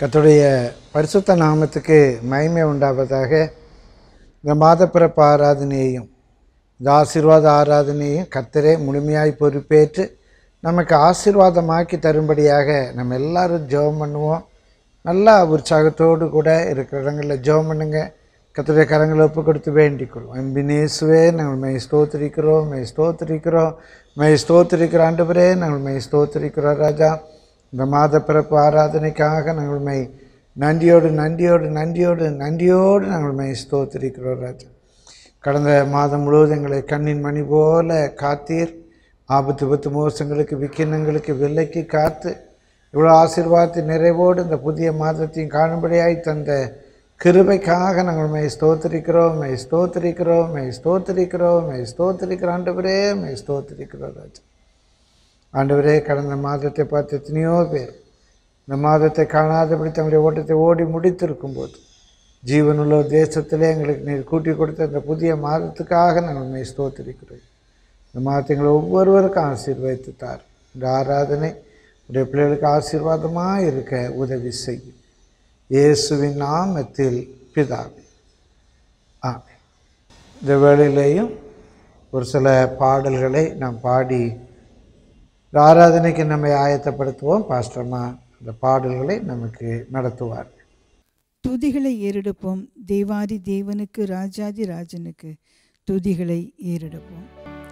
கர்த்தருடைய பரிசுத்த நாமத்துக்கு மகிமை உண்டாவதாக இந்த மாதப்பிறப்பு ஆராதனையையும் இந்த ஆசீர்வாத ஆராதனையையும் கர்த்தரே முழுமையாய் பொறுப்பேற்று நமக்கு ஆசீர்வாதமாக்கி தரும்படியாக நம்ம எல்லாரும் ஜெபம் பண்ணுவோம் நல்லா உற்சாகத்தோடு கூட இருக்கிற இடங்களில் ஜெபம் பண்ணுங்க கர்த்தருடைய கரங்களை ஒப்பு கொடுத்து வேண்டிக் கொள்வோம் அன்பினேசுவே நாங்கள் மெய் ஸ்தோத்திரிக்கிறோம் மெய் ஸ்தோத்திரிக்கிறோம் மெய் ஸ்தோத்திரிக்கிற ஆண்டவரே நாங்கள் மெய் ஸ்தோத்திரிக்கிறோம் ராஜா இந்த மாத பிறப்பு ஆராதனைக்காக நாங்கள் மெய் நன்றியோடு நன்றியோடு நன்றியோடு நன்றியோடு நாங்கள் மெய் ஸ்தோத்திரிக்கிறோம் ராஜா கடந்த மாதம் முழுவதும் எங்களை கண்ணின் மணி போல காத்தீர் ஆபத்து பத்து மோசங்களுக்கு விக்கினங்களுக்கு விலைக்கு காத்து இவ்வளோ ஆசீர்வாதத்தின் நிறைவோடு இந்த புதிய மாதத்தையும் காணும்படியாய் தந்த கிருபைக்காக நாங்கள் மெய் ஸ்தோத்திரிக்கிறோம் மெய் ஸ்தோத்திரிக்கிறோம் மெய் ஸ்தோத்திரிக்கிறோம் மெய் ஸ்தோத்திரிக்கிற ஆண்டவரே மெய் ஸ்தோத்திரிக்கிறோம் ராஜா ஆண்டவரே கடந்த மாதத்தை பார்த்து எத்தனையோ பேர் இந்த மாதத்தை காணாதபடி தங்களுடைய ஓட்டத்தை ஓடி முடித்திருக்கும் போது ஜீவனுள்ள தேசத்திலே எங்களுக்கு நீர் கூட்டி கொடுத்த இந்த புதிய மாதத்துக்காக நாங்கள் உண்மை ஸ்தோத்திரிக்கிறோம் இந்த மாதத்தை எங்களை ஒவ்வொருவருக்கும் ஆசீர்வதித்து தார் இந்த ஆராதனை உடைய பிள்ளைகளுக்கு ஆசீர்வாதமாக இருக்க உதவி செய்யும் இயேசுவின் நாமத்தில் பிதாவே ஆமென் இந்த வேளையிலேயும் ஒரு சில பாடல்களை நாம் பாடி இந்த ஆராதனைக்கு நம்மை ஆயத்தப்படுத்துவோம் பாஸ்டர்மா அந்த பாடல்களை நமக்கு நடத்துவார் துதிகளை ஏறெடுப்போம் தேவாதி தேவனுக்கு ராஜாதி ராஜனுக்கு துதிகளை ஏறெடுப்போம்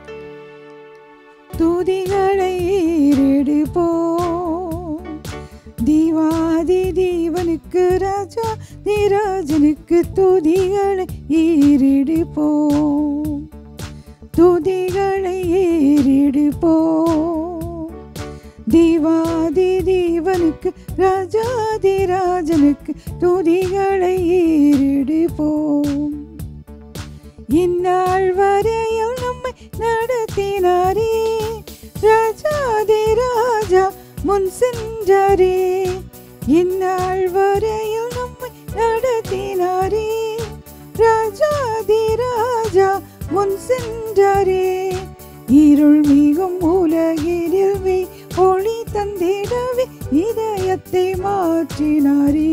துதிகளை ஏறெடுப்போம் தீவாதி தேவனுக்கு ராஜா ராஜனுக்கு துதிகளை ஏறெடுப்போம் துதிகளை ஏறெடுப்போம் தேவாதி தேவனுக்கு ராஜாதி ராஜனுக்கு துதிகளை ஏறெடுப்போம் இந்நாள் வரையில் நம்மை நடத்தினாரே ராஜாதி ராஜா முன் சென்றாரே இந்நாள் வரையில் நம்மை நடத்தினாரே ராஜாதி ராஜா முன் சென்றாரே இருள் மிகும் உலகில் மெய் ஒளி தந்திடவே இதயத்தை மாற்றினாரே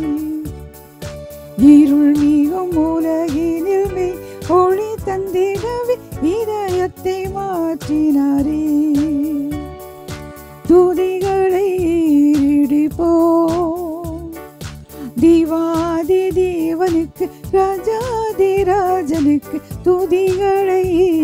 இருள் மிகும் உலகினில் மெய் ஒளி தந்திடவே இதயத்தை மாற்றினாரே துதிகளை ஏறிடிப்போம் திவாதி தேவனுக்கு ராஜாதி ராஜனுக்கு துதிகளை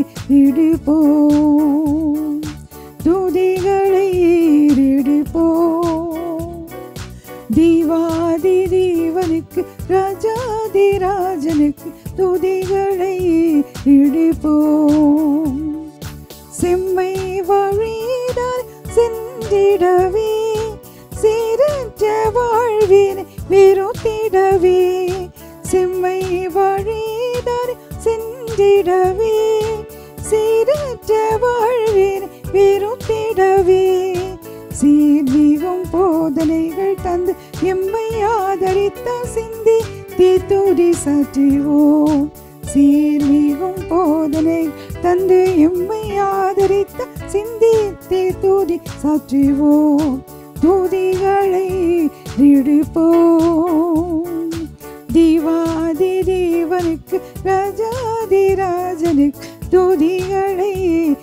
இடிப்போம் துதிகளை ஏறிடிப்போம் தீவாதி தேவனுக்கு ராஜாதி ராஜனுக்கு துதிகளை இடிப்போம் செம்மை வழிதால் சென்றிடவே சீரற்ற வாழ்வினை வெறுத்திடவே செம்மை வழிதால் சென்றிடவே சீரற்ற வாழ்வினை வெறுத்திடவே சீர்மிகும் போதனைகள் தந்து எம்மை ஆதரித்த சிந்தி தீத்துடி சாற்றுவோம் சீர்மிகும் போதனை தந்து எம்மை ஆதரித்த சிந்தி தீத்துடி சாற்றுவோம் துதிகளை இடிப்போம் தீவாதி தேவனுக்கு ராஜாதி ராஜனுக்கு துதிகளை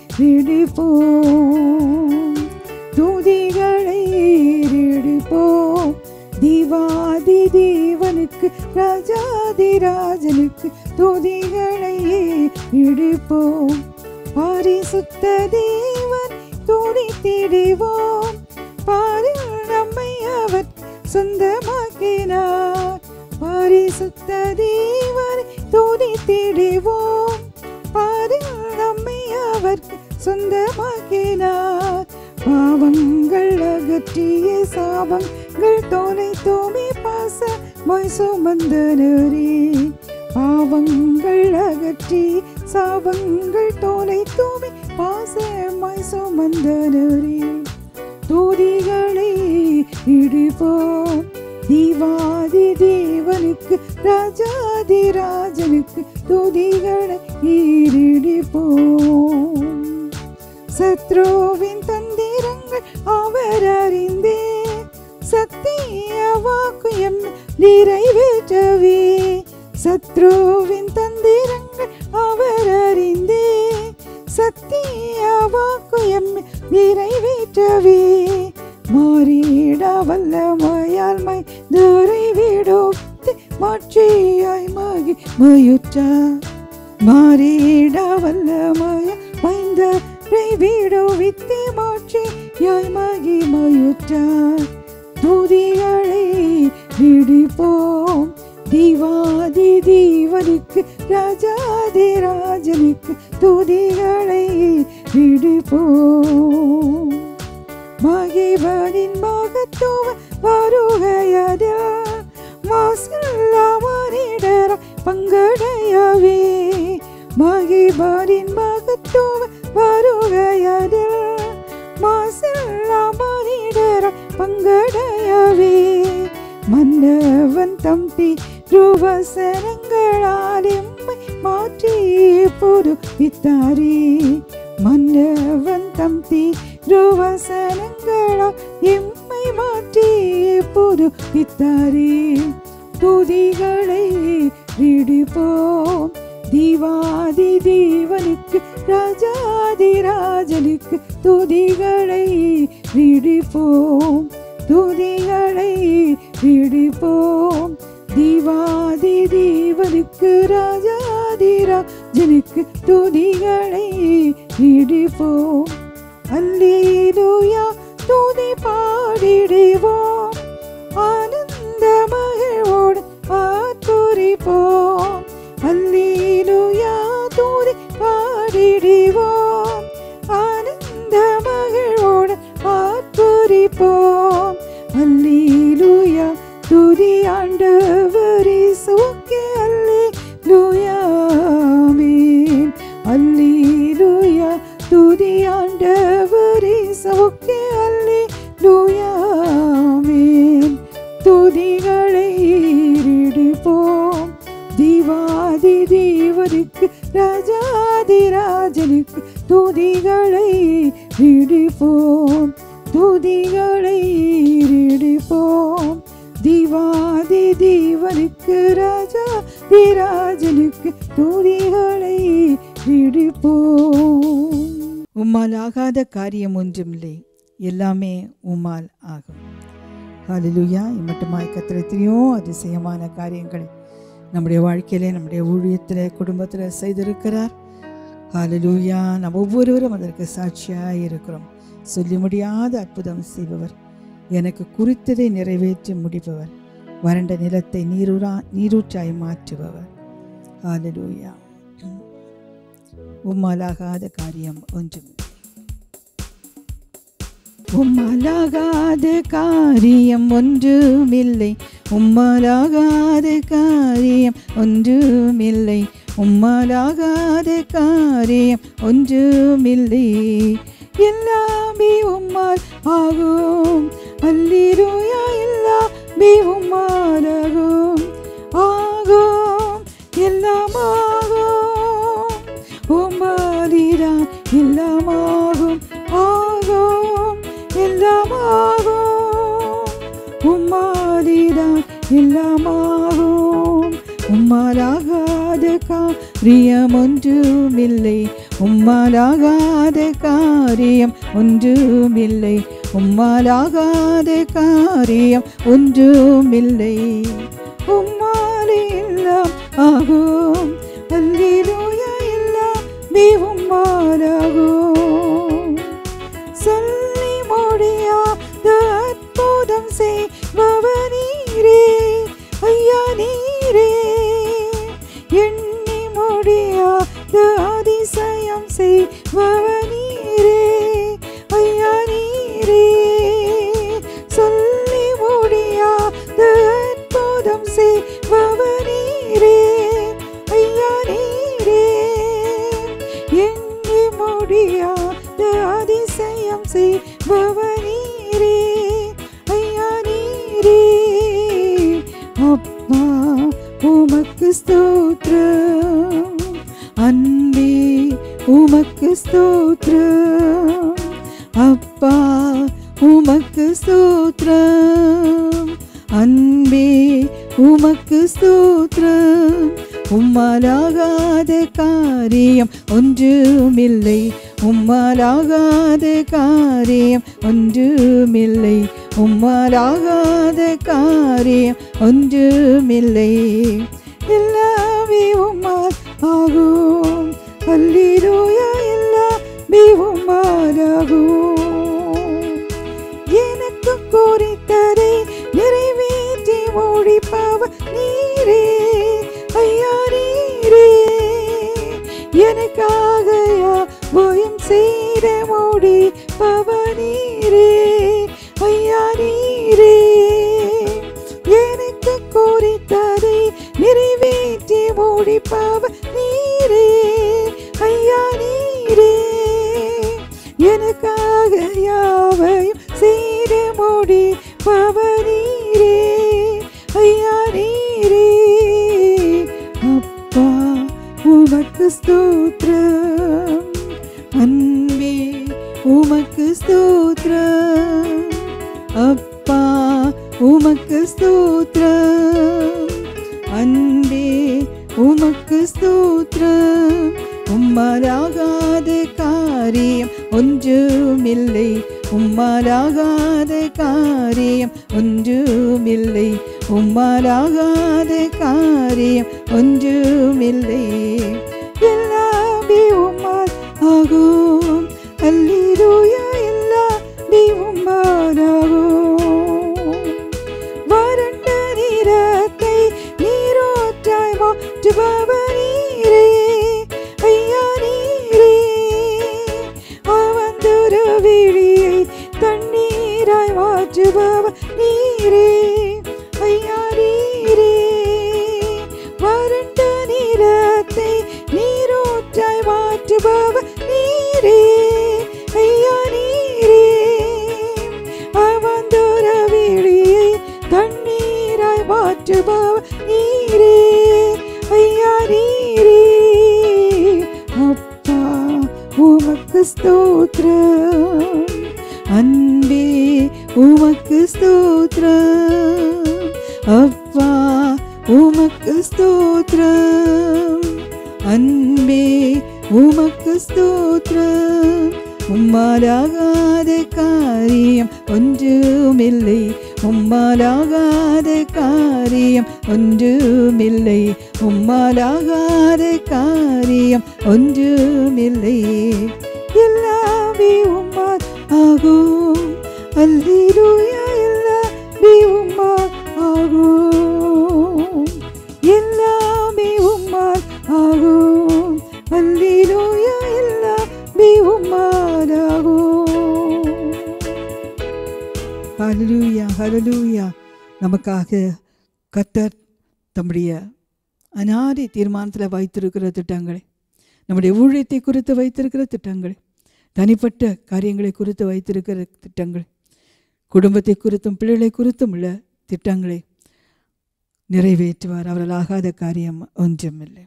இடிப்போம் துதிகளை இடிப்போம் தீவாதி தேவனுக்கு ராஜாதி ராஜனுக்கு துதிகளை இடிப்போம் பரிசுத்த தேவன் துடித்திடுவோம் பாரில் நம்மை அவர் சொந்தமாக்கினார் பரிசுத்த தேவன் துடித்திடுவோம் பாரில் நம்மை அவர் சொந்தமாக்கினார் பாவங்கள் அகற்றிய சாபங்கள் தோலை தோமி பாச மொய் சுமந்தனரே பாவங்கள் அகற்றி சாபங்கள் தோலை தூமி பாசமாய் சுமந்தனரே துதிகளை இடிப்போம் தீவாதி தேவனுக்கு ராஜாதி ராஜனுக்கு துதிகளை ஈடிப்போம் சத்ருவின் தந்திரங்கள் அவர் அறிந்தே சத்திய வாக்கு நிறைவேற்றவே சத்ருவின் தந்திரங்கள் அவர் அறிந்தே சத்திய வாக்கு எம்மை நிறைவேற்றவே மாறிட வல்லமையால் மை தரை விடோத்து மாற்றியாய் மகி மயுற்றார் மாறிட வல்லமய மைந்தரை விடுவித்து மாற்றி யாய் மகிமயுற்றார் துதிகளை விடிப்போம் தீவாதி தீவனுக்கு ராஜாதி ராஜனுக்கு துதிகளை விடுப்போம் மகிபனின் மகத்துவ வருகையதா மாசில்லாமரிடர பங்கடையவே மகிபனின் மகத்துவ வருகையதா மாசில்லாமரிடர பங்கடையவே மன்னவன் தம்பி ரூபசனங்களால் எம்மை மாற்றி பொது வித்தாரே மன்னவன் தம்பி ரூபசனங்களால் எம்மை மாற்றி பொது வித்தாரே துதிகளை விடுப்போம் தீவாதி தேவனுக்கு ராஜாதி ராஜனுக்கு துதிகளை விடுப்போம் துதிகளை விடுப்போம் தீவாதி தேவனுக்கு ராஜாதி ராஜனுக்கு துதிகளை விடுப்போம் அல்லேலூயா துதி பாடிடுவோம் ஆனந்த மகிழ்வோடு ஆத்துரிப்போம் அல்லேலூயா துதி பாடிடுவோம் ஆனந்த மகிழ்வோடு ஆத்துரிப்போம் அல்லேலூயா துதி ஆண்டவரே சுக்கே அல்லேலூயா ஆமென் அல்லேலூயா துதி ஆண்டவரே சுக்கே அல்லேலூயா ஆமென் துதிகளை இடுப்போம் தீவாதி தேவனுக்கு ராஜாதி ராஜனுக்கு துதிகளை விடுப்போம் துதிகளை விடுப்போம் தீவாதி தேவனுக்கு ராஜா ராஜனுக்கு துதிகளை விடுப்போம் உம்மால் ஆகாத காரியம் ஒன்றுமில்லை எல்லாமே உம்மால் ஆகும் ஹalleluya இம்மட்டுமாய் கத்திர எத்தனையோ அதிசயமான காரியங்களை நம்முடைய வாழ்க்கையிலே நம்முடைய ஊழியத்தில் குடும்பத்தில் செய்திருக்கிறார் ஹalleluya நம்ம ஒவ்வொருவரும் அதற்கு சாட்சியாக இருக்கிறோம் சொல்லி முடியாத அற்புதம் செய்பவர் எனக்கு குறித்ததை நிறைவேற்றி முடிப்பவர் வறண்ட நிலத்தை நீரூரா நீரூற்றாய் மாற்றுபவர் ஹalleluya உம்மாலாகாத காரியம் ஒன்றும் உம்மாலாகாத காரியம் ஒன்றுமில்லை உம்மாலாகாத காரியம் ஒன்றுமில்லை உம்மாலாகாத காரியம் ஒன்றுமில்லை எல்லாமே உம்மால் ஆகும் அல்லிருயா எல்லாமே உம்மாலாகும் ஆகும் எல்லாம் ஆகும் உம்மாலிதான் எல்லாமாகும் ஆகும் எல்லாமாகும் உம்மாலிதான் எல்லாமாகும் உம்மாலாகாத காரியம் ஒன்றுமில்லை உம்மாலாகாத காரியம் ஒன்றுமில்லை உம்மாலாகாத காரியம் ஒன்றுமில்லை உம்மாலே எல்லாம் ஆகும் அல்லேலூயா எல்லாம் மிகவும் மாறாகும் சொல்லி முடியாத அற்புதம் செய்பவனீரே ஐயா நீரே எண்ணி முடியாத அதிசயம் செய்பவனீரே ஐயா நீரே சொல்லி முடியாத அற்புதம் செய்பவனீரே ஐயா நீரே எண்ணி முடியாத அதிசயம் செய்பவனீரே ஐயா நீரே அப்பா உமக்கு ஸ்தோத்திரம் அன்பே உமக்கு ஸ்தோத்திரம் அப்பா உமக்கு ஸ்தோத்திரம் அன்பே உமக்கு ஸ்தோத்திரம் உம்மாலாகாத காரியம் ஒன்றுமில்லை உம்மாலாகாத காரியம் ஒன்றுமில்லை உம்மாலாகாத காரியம் ஒன்றுமில்லை எல்லாமே உம்மால் ஆகும் அல்லேலூயா எல்லாமே உம்மால் ஆகும் எனக்கு குறித்ததை நிறைவேற்றி முடிப்பவர் நீரே ஐயா நீரே எனக்காக யாவும் செய்த முடிப்பவர் நீரே ஐயா நீரே எனக்கு குறித்ததை நிறைவேற்றி முடிப்பவர் நீரே ஐயா நீரே எனக்காக யாவையும் செய்த முடி பவனீரே ஐயா நீரே அப்பா உமக்கு ஸ்தோத்திரம் அன்பே உமக்கு ஸ்தோத்திரம் அப்பா உமக்கு ஸ்தோத்திரம் அன்பே உமக்கு ஸ்தோத்திரம் உம்மாலாகாத காரியம் ஒன்றுமில்லை உம்மாலாகாத காரியம் ஒன்றுமில்லை உம்மாலாகாத காரியம் ஒன்றுமில்லை எல்லாமே உம்மால் ஆகும் அல்லேலூயா எல்லாமே உம்மால் ஆகும் வறண்ட நிறத்தை நீரோற்றாய் மாற்றுபவர் நீரே ஐயா நீரே அவந்தொரு விழியை தண்ணீராய் மாற்றுபவர் நீரே ஐயா நீரே வறண்ட நிலத்தை நீரோற்றாய் மாற்றுபவர் நீரே ஐயா நீரே அவந்தொர விழியை தண்ணீராய் மாற்றுபவர் நீரே ஐயா நீரே அப்பா உமக்கு ஸ்தோத்திரம் அன்பே உமக்கு ஸ்தோத்திரம் அப்பா உமக்கு ஸ்தோத்திரம் அன்பே உமக்கு ஸ்தோத்திரம் உம்மாலாகாத காரியம் ஒன்றுமில்லை உம்மாலாகாத காரியம் ஒன்றுமில்லை உம்மாலாகாத காரியம் ஒன்றுமில்லை எல்லாமே உம்மால் ஆகும் அல்லேலூயா எல்லாமே உம்மால் ஆகும் எல்லாமே உம்மால் ஆகும் அல்லேலூயா எல்லாமே உம்மால் ஆகும் ஹalleluya ஹalleluya நமக்காக கத்தர் தம்முடைய அனாதி தீர்மானத்தில் வைத்திருக்கிற திட்டங்களை நம்முடைய ஊழியத்தை குறித்து வைத்திருக்கிற திட்டங்களை தனிப்பட்ட காரியங்களை குறித்து வைத்திருக்கிற திட்டங்கள் குடும்பத்தை குறித்தும் பிள்ளைகளை குறித்தும் உள்ள திட்டங்களை நிறைவேற்றுவார் அவரால் ஆகாத காரியம் ஒன்றுமில்லை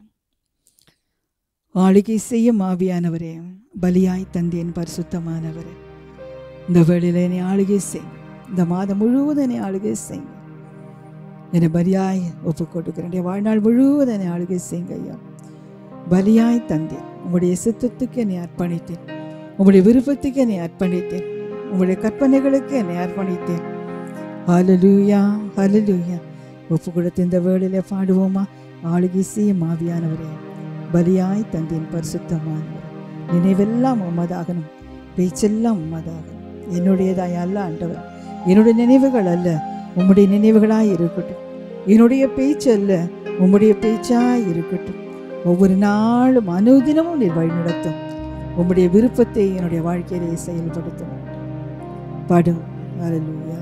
ஆளுகை செய்யும் ஆவியானவரே பலியாய் தந்தேன் பரிசுத்தமானவரே இந்த வேளையில் என்னை ஆளுகை செய் இந்த மாதம் முழுவதும் என்னை ஆளுகை செய்யுங்க என்னை பலியாய் ஒப்பு கொடுக்கிறேன் என்னுடைய வாழ்நாள் முழுவதும் என்னை ஆளுகை செய்யுங்க ஐயா பலியாய் தந்தேன் உங்களுடைய சித்தத்துக்கு என்னை அர்ப்பணித்தேன் உங்களுடைய விருப்பத்துக்கு என்னை அர்ப்பணித்தேன் உங்களுடைய கற்பனைகளுக்கு என்னை அர்ப்பணித்தேன் ஹalleluya ஹalleluya ஒப்பு கொடுத்த இந்த வேளையில பாடுவோமா ஆளுகை செய்யும் ஆவியானவரே பலியாய் தந்தேன் பரிசுத்தமானவர் நினைவெல்லாம் உம்மதாகணும் பேச்செல்லாம் உம்மதாகணும் என்னுடையதாய் அல்ல ஆண்டவர் என்னுடைய நினைவுகள் அல்ல உம்முடைய நினைவுகளாய் இருக்கட்டும் என்னுடைய பேச்சு அல்ல உம்முடைய பேச்சாய் இருக்கட்டும் ஒவ்வொரு நாளும் அனுதினமும் நீர் வழிநடத்தும் உம்முடைய விருப்பத்தை என்னுடைய வாழ்க்கையிலே செயல்படுத்தும் பாடும் ஹalleluya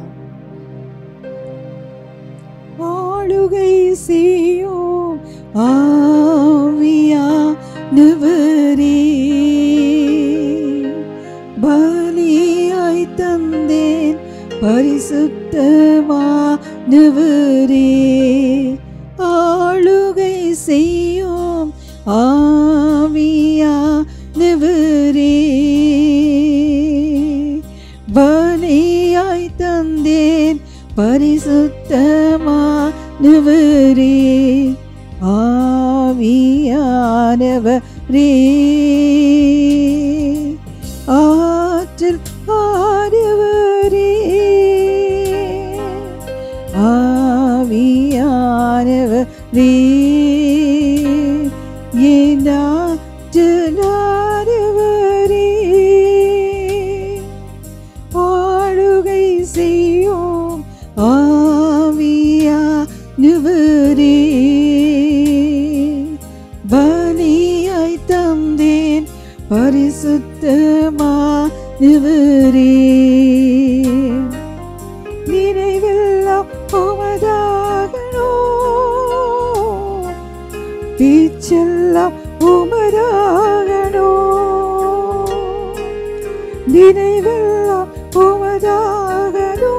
ஆளுகை செய்யும் ஆவியா நுவரே பலியாய் தந்தேன் பரிசுத்தமா நுவரே ஆளுகை செய்யும் ஆவியா நுவரே பலியாய் தந்தேன் பரிசுத்தமா ஆவியானவரே ஆற்றல் ஆனவரே ஆவியானவரே ஏனாற்றலானவரே ஆளுகை செய்யும் ஆவியானவரே பலியாய் தந்தேன் பரிசுத்தமானவரே நினைவெல்லாம் உமதாகனோ பேச்செல்லாம் உமதாகனோ நினைவெல்லாம் உமதாகனோ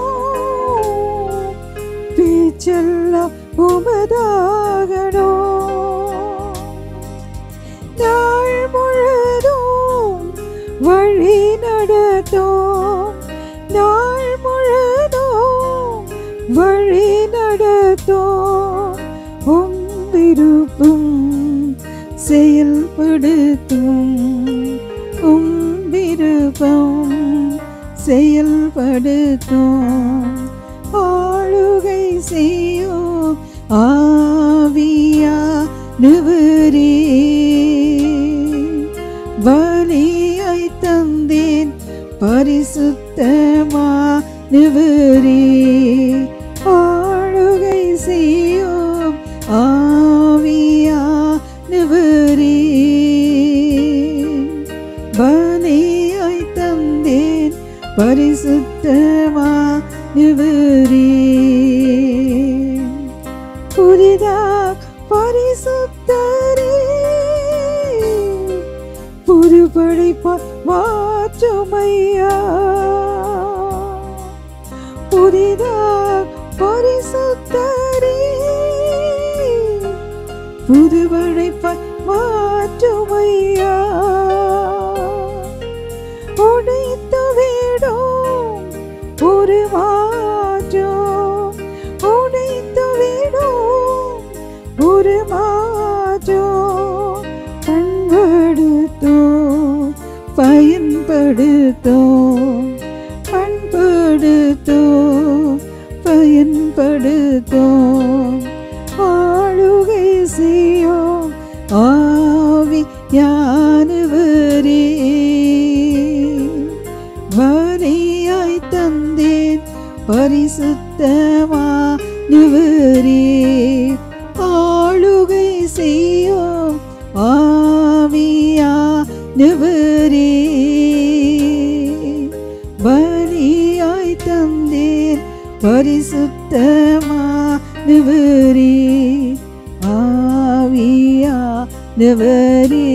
பேச்செல்லாம் உமதாகனோ நாள் முழுதும் வழி நடத்தும் நாள் முழுதும் வழி நடத்தும் உம் விருப்பம் செயல்படுத்தும் உம் விருப்பம் செயல்படுத்தும் ஆளுகை செய்யும் ஆவியா நுவரே பலியாய் தந்தேன் பரிசுத்தமா நுவரே ஆளுகை செய்யும் ஆவியா நுவரே பலியாய் தந்தேன் பரிசுத்தமா நுவரே புதிதா பரிசுத்தரே புது படைப்பா மாற்றுமையா புதிதா பரிசுத்தரே புது படைப்பா மாற்றுமையா உடைத்து விடும் ஒரு மாற்றம் உடைத்து விடும் ஒரு மாற்றம் பண்படுத்தும் பயன்படுத்தும் பண்படுத்தும் பயன்படுத்தும் ஆளுகை செய்யும் ஆவி யானவரே வரியாய் தந்தேன் பரிசுத்தமா நுவரே ஆளுகை செய்யும் ஆவியா நுவரே பலியாய் தந்தேன் பரிசுத்தமா நுவரே ஆவியா நுவரே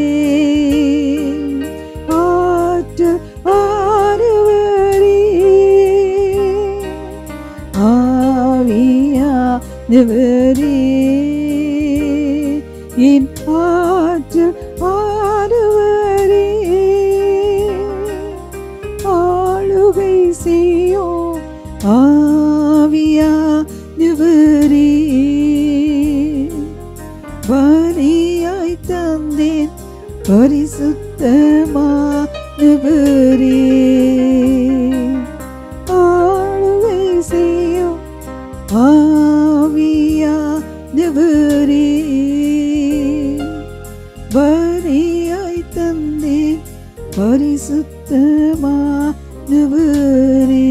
ஆற்று ஆறுவரே ஆவியா நுவரே என் ஆற்று ஆறுவரே ஆளுகை செய்யும் ஆவியா நுவரே வரியாய் தந்தேன் பரிசுத்தமா நுவரே ஆளுகை செய்யும் ஆவியா நுவரே வரியாய் தந்தேன் பரிசுத்தமா நுவரே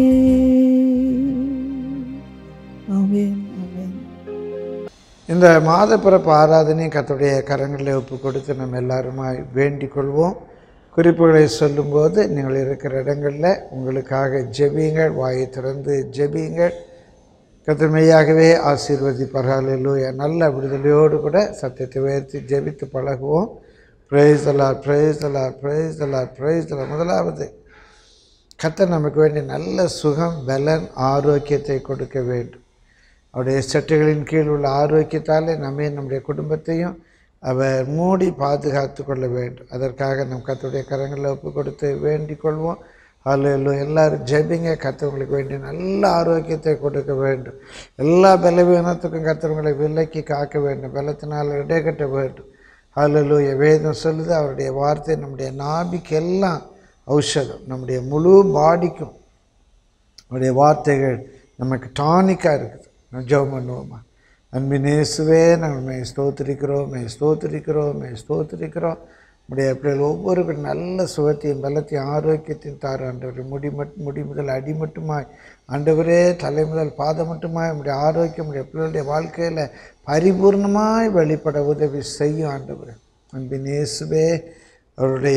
ஆமென் ஆமென் இந்த மாதப்பிறப்பு ஆராதனை கர்த்தருடைய கரங்களில் ஒப்பு கொடுத்து நம்ம எல்லாருமாய் வேண்டிக் கொள்வோம் குறிப்புகளை சொல்லும்போது நீங்கள் இருக்கிற இடங்களில் உங்களுக்காக ஜெபியுங்கள் வாயை திறந்து ஜெபியுங்கள் கத்திரமையாகவே ஆசீர்வதிப்பார்களூயா நல்ல விடுதலையோடு கூட சத்தியத்தை உயர்த்தி ஜெபித்து பழகுவோம் praise the Lord praise the Lord praise the Lord praise the Lord முதலாவது கர்த்தர் நமக்கு வேண்டிய நல்ல சுகம் பலன் ஆரோக்கியத்தை கொடுக்க வேண்டும் அவருடைய சட்டைகளின் கீழ் உள்ள ஆரோக்கியத்தாலே நம்மை நம்முடைய குடும்பத்தையும் அவர் மூடி பாதுகாத்து கொள்ள வேண்டும் அதற்காக நம் கர்த்தருடைய கரங்களில் ஒப்பு கொடுத்து வேண்டிக் கொள்வோம் ஹalleluya எல்லாரும் ஜெபிங்க கர்த்தவங்களுக்கு வேண்டி நல்ல ஆரோக்கியத்தை கொடுக்க வேண்டும் எல்லா பலவீனத்துக்கும் கர்த்தவங்களை விலக்கி காக்க வேண்டும் பலத்தினால் இடைக்கட்ட வேண்டும் ஹalleluya வேதம் சொல்லுது அவருடைய வார்த்தை நம்முடைய நாபிக்கு எல்லாம் ஔஷதம் நம்முடைய முழு பாடிக்கும் அவருடைய வார்த்தைகள் நமக்கு டானிக்காக இருக்குது நான் ஜெபம் பண்ணுவோமா அன்பின் இயேசுவே நாங்கள் மே ஸ்தோத்திரிக்கிறோம் மே ஸ்தோத்திரிக்கிறோம் மே ஸ்தோத்திரிக்கிறோம் நம்முடைய பிள்ளைகள் ஒவ்வொருவரும் நல்ல சுகத்தையும் பலத்தையும் ஆரோக்கியத்தையும் தாரு ஆண்டவர் முடி மட் முடி முதல் அடி மட்டுமாய் ஆண்டவரே தலை முதல் பாதம் மட்டுமாய் நம்முடைய ஆரோக்கியம் நம்முடைய பிள்ளைகளுடைய வாழ்க்கையில் பரிபூர்ணமாய் வெளிப்பட உதவி செய்யும் ஆண்டவர் அன்பின் இயேசுவே அவருடைய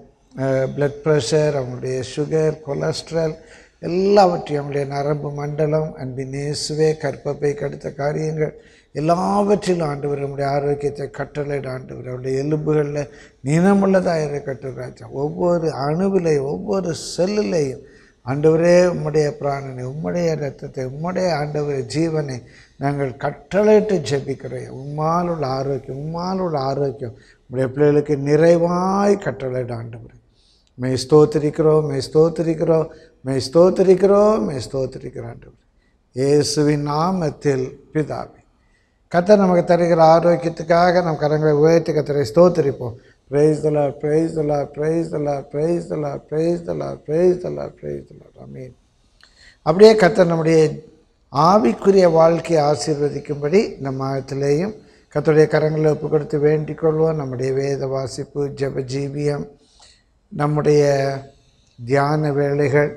பிளட் ப்ரெஷர் அவங்களுடைய சுகர் கொலஸ்ட்ரால் எல்லாவற்றையும் அவங்களுடைய நரம்பு மண்டலம் அன்பின் இயேசுவே கற்பப்பை கடுத்த காரியங்கள் எல்லாவற்றிலும் ஆண்டவர் நம்முடைய ஆரோக்கியத்தை கட்டளையிட ஆண்டவர் அவருடைய எலும்புகளில் நினமுள்ளதாக கட்டுர் ராஜா ஒவ்வொரு அணுவிலையும் ஒவ்வொரு செல்லுலையும் ஆண்டவரே உம்முடைய பிராணனை உம்முடைய இரத்தத்தை உம்முடைய ஆண்டவர் ஜீவனை நாங்கள் கட்டளையிட்டு ஜெபிக்கிறோம் உம்மால் உள்ள ஆரோக்கியம் உம்மால் உள்ள ஆரோக்கியம் உம்முடைய பிள்ளைகளுக்கு நிறைவாய் கட்டளையிட ஆண்டவர் மே ஸ்தோத்திரிக்கிறோம் மே ஸ்தோத்திரிக்கிறோம் மே ஸ்தோத்திரிக்கிறோம் மே ஸ்தோத்திரிக்கிறோம் ஆண்டவர் இயேசுவின் நாமத்தில் பிதாவே கர்த்தர் நமக்கு தருகிற ஆரோக்கியத்துக்காக நம் கரங்களை உயர்த்தி கத்தரை ஸ்தோத்திரிப்போம் praise the Lord praise the Lord praise the Lord praise the Lord praise the Lord praise the Lord praise the Lord அமீன் அப்படியே கர்த்தர் நம்முடைய ஆவிக்குரிய வாழ்க்கையை ஆசீர்வதிக்கும்படி இந்த மாதத்திலேயும் கர்த்தருடைய கரங்களை ஒப்பு கொடுத்து வேண்டிக் கொள்வோம் நம்முடைய வேத வாசிப்பு ஜெப ஜீவியம் நம்முடைய தியான வேலைகள்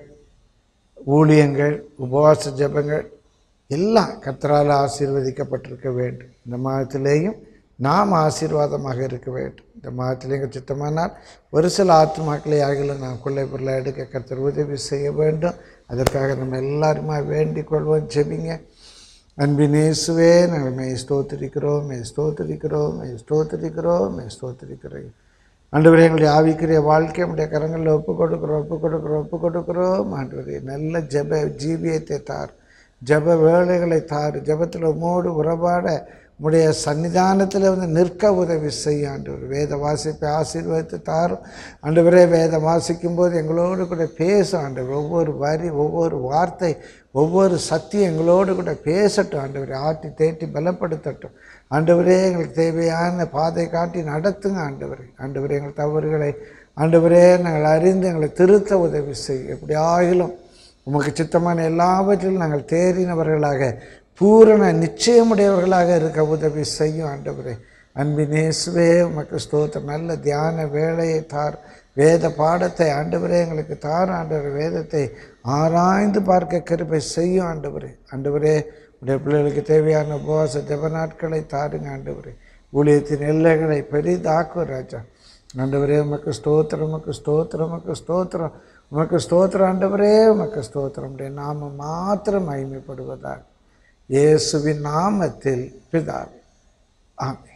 ஊழியங்கள் உபவாச ஜெபங்கள் எல்லாம் கர்த்தரால் ஆசீர்வதிக்கப்பட்டிருக்க வேண்டும் இந்த மாதத்திலேயும் நாம் ஆசீர்வாதமாக இருக்க வேண்டும் இந்த மாதத்திலே எங்கள் சித்தமானால் ஒரு சில ஆத்மாக்களை ஆகிலும் நாம் கொள்ளை பொருளை எடுக்க கர்த்தர் உதவி செய்ய வேண்டும் அதற்காக நம்ம எல்லாருமா வேண்டிக் கொள்வோம் ஜெபிங்க அன்பின் இயேசுவே நாங்கள் மெய் ஸ்தோத்திரிக்கிறோம் மெய் ஸ்தோத்திரிக்கிறோம் மெய் ஸ்தோத்திரிக்கிறோம் மெய் ஸ்தோத்திரிக்கிறோம் ஆண்டவரே எங்களுடைய ஆவிக்குரிய வாழ்க்கை நம்முடைய கரங்களில் ஒப்பு கொடுக்குறோம் ஒப்பு கொடுக்குறோம் ஒப்பு கொடுக்குறோம் ஆண்டவரே நல்ல ஜெப ஜீவியத்தை தார் ஜெப வேலைகளை தார் ஜெபத்தில் உமோடு உறவாட உம்முடைய சன்னிதானத்தில் வந்து நிற்க உதவி செய்ய ஆண்டவர் வேத வாசிப்பை ஆசீர்வதித்து தாரும் ஆண்டவரே வேதம் வாசிக்கும் போது எங்களோடு கூட பேசும் ஆண்டவர் ஒவ்வொரு வரி ஒவ்வொரு வார்த்தை ஒவ்வொரு சத்தியம் எங்களோடு கூட பேசட்டும் ஆண்டவரே ஆட்டி தேட்டி பலப்படுத்தட்டும் ஆண்டவரே எங்களுக்கு தேவையான பாதை காட்டி நடத்துங்க ஆண்டவரே ஆண்டவரே எங்கள் தவறுகளை ஆண்டவரே நாங்கள் அறிந்து எங்களை திருத்த உதவி செய்யும் எப்படி ஆகிலும் உமக்கு சித்தமான எல்லாவற்றிலும் நாங்கள் தேறினவர்களாக பூரண நிச்சயமுடையவர்களாக இருக்க உதவி செய்யும் ஆண்டவரே அன்பின் இயேசுவே உமக்கு ஸ்தோத்திரம் நல்ல தியான வேலையை தார் வேத பாடத்தை ஆண்டவரே எங்களுக்கு தார் ஆண்டவர் வேதத்தை ஆராய்ந்து பார்க்க கிருபை செய்யும் ஆண்டவரே ஆண்டவரே உடைய பிள்ளைகளுக்கு தேவையான உபவாச ஜெப நாட்களை தாருங்க ஆண்டவரே ஊழியத்தின் எல்லைகளை பெரிதாக்கும் ராஜா ஆண்டவரே உமக்கு ஸ்தோத்திரம் உமக்கு ஸ்தோத்திரம் உமக்கு ஸ்தோத்திரம் உமக்கு ஸ்தோத்திரம் ஆண்டவரே உமக்கு ஸ்தோத்திரம் உடைய நாம மாத்திரம் மகிமைப்படுவதாக இயேசுவின் நாமத்தில் பிதாவே ஆமென்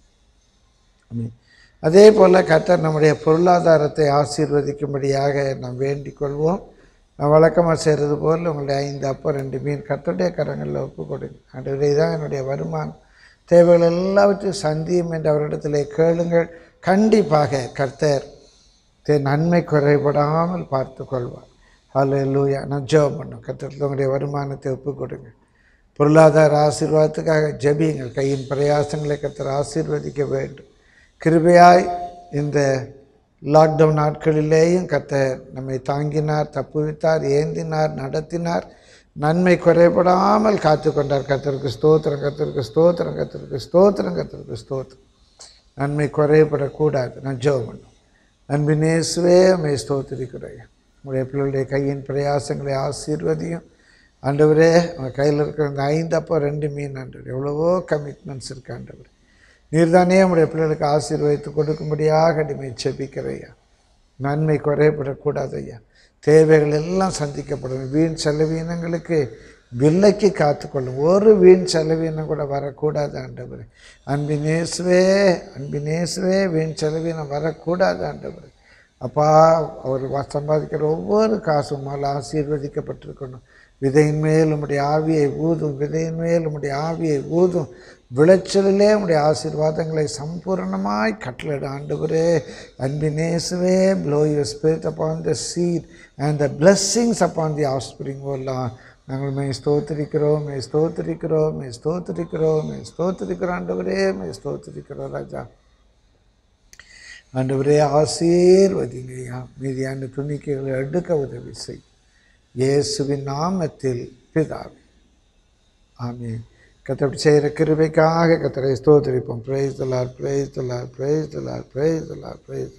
ஆமென் அதே போல் கர்த்தர் நம்முடைய பொருளாதாரத்தை ஆசீர்வதிக்கும்படியாக நாம் வேண்டிக் கொள்வோம் நான் வழக்கமாக செய்கிறது போல் உங்களுடைய ஐந்து அப்போ ரெண்டு மீன் கர்த்தருடைய கரங்களில் ஒப்பு கொடுங்க ஆண்டவரே தான் என்னுடைய வருமானம் தேவைகள் எல்லாவற்றையும் சந்தியும் என்று அவரிடத்தில் கேளுங்கள் கண்டிப்பாக கர்த்தர் தே நன்மை குறைபடாமல் பார்த்து கொள்வார் ஹalleluya நான் ஜெபம் பண்ணும் கர்த்தர் உங்களுடைய வருமானத்தை ஒப்பு கொடுங்க பொருளாதார ஆசீர்வாதத்துக்காக ஜெபியுங்கள் கையின் பிரயாசங்களை கர்த்தர் ஆசீர்வதிக்க வேண்டும் கிருபையாய் இந்த லாக்டவுன் நாட்களிலேயும் கர்த்தர் நம்மை தாங்கினார் தப்புவித்தார் ஏந்தினார் நடத்தினார் நன்மை குறைபடாமல் காத்து கொண்டார் கர்த்தருக்கு ஸ்தோத்திரம் கர்த்தருக்கு ஸ்தோத்திரம் கர்த்தருக்கு ஸ்தோத்திரம் கர்த்தருக்கு ஸ்தோத்திரம் நன்மை குறைபடக்கூடாது நான் ஜெபம் பண்ணும் அன்பின் இயேசுவே உம்மை ஸ்தோத்திரிக்கிறேன் உங்களுடைய பிள்ளைகளுடைய கையின் பிரயாசங்களை ஆசீர்வதியும் ஆண்டவரே உங்கள் கையில் இருக்கிற இந்த ஐந்து அப்போ ரெண்டு மீன் ஆண்டவர் எவ்வளவோ கமிட்மெண்ட்ஸ் இருக்கு ஆண்டவர் நீர்தானே உடைய பிள்ளைகளுக்கு ஆசீர்வதித்து கொடுக்கும்படியாக அடிமை செபிக்கிறையா நன்மை குறைபடக்கூடாது ஐயா தேவைகள் எல்லாம் சந்திக்கப்படும் வீண் செலவீனங்களுக்கு விலைக்கு காத்துக்கொள்ளும் ஒரு வீண் செலவீனம் கூட வரக்கூடாது ஆண்டவர் அன்பின் இயேசுவே அன்பின் இயேசுவே வீண் செலவீனம் வரக்கூடாது ஆண்டவர் அப்பா அவர் வ- சம்பாதிக்கிற ஒவ்வொரு காசும் மேலே ஆசீர்வதிக்கப்பட்டிருக்கணும் விதையின் மேல் உம்முடைய ஆவியை ஊதும் விதையின் மேல் உம்முடைய ஆவியை ஊதும் விளைச்சலிலே உம்முடைய ஆசீர்வாதங்களை சம்பூரணமாய் கட்டளிட ஆண்டவரே அன்பினேசுவே blow your spirit upon the seed and the blessings upon the offspring ஓல்லாம் நாங்கள் மே ஸ்தோத்திரிக்கிறோம் மே ஸ்தோத்திரிக்கிறோம் மே ஸ்தோத்திரிக்கிறோம் மே ஸ்தோத்திரிக்கிறோம் ஆண்டவரே மே ஸ்தோத்திரிக்கிறோம் ராஜா ஆண்டவரே ஆசீர்வதிங்கய்யா மீதியான துணிக்கைகளை எடுக்க உதவி செய் இயேசுவின் நாமத்தில் பிதாவே ஆமென் கத்தப்படி செய்கிற கிருபைக்காக கத்தரை ஸ்தோத்திரிப்போம் praise the Lord praise the Lord praise the Lord praise the Lord praise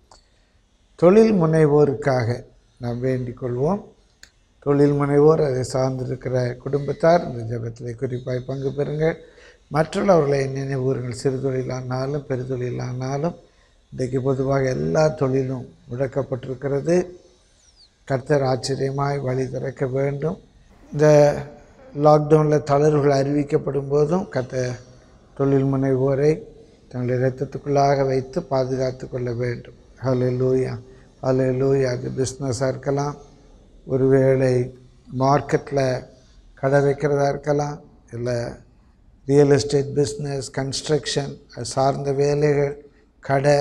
தொழில் முனைவோருக்காக நாம் வேண்டிக் கொள்வோம் தொழில் முனைவோர் அதை சார்ந்திருக்கிற குடும்பத்தார் இந்த ஜெபத்தில் குறிப்பாய் பங்கு பெறுங்கள் மற்றவர்களை நினைவுறுங்கள் சிறு தொழிலானாலும் பெருதொழிலானாலும் இன்றைக்கு பொதுவாக எல்லா தொழிலும் முடக்கப்பட்டிருக்கிறது கர்த்தர் ஆச்சரியமாய் வழி திறக்க வேண்டும் இந்த லாக்டவுனில் தளர்வுகள் அறிவிக்கப்படும் போதும் கர்த்தர் தொழில் முனைவோரை தங்களுடைய இரத்தத்துக்குள்ளாக வைத்து பாதுகாத்து கொள்ள வேண்டும் ஹலோ லூயா ஹலோ லூயா அது பிஸ்னஸாக இருக்கலாம் ஒருவேளை மார்க்கெட்டில் கடை வைக்கிறதா இருக்கலாம் இல்லை ரியல் எஸ்டேட் பிஸ்னஸ் கன்ஸ்ட்ரக்ஷன் அது சார்ந்த வேலைகள் கடை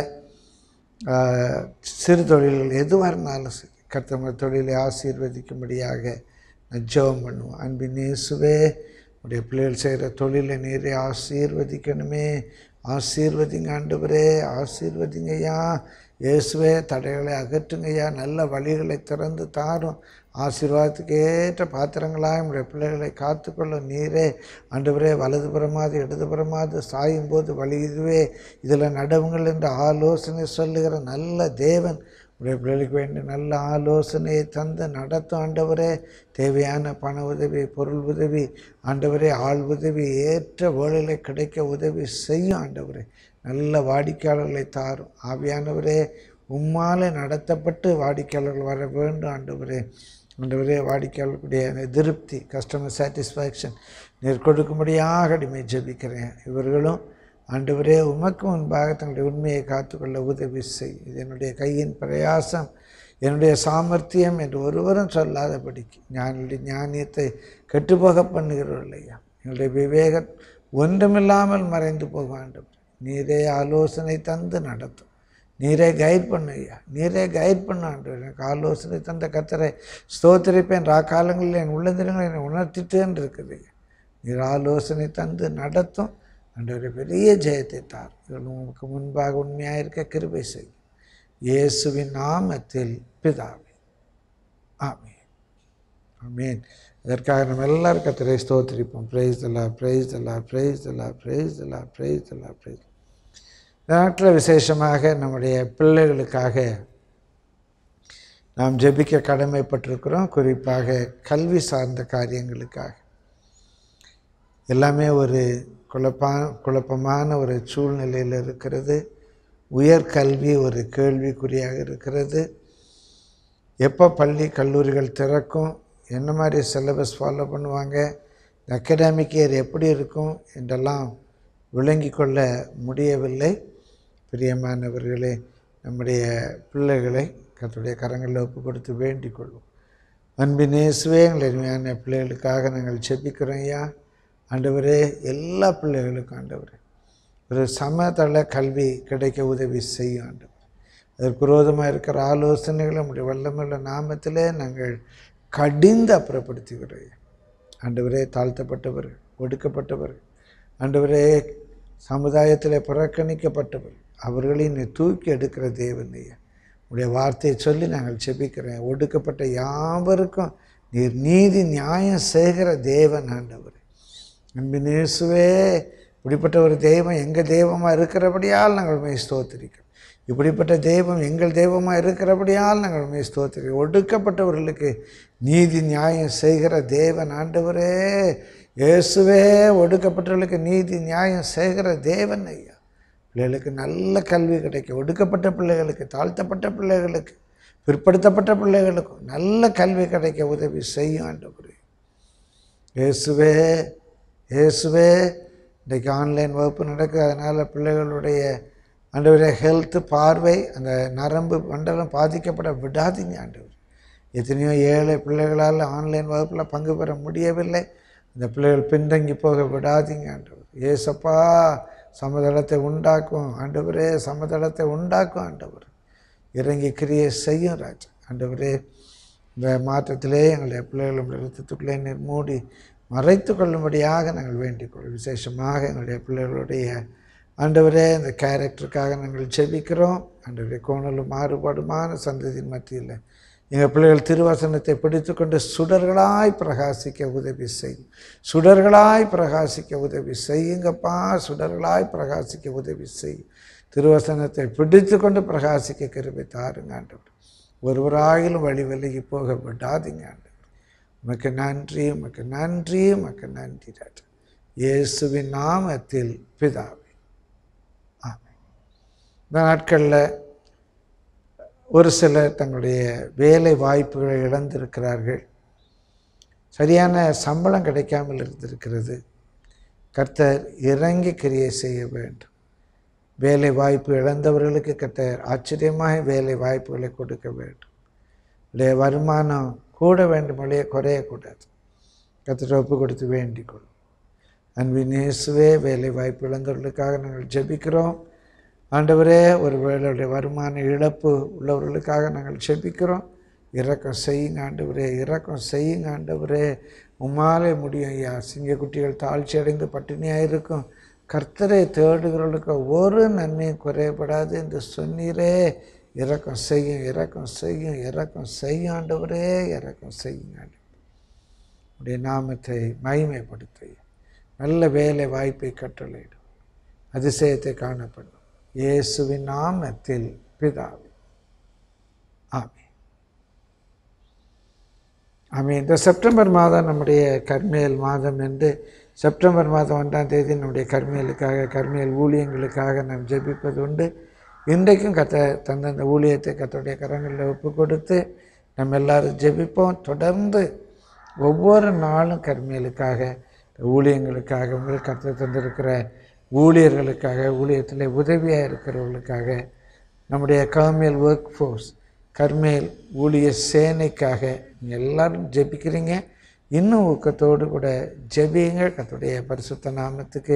ஆஹ், சிறு தொழில்கள் எதுவாக இருந்தாலும் சரி கர்த்தவங்க தொழிலை ஆசீர்வதிக்கும்படியாக நான் ஜெபம் பண்ணுவோம் அன்பின் இயேசுவே உடைய பிள்ளைகள் செய்கிற தொழிலை நீரே ஆசீர்வதிக்கணுமே ஆசீர்வதிங்க ஆண்டவரே ஆசீர்வதிங்கய்யா இயேசுவே தடைகளை அகற்றுங்கய்யா நல்ல வழிகளை திறந்து தாரும் ஆசீர்வாதத்துக்கு ஏற்ற பாத்திரங்களாக நம்முடைய பிள்ளைகளை காத்துக்கொள்ளும் நீரே ஆண்டவரே வலதுபுறமாது இடதுபுறமாது சாயும் போது வழி இதுவே இதில் நடவுங்கள் என்று ஆலோசனை சொல்லுகிற நல்ல தேவன் உடைய பிள்ளைகளுக்கு வேண்டிய நல்ல ஆலோசனையை தந்து நடத்தும் ஆண்டவரே தேவையான பண உதவி பொருள் உதவி ஆண்டவரே ஆள் உதவி ஏற்ற வேளையில கிடைக்க உதவி செய்யும் ஆண்டவரே நல்ல வாடிக்கையாளர்களை தாரும் ஆவியானவரே உம்மாலே நடத்தப்பட்டு வாடிக்கையாளர்கள் வர வேண்டும் ஆண்டவரே ஆண்டவரே வாடிக்கையாளர்களுடைய அந்த திருப்தி கஸ்டமர் சாட்டிஸ்ஃபேக்ஷன் நீர் கொடுக்கும்படியாக அடிமை ஜெபிக்கிறேன் இவர்களும் ஆண்டவரே உமக்கு முன்பாக தங்களுடைய உண்மையை காத்துக்கொள்ள உதவி செய் இது என்னுடைய கையின் பிரயாசம் என்னுடைய சாமர்த்தியம் என்று ஒருவரும் சொல்லாதபடிக்கு ஞானுடைய ஞானியத்தை கெட்டுப்போக பண்ணுகிறவர்கள் ஐயா எங்களுடைய விவேகம் ஒன்றுமில்லாமல் மறைந்து போக வேண்டும் நீரே ஆலோசனை தந்து நடத்தும் நீரே கைட் பண்ணு ஐயா நீரே கைட் பண்ண ஆண்டவர் எனக்கு ஆலோசனை தந்த கத்தரை ஸ்தோத்திரிப்பேன் ரா காலங்களில் என் உள்ளந்திரங்களை என்னை உணர்த்திட்டேன்னு இருக்குது ஐயா நீர் ஆலோசனை தந்து நடத்தும் ஆண்டவரை பெரிய ஜெயத்தை தார் இவர்கள் உமக்கு முன்பாக உண்மையாக இருக்க கிருபை செய்யும் இயேசுவின் நாமத்தில் பிதாவே ஆமென் ஆமென் அதற்காக நம்ம எல்லாரும் கத்தரை ஸ்தோத்திரிப்போம் praise the Lord praise the Lord praise the Lord praise the Lord praise the Lord praise நாட்டில் விசேஷமாக நம்முடைய பிள்ளைகளுக்காக நாம் ஜெபிக்க கடமைப்பட்டிருக்கிறோம் குறிப்பாக கல்வி சார்ந்த காரியங்களுக்காக எல்லாமே ஒரு குழப்பா குழப்பமான ஒரு சூழ்நிலையில் இருக்கிறது உயர்கல்வி ஒரு கேள்விக்குறியாக இருக்கிறது எப்போ பள்ளி கல்லூரிகள் திறக்கும் என்ன மாதிரி சிலபஸ் ஃபாலோ பண்ணுவாங்க அகடாமிக் இயர் எப்படி இருக்கும் என்றெல்லாம் விளங்கி கொள்ள முடியவில்லை பிரியமானவர்களே நம்முடைய பிள்ளைகளை கர்த்தருடைய கரங்களில் ஒப்பு கொடுத்து வேண்டிக் கொள்வோம் அன்பின் இயேசுவே எங்கள் அருமையான பிள்ளைகளுக்காக நாங்கள் செபிக்கிறோம் ஐயா ஆண்டவரே எல்லா பிள்ளைகளுக்கும் ஆண்டவரே ஒரு சமதள கல்வி கிடைக்க உதவி செய்யும் ஆண்டவர் அதற்கு விரோதமாக இருக்கிற ஆலோசனைகளை நம்முடைய வல்லமுள்ள நாமத்திலே நாங்கள் கடிந்து அப்புறப்படுத்துகிறோம் ஐயா. ஆண்டவரே தாழ்த்தப்பட்டவர்கள் ஒடுக்கப்பட்டவர்கள் ஆண்டவரே சமுதாயத்தில் புறக்கணிக்கப்பட்டவர்கள் அவர்களையும் நீ தூக்கி எடுக்கிற தேவன் ஐயா உடைய வார்த்தையை சொல்லி நாங்கள் செபிக்கிறேன் ஒடுக்கப்பட்ட யாவருக்கும் நீர் நீதி நியாயம் செய்கிற தேவன் ஆண்டவர் அன்பின் இயேசுவே இப்படிப்பட்ட ஒரு தெய்வம் எங்கள் தெய்வமாக இருக்கிறபடியால் நாங்கள் உண்மை ஸ்தோத்திரிக்கிறோம் இப்படிப்பட்ட தெய்வம் எங்கள் தெய்வமாக இருக்கிறபடியால் நாங்கள் உண்மை ஸ்தோத்திரிக்கிறோம் ஒடுக்கப்பட்டவர்களுக்கு நீதி நியாயம் செய்கிற தேவன் ஆண்டவரே இயேசுவே ஒடுக்கப்பட்டவர்களுக்கு நீதி நியாயம் செய்கிற தேவன் ஐயா பிள்ளைகளுக்கு நல்ல கல்வி கிடைக்கும் ஒடுக்கப்பட்ட பிள்ளைகளுக்கு தாழ்த்தப்பட்ட பிள்ளைகளுக்கு பிற்படுத்தப்பட்ட பிள்ளைகளுக்கும் நல்ல கல்வி கிடைக்க உதவி செய்யும் ஆண்டவரே இயேசுவே இயேசுவே இன்றைக்கு ஆன்லைன் வகுப்பு நடக்குது அதனால் பிள்ளைகளுடைய ஆண்டவரே ஹெல்த்து பார்வை அந்த நரம்பு மண்டலம் பாதிக்கப்பட விடாதீங்க ஆண்டவர் எத்தனையோ ஏழை பிள்ளைகளால் ஆன்லைன் வகுப்பில் பங்கு பெற முடியவில்லை இந்த பிள்ளைகள் பின்தங்கி போக விடாதீங்க ஆண்டவர் ஏசப்பா சமதளத்தை உண்டாக்கும் ஆண்டவரே சமதளத்தை உண்டாக்கும் ஆண்டவர் இறங்கி கிரியை செய்யும் ராஜா ஆண்டவரே இந்த மாற்றத்திலே எங்களுடைய பிள்ளைகளுடைய ரத்தத்துக்குள்ளே நீர் மூடி மறைத்து கொள்ளும்படியாக நாங்கள் வேண்டிக் கொள்வோம் விசேஷமாக எங்களுடைய பிள்ளைகளுடைய ஆண்டவரே இந்த கேரக்டருக்காக நாங்கள் செபிக்கிறோம் ஆண்டவரே கோணலும் மாறுபாடுமான சந்ததியின் மத்தியில் எங்கள் பிள்ளைகள் திருவசனத்தை பிடித்துக்கொண்டு சுடர்களாய் பிரகாசிக்க உதவி செய்யும் சுடர்களாய் பிரகாசிக்க உதவி செய்யுங்கப்பா சுடர்களாய் பிரகாசிக்க உதவி செய்யும் திருவசனத்தை பிடித்துக்கொண்டு பிரகாசிக்க கிருபை தாருங்க ஆண்டவர் ஒருவராகிலும் வழி விலகி போக விடாதீங்க ஆண்டவர் உமக்கு நன்றி உமக்கு நன்றி உமக்கு நன்றி ராஜா இயேசுவின் நாமத்தில் பிதாவே ஆமென் இந்த நாட்களில் ஒரு சிலர் தங்களுடைய வேலை வாய்ப்புகளை இழந்திருக்கிறார்கள் சரியான சம்பளம் கிடைக்காமல் இருந்திருக்கிறது கர்த்தர் இறங்கி கிரியை செய்ய வேண்டும் வேலை வாய்ப்பு இழந்தவர்களுக்கு கர்த்தர் ஆச்சரியமாக வேலை வாய்ப்புகளை கொடுக்க வேண்டும் உடைய வருமானம் கூட வேண்டுமொழியே குறையக்கூடாது கர்த்தர் ஒப்பு கொடுத்து வேண்டிக் கொள்ளும் அன்பின் இயேசுவே வேலை வாய்ப்பு இழந்தவர்களுக்காக நாங்கள் ஜெபிக்கிறோம் ஆண்டவரே ஒரு வேளையுடைய வருமான இழப்பு உள்ளவர்களுக்காக நாங்கள் செபிக்கிறோம் இரக்கம் செய்யுங்க ஆண்டவரே இரக்கம் செய்யுங்க ஆண்டவரே உம்மாலே முடியும் ஐயா சிங்கக்குட்டிகள் தாழ்ச்சி அடைந்து பட்டினியாக இருக்கும் கர்த்தரை தேடுகிறவர்களுக்கு ஒரு நன்மையும் குறையப்படாது என்று சொன்னீரே இரக்கம் செய்யும் இரக்கம் செய்யும் இரக்கம் செய்யும் ஆண்டவரே இரக்கம் செய்யுங்க ஆண்டவரே உடைய நாமத்தை மகிமைப்படுத்த நல்ல வேலை வாய்ப்பை கட்டளையிடும் அதிசயத்தை காணப்படும் இயேசுவின் நாமத்தில் பிதாவே ஆமென் ஆமென் இந்த செப்டம்பர் மாதம் நம்முடைய கர்மேல் மாதம் என்று செப்டம்பர் மாதம் ஒன்றாம் தேதி நம்முடைய கர்மேலுக்காக கர்மேல் ஊழியங்களுக்காக நாம் ஜெபிப்பது உண்டு இன்றைக்கும் கத்த தந்த அந்த ஊழியத்தை கத்தருடைய கரங்களில் ஒப்பு கொடுத்து நம்ம எல்லாரும் ஜெபிப்போம் தொடர்ந்து ஒவ்வொரு நாளும் கர்மேலுக்காக ஊழியங்களுக்காக உங்களுக்கு கத்த தந்திருக்கிற ஊழியர்களுக்காக ஊழியத்தில் உதவியாக இருக்கிறவர்களுக்காக நம்முடைய கர்மேல் ஒர்க் ஃபோர்ஸ் கர்மேல் ஊழிய சேனைக்காக நீங்கள் எல்லாரும் ஜெபிக்கிறீங்க இன்னும் ஊக்கத்தோடு கூட ஜெபியுங்க கத்துடைய பரிசுத்த நாமத்துக்கு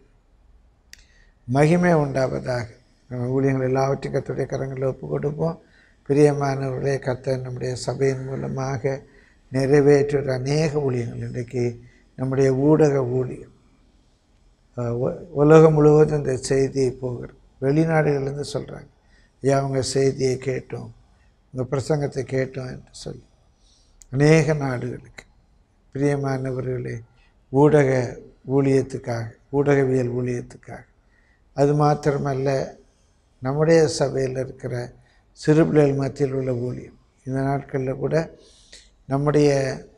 மகிமை உண்டாவதாக நம்ம ஊழியங்கள் எல்லாவற்றையும் கத்துடைய கரங்களில் ஒப்பு கொடுப்போம் பிரியமானவர்களே கத்த நம்முடைய சபையின் மூலமாக நிறைவேற்றுற அநேக ஊழியங்கள் இன்றைக்கு நம்முடைய ஊடக ஊழியம் அஹ் உ- உலகம் முழுவதும் இந்த செய்தி போகிறது வெளிநாடுகள்லேருந்து சொல்கிறாங்க ஐயா அவங்க செய்தியை கேட்டோம் உங்கள் பிரசங்கத்தை கேட்டோம் என்று சொல்லி அநேக நாடுகளுக்கு பிரியமானவர்களே ஊடக ஊழியத்துக்காக ஊடகவியல் ஊழியத்துக்காக அது மாத்திரமல்ல நம்முடைய சபையில் இருக்கிற சிறு பிள்ளைகள் மத்தியில் உள்ள ஊழியம் இந்த நாட்களில் கூட நம்முடைய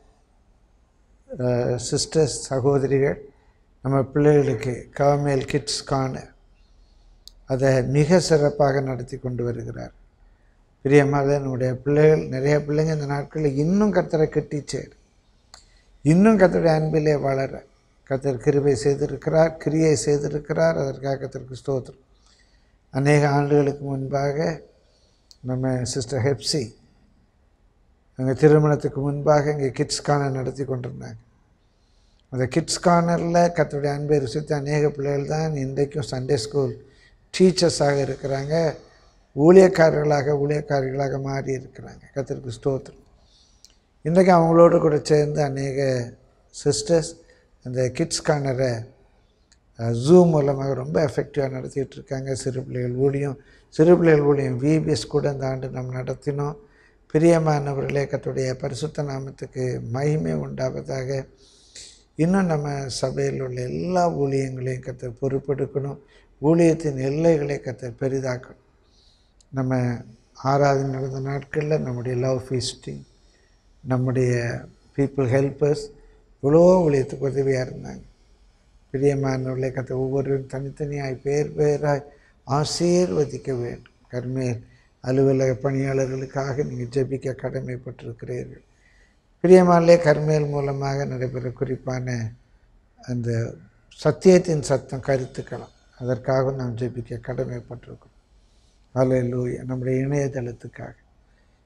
சிஸ்டர்ஸ் சகோதரிகள் நம்ம பிள்ளைகளுக்கு காமேல் கிட்ஸ் காண அதை மிக சிறப்பாக நடத்தி கொண்டு வருகிறார் பிரியமாக நம்முடைய பிள்ளைகள் நிறைய பிள்ளைங்க இந்த நாட்களில் இன்னும் கத்தரை கட்டி சேர் இன்னும் கத்தருடைய அன்பிலே வளர கத்தர் கிருபை செய்திருக்கிறார் கிரியை செய்திருக்கிறார் அதற்காக கத்தருக்கு ஸ்தோத்திரம் அநேக ஆண்டுகளுக்கு முன்பாக நம்ம சிஸ்டர் ஹெப்சி எங்கள் திருமணத்துக்கு முன்பாக இங்கே கிட்ஸ் கார்னர் நடத்தி கொண்டிருந்தாங்க அந்த கிட்ஸ் கார்னரில் கத்தருடைய அன்பை ருசித்த அநேக பிள்ளைகள் தான் இன்றைக்கும் சண்டே ஸ்கூல் டீச்சர்ஸாக இருக்கிறாங்க ஊழியக்காரர்களாக ஊழியக்காரிகளாக மாறி இருக்கிறாங்க கத்தருக்கு ஸ்தோத்திரம் இன்றைக்கு அவங்களோடு கூட சேர்ந்து அநேக சிஸ்டர்ஸ் அந்த கிட்ஸ் கார்னரை ஜூம் மூலமாக ரொம்ப எஃபெக்டிவாக நடத்திட்டு இருக்காங்க சிறு பிள்ளைகள் ஊழியம் சிறு பிள்ளைகள் ஊழியம் விபிஎஸ் கூட இந்த ஆண்டு நாம் நடத்தினோம் பிரியமானவர்களே கத்துடைய பரிசுத்த நாமத்துக்கு மகிமை உண்டாவதாக இன்னும் நம்ம சபையில் உள்ள எல்லா ஊழியங்களையும் கத்தர் பொறுப்பெடுக்கணும் ஊழியத்தின் எல்லைகளை கத்தர் பெரிதாக்கணும் நம்ம ஆராதனை நடந்த நாட்களில் நம்முடைய லவ் ஃபீஸ்டி நம்முடைய பீப்புள் ஹெல்ப்பர்ஸ் இவ்வளோ ஊழியத்துக்கு உதவியாக இருந்தாங்க பிரியமானவர்களை கத்த ஒவ்வொருவரும் தனித்தனியாய் பேர் பேராய் ஆசீர்வதிக்க வேண்டும் கர்மேல் அலுவலக பணியாளர்களுக்காக நீங்கள் ஜெபிக்க கடமைப்பட்டிருக்கிறீர்கள் பிரியமானே கர்மேல் மூலமாக நடைபெற குறிப்பான அந்த சத்தியத்தின் சத்தம் கருத்துக்களம் அதற்காக நாம் ஜெபிக்க கடமைப்பட்டிருக்கிறோம் ஹalleluya நம்முடைய இணையதளத்துக்காக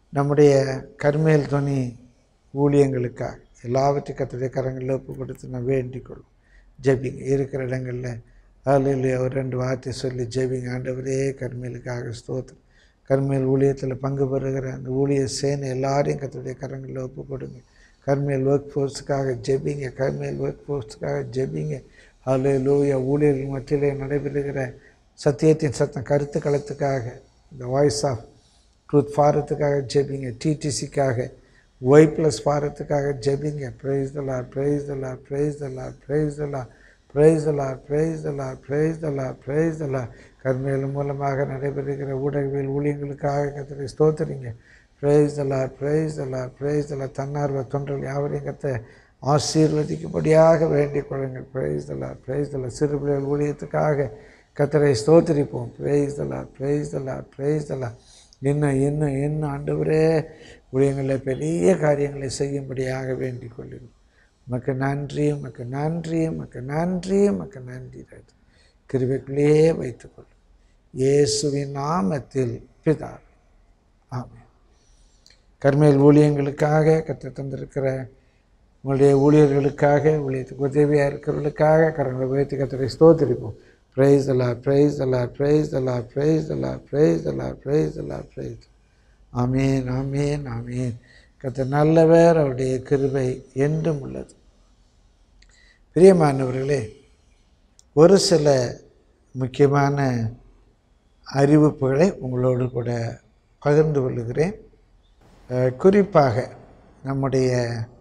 நம்முடைய கர்மேல் துணி ஊழியங்களுக்காக எல்லாவற்றையும் கத்துடைய கரங்களில் ஒப்பு கொடுத்து நான் வேண்டிக் கொள்வோம் ஜெபிங்க இருக்கிற இடங்களில் அதில் ஒரு ரெண்டு வார்த்தை சொல்லி ஜெபிங்க ஆண்டவரே கர்மேலுக்காக ஸ்தோத்திரம் கர்மேல் ஊழியத்தில் பங்கு பெறுகிற அந்த ஊழிய சேனை எல்லாரையும் கத்துடைய கரங்களில் ஒப்பு கொடுங்க கர்மேல் ஒர்க் ஃபோர்ஸுக்காக ஜெபிங்க கர்மேல் ஒர்க் ஃபோர்ஸுக்காக ஜெபிங்க அதில் லூயா ஊழியர்கள் மத்தியிலே நடைபெறுகிற சத்தியத்தின் சத்தம் கருத்து களத்துக்காக இந்த வாய்ஸ் ஆஃப் ட்ரூத் ஃபாரத்துக்காக ஜெபிங்க டிடிசிக்காக ஒய் ப்ளஸ் ஃபாரத்துக்காக ஜெபிங்க price the Lord praise the Lord praise the Lord praise the Lord praise the Lord praise the Lord praise the Lord praise தலா கர்மேல் மூலமாக நடைபெறுகிற ஊடகவியல் ஊழியங்களுக்காக கத்தரை ஸ்தோத்திரிங்க praise the Lord praise the Lord praise the Lord தன்னார்வ தொண்டர்கள் யாவரையும் கத்த ஆசீர்வதிக்கும்படியாக வேண்டிக் கொள்ளுங்கள் ப்ரைஸ் தலா ப்ரைஸ் தலா சிறு பிள்ளைகள் ஊழியத்துக்காக கத்தரை ஸ்தோத்திரிப்போம் praise the Lord praise the Lord praise the Lord இன்னும் இன்னும் இன்னும் ஆண்டவரே ஊழியங்களில் பெரிய காரியங்களை செய்யும்படியாக வேண்டிக் கொள்ளுங்கள் உமக்கு நன்றி உமக்கு நன்றி உமக்கு நன்றி உமக்கு நன்றி ராஜா கிருபைக்குள்ளேயே வைத்துக்கொள்ளும் இயேசுவின் நாமத்தில் பிதா ஆமென் கர்மேல் ஊழியங்களுக்காக கற்று தந்திருக்கிற உங்களுடைய ஊழியர்களுக்காக ஊழியத்துக்கு உதவியாக இருக்கிறவர்களுக்காக கரங்களை உயர்த்தி கத்தரை ஸ்தோத்திரிப்போம் ப்ரைஸ் அல்லா ப்ரைஸ் அல்லா ப்ரைஸ் அல்லா ப்ரைஸ் அல்லா ப்ரைஸ் அல்லா ப்ரைஸ் அல்லா ப்ரைஸ் ஆமீன் ஆமீன் ஆமீன் கத்த நல்லவர் அவருடைய கிருபை என்றும் உள்ளது பிரியமானவர்களே ஒரு சில முக்கியமான அறிவிப்புகளை உங்களோடு கூட பகிர்ந்து கொள்ளுகிறேன் அஹ், குறிப்பாக நம்முடைய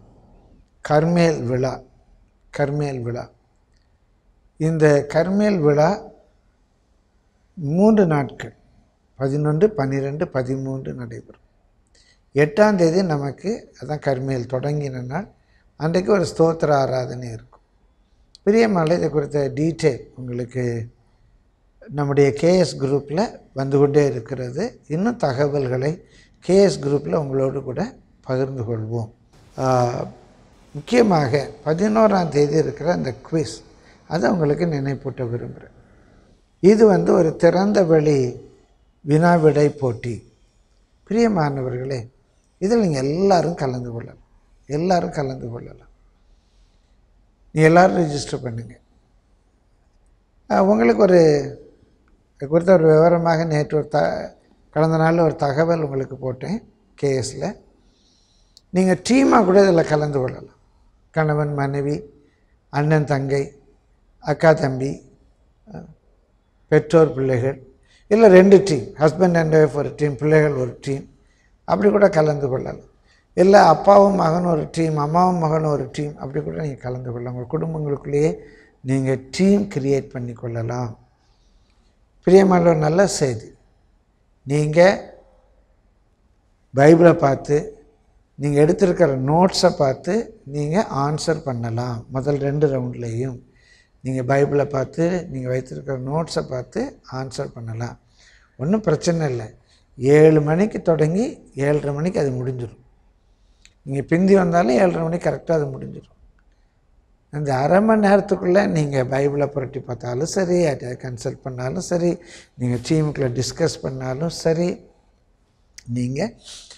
கர்மேல் விழா கர்மேல் விழா இந்த கர்மேல் விழா மூன்று நாட்கள் பதினொன்று பன்னிரெண்டு பதிமூன்று நடைபெறும் எட்டாம் தேதி நமக்கு அதான் கர்மேல் தொடங்கின நாள் அன்றைக்கு ஒரு ஸ்தோத்திர ஆராதனை இருக்கும் பிரியமலை இதை குறித்த டீட்டெயில் உங்களுக்கு நம்முடைய கேஎஸ் குரூப்பில் வந்து கொண்டே இருக்கிறது இன்னும் தகவல்களை கேஎஸ் குரூப்பில் உங்களோடு கூட பகிர்ந்து கொள்வோம் ஆஹ், முக்கியமாக பதினோராம் தேதி இருக்கிற அந்த குவிஸ் அதை உங்களுக்கு நினைப்பூட்ட விரும்புகிறேன் இது வந்து ஒரு திறந்த வெளி வினாவிடை போட்டி பிரியமானவர்களே இதில் நீங்கள் எல்லாரும் கலந்து கொள்ளலாம் எல்லாரும் கலந்து கொள்ளலாம் நீ எல்லாரும் ரெஜிஸ்டர் பண்ணுங்கள் அஹ் உங்களுக்கு ஒரு இது குறித்த ஒரு விவரமாக நேற்று ஒரு த கடந்த நாளில் ஒரு தகவல் உங்களுக்கு போட்டேன் கேஎஸில் நீங்கள் டீமாக கூட இதில் கலந்து கொள்ளலாம் கணவன் மனைவி அண்ணன் தங்கை அக்கா தம்பி அஹ், பெற்றோர் பிள்ளைகள் இல்லை ரெண்டு டீம் ஹஸ்பண்ட் அண்ட் ஒய்ஃப் ஒரு டீம் பிள்ளைகள் ஒரு டீம் அப்படி கூட கலந்து கொள்ளலாம் இல்லை அப்பாவும் மகனும் ஒரு டீம் அம்மாவும் மகனும் ஒரு டீம் அப்படி கூட நீங்கள் கலந்து கொள்ளலாம் உங்கள் குடும்பங்களுக்குள்ளேயே நீங்கள் டீம் கிரியேட் பண்ணி கொள்ளலாம் பிரியமான ஒரு நல்ல செய்தி நீங்கள் பைபிளை பார்த்து நீங்கள் எடுத்திருக்கிற நோட்ஸை பார்த்து நீங்கள் ஆன்சர் பண்ணலாம் முதல் ரெண்டு ரவுண்ட்லேயும் நீங்கள் பைபிளை பார்த்து நீங்கள் வைத்திருக்கிற நோட்ஸை பார்த்து ஆன்சர் பண்ணலாம் ஒன்றும் பிரச்சனை இல்லை ஏழு மணிக்கு தொடங்கி ஏழரை மணிக்கு அது முடிஞ்சிடும் நீங்கள் பிந்தி வந்தாலும் ஏழரை மணிக்கு கரெக்டாக அது முடிஞ்சிடும் அந்த அரை மணி நேரத்துக்குள்ளே நீங்கள் பைபிளை புரட்டி பார்த்தாலும் சரி யார்ட்டையாவது கன்சல்ட் பண்ணாலும் சரி நீங்கள் டீமுக்குள்ளே டிஸ்கஸ் பண்ணாலும் சரி நீங்கள்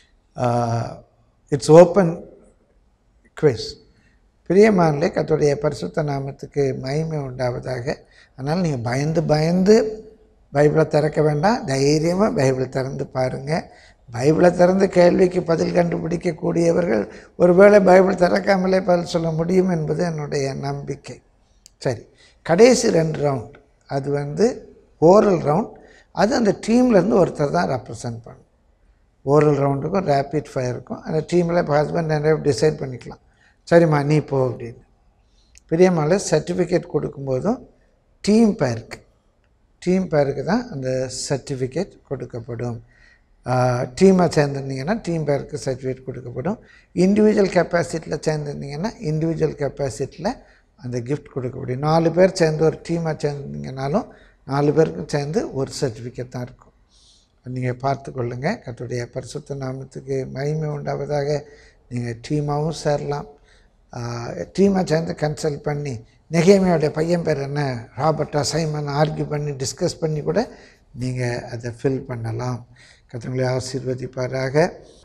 இட்ஸ் ஓப்பன் குவிஸ் பிரியமானலே கர்த்தருடைய பரிசுத்த நாமத்துக்கு மகிமை உண்டாவதாக அதனால் நீங்கள் பயந்து பயந்து பைபிளை திறக்க வேண்டாம் தைரியமாக பைபிளை திறந்து பாருங்கள் பைபிளை திறந்து கேள்விக்கு பதில் கண்டுபிடிக்கக்கூடியவர்கள் ஒருவேளை பைபிள் திறக்காமலே பதில் சொல்ல முடியும் என்பது என்னுடைய நம்பிக்கை சரி கடைசி ரெண்டு ரவுண்ட் அது வந்து ஓரல் ரவுண்ட் அது அந்த டீம்லேருந்து ஒருத்தர் தான் ரெப்ரசன்ட் பண்ணும் ஓரல் ரவுண்டுக்கும் ரேபிட் ஃபயருக்கும் அந்த டீமில் இப்போ ஹஸ்பண்ட் அண்ட் ஒய்ஃப் டிசைட் பண்ணிக்கலாம் சரிம்மா நீ போ அப்படின்னு பெரியம்மாவில் சர்டிஃபிகேட் கொடுக்கும்போதும் டீம் பேருக்கு டீம் பேருக்கு தான் அந்த சர்டிஃபிகேட் கொடுக்கப்படும் டீமாக சேர்ந்துருந்தீங்கன்னா டீம் பேருக்கு சர்டிஃபிகேட் கொடுக்கப்படும் இண்டிவிஜுவல் கெப்பாசிட்டியில் சேர்ந்துருந்தீங்கன்னா இண்டிவிஜுவல் கெப்பாசிட்டியில் அந்த கிஃப்ட் கொடுக்கப்படும் நாலு பேர் சேர்ந்து ஒரு டீமாக சேர்ந்துருந்தீங்கனாலும் நாலு பேருக்கும் சேர்ந்து ஒரு சர்டிஃபிகேட் தான் இருக்கும் நீங்கள் பார்த்து கொள்ளுங்கள் கர்த்தருடைய பரிசுத்த நாமத்துக்கு மகிமை உண்டாவதாக நீங்கள் டீமாகவும் சேரலாம் டீமாக சேர்ந்து கன்சல்ட் பண்ணி நெகேமியோடைய பையன் பேர் என்ன ராபர்ட்டா சைமன் ஆர்கியூ பண்ணி டிஸ்கஸ் பண்ணி கூட நீங்கள் அதை ஃபில் பண்ணலாம் கர்த்தங்களை ஆசீர்வதிப்பாராக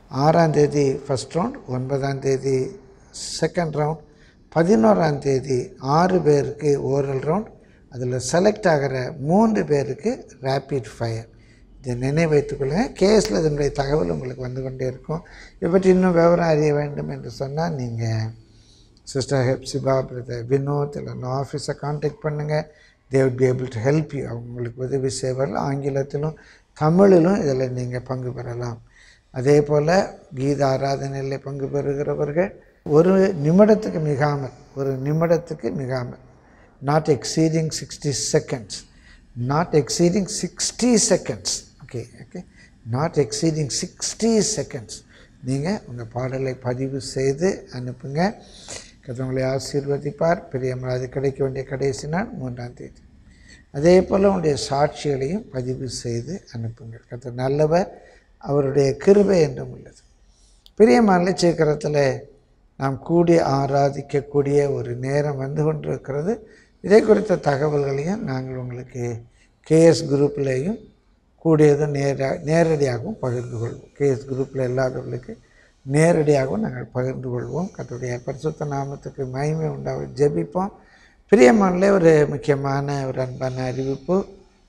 ஆறாம் தேதி ஃபஸ்ட் ரவுண்ட் ஒன்பதாம் தேதி செகண்ட் ரவுண்ட் பதினோராம் தேதி ஆறு பேருக்கு ஓரல் ரவுண்ட் அதில் செலக்ட் ஆகிற மூன்று பேருக்கு ரேப்பிட் ஃபயர் இதை நினைவு வைத்துக்கொள்ளுங்கள் கேஸில் இதனுடைய தகவல் உங்களுக்கு வந்து கொண்டே இருக்கும் இதை பற்றி இன்னும் விவரம் அறிய வேண்டும் என்று சொன்னால் நீங்கள் சிஸ்டர் ஹெப்சிபா பிரதர் வினோத் இல்லைன்னா ஆஃபீஸை காண்டாக்ட் பண்ணுங்கள் தே would be able to help you அவங்களுக்கு உதவி செய்வார்கள் ஆங்கிலத்திலும் தமிழிலும் இதில் நீங்கள் பங்கு பெறலாம் அதே போல் கீத ஆராதனையில் பங்கு பெறுகிறவர்கள் ஒரு நிமிடத்துக்கு மிகாமல் ஒரு நிமிடத்துக்கு மிகாமல் not exceeding sixty seconds not exceeding sixty seconds okay okay not exceeding sixty seconds நீங்கள் உங்கள் பாடலை பதிவு செய்து அனுப்புங்க கத்தவங்களை ஆசீர்வதிப்பார் பிரியமராது கிடைக்க வேண்டிய கடைசி நாள் மூன்றாம் தேதி அதே போல் உங்களுடைய சாட்சிகளையும் பதிவு செய்து அனுப்புங்கள் கத்தர் நல்லவர் அவருடைய கிருபை என்றும் உள்ளது பிரியமான சீக்கிரத்தில் நாம் கூடி ஆராதிக்கக்கூடிய ஒரு நேரம் வந்து கொண்டிருக்கிறது இதை குறித்த தகவல்களையும் நாங்கள் உங்களுக்கு கேஎஸ் குரூப்லேயும் கூடியதும் நேர நேரடியாகவும் பகிர்ந்து கொள்வோம் கேஎஸ் குரூப்பில் இல்லாதவர்களுக்கு நேரடியாகவும் நாங்கள் பகிர்ந்து கொள்வோம் கத்துடைய பரிசுத்த நாமத்துக்கு மகிமை உண்டாக ஜெபிப்போம் பிரியமானலே ஒரு முக்கியமான ஒரு அன்பான அறிவிப்பு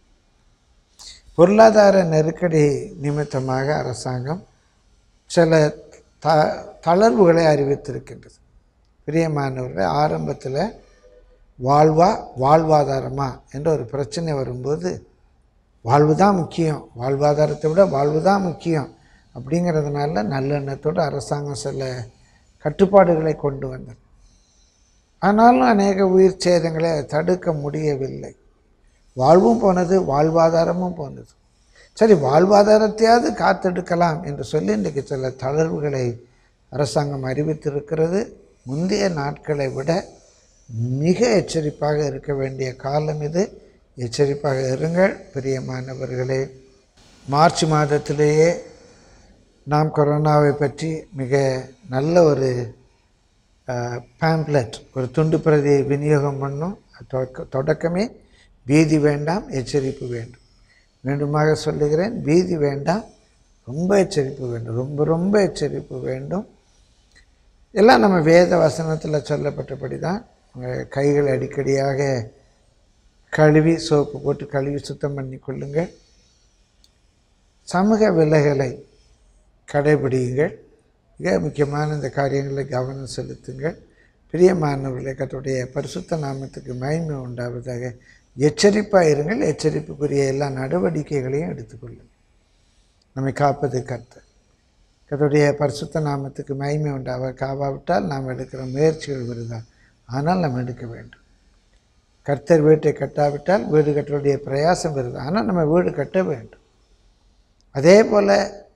பொருளாதார நெருக்கடி நிமித்தமாக அரசாங்கம் சில த தளர்வுகளை அறிவித்திருக்கின்றது பிரியமானவர்கள் ஆரம்பத்தில் வாழ்வா வாழ்வாதாரமா என்ற ஒரு பிரச்சனை வரும்போது வாழ்வு தான் முக்கியம் வாழ்வாதாரத்தை விட வாழ்வு தான் முக்கியம் அப்படிங்கிறதுனால நல்லெண்ணத்தோடு அரசாங்கம் சில கட்டுப்பாடுகளை கொண்டு வந்தது ஆனாலும் அநேக உயிர் சேதங்களை தடுக்க முடியவில்லை வாழ்வும் போனது வாழ்வாதாரமும் போனது சரி வாழ்வாதாரத்தையாவது காத்தெடுக்கலாம் என்று சொல்லி இன்றைக்கு சில தளர்வுகளை அரசாங்கம் அறிவித்திருக்கிறது முந்தைய நாட்களை விட மிக எச்சரிப்பாக இருக்க வேண்டிய காலம் இது எச்சரிப்பாக இருங்கள் பிரியமானவர்களே மார்ச் மாதத்திலேயே நாம் கொரோனாவை பற்றி மிக நல்ல ஒரு பேம்ப்லெட் ஒரு துண்டு பிரதியை விநியோகம் பண்ணோம் தொடக்க- தொடக்கமே பீதி வேண்டாம் எச்சரிப்பு வேண்டும் மீண்டுமாக சொல்லுகிறேன் பீதி வேண்டாம் ரொம்ப எச்சரிப்பு வேண்டும் ரொம்ப ரொம்ப எச்சரிப்பு வேண்டும் எல்லாம் நம்ம வேத வசனத்தில் சொல்லப்பட்டபடி தான் உங்கள் கைகளை அடிக்கடியாக கழுவி சோப்பு போட்டு கழுவி சுத்தம் பண்ணி கொள்ளுங்கள் சமூக விலகலை கடைபிடியுங்கள் மிக முக்கியமான இந்த காரியங்களில் கவனம் செலுத்துங்கள் பிரியமானவர்களை கத்துடைய பரிசுத்த நாமத்துக்கு மகிமை உண்டாவதாக எச்சரிப்பாக இருங்கள் எச்சரிப்புக்குரிய எல்லா நடவடிக்கைகளையும் எடுத்துக்கொள்ளுங்கள் நம்மை காப்பது கர்த்தர் கர்த்தருடைய பரிசுத்த நாமத்துக்கு மகிமை உண்டாக காவாவிட்டால் நாம் எடுக்கிற முயற்சிகள் விருதான் ஆனால் நாம் எடுக்க வேண்டும் கர்த்தர் வீட்டை கட்டாவிட்டால் வீடு கட்டுறதுடைய பிரயாசம் வருது ஆனால் நம்ம வீடு கட்ட வேண்டும் அதே போல்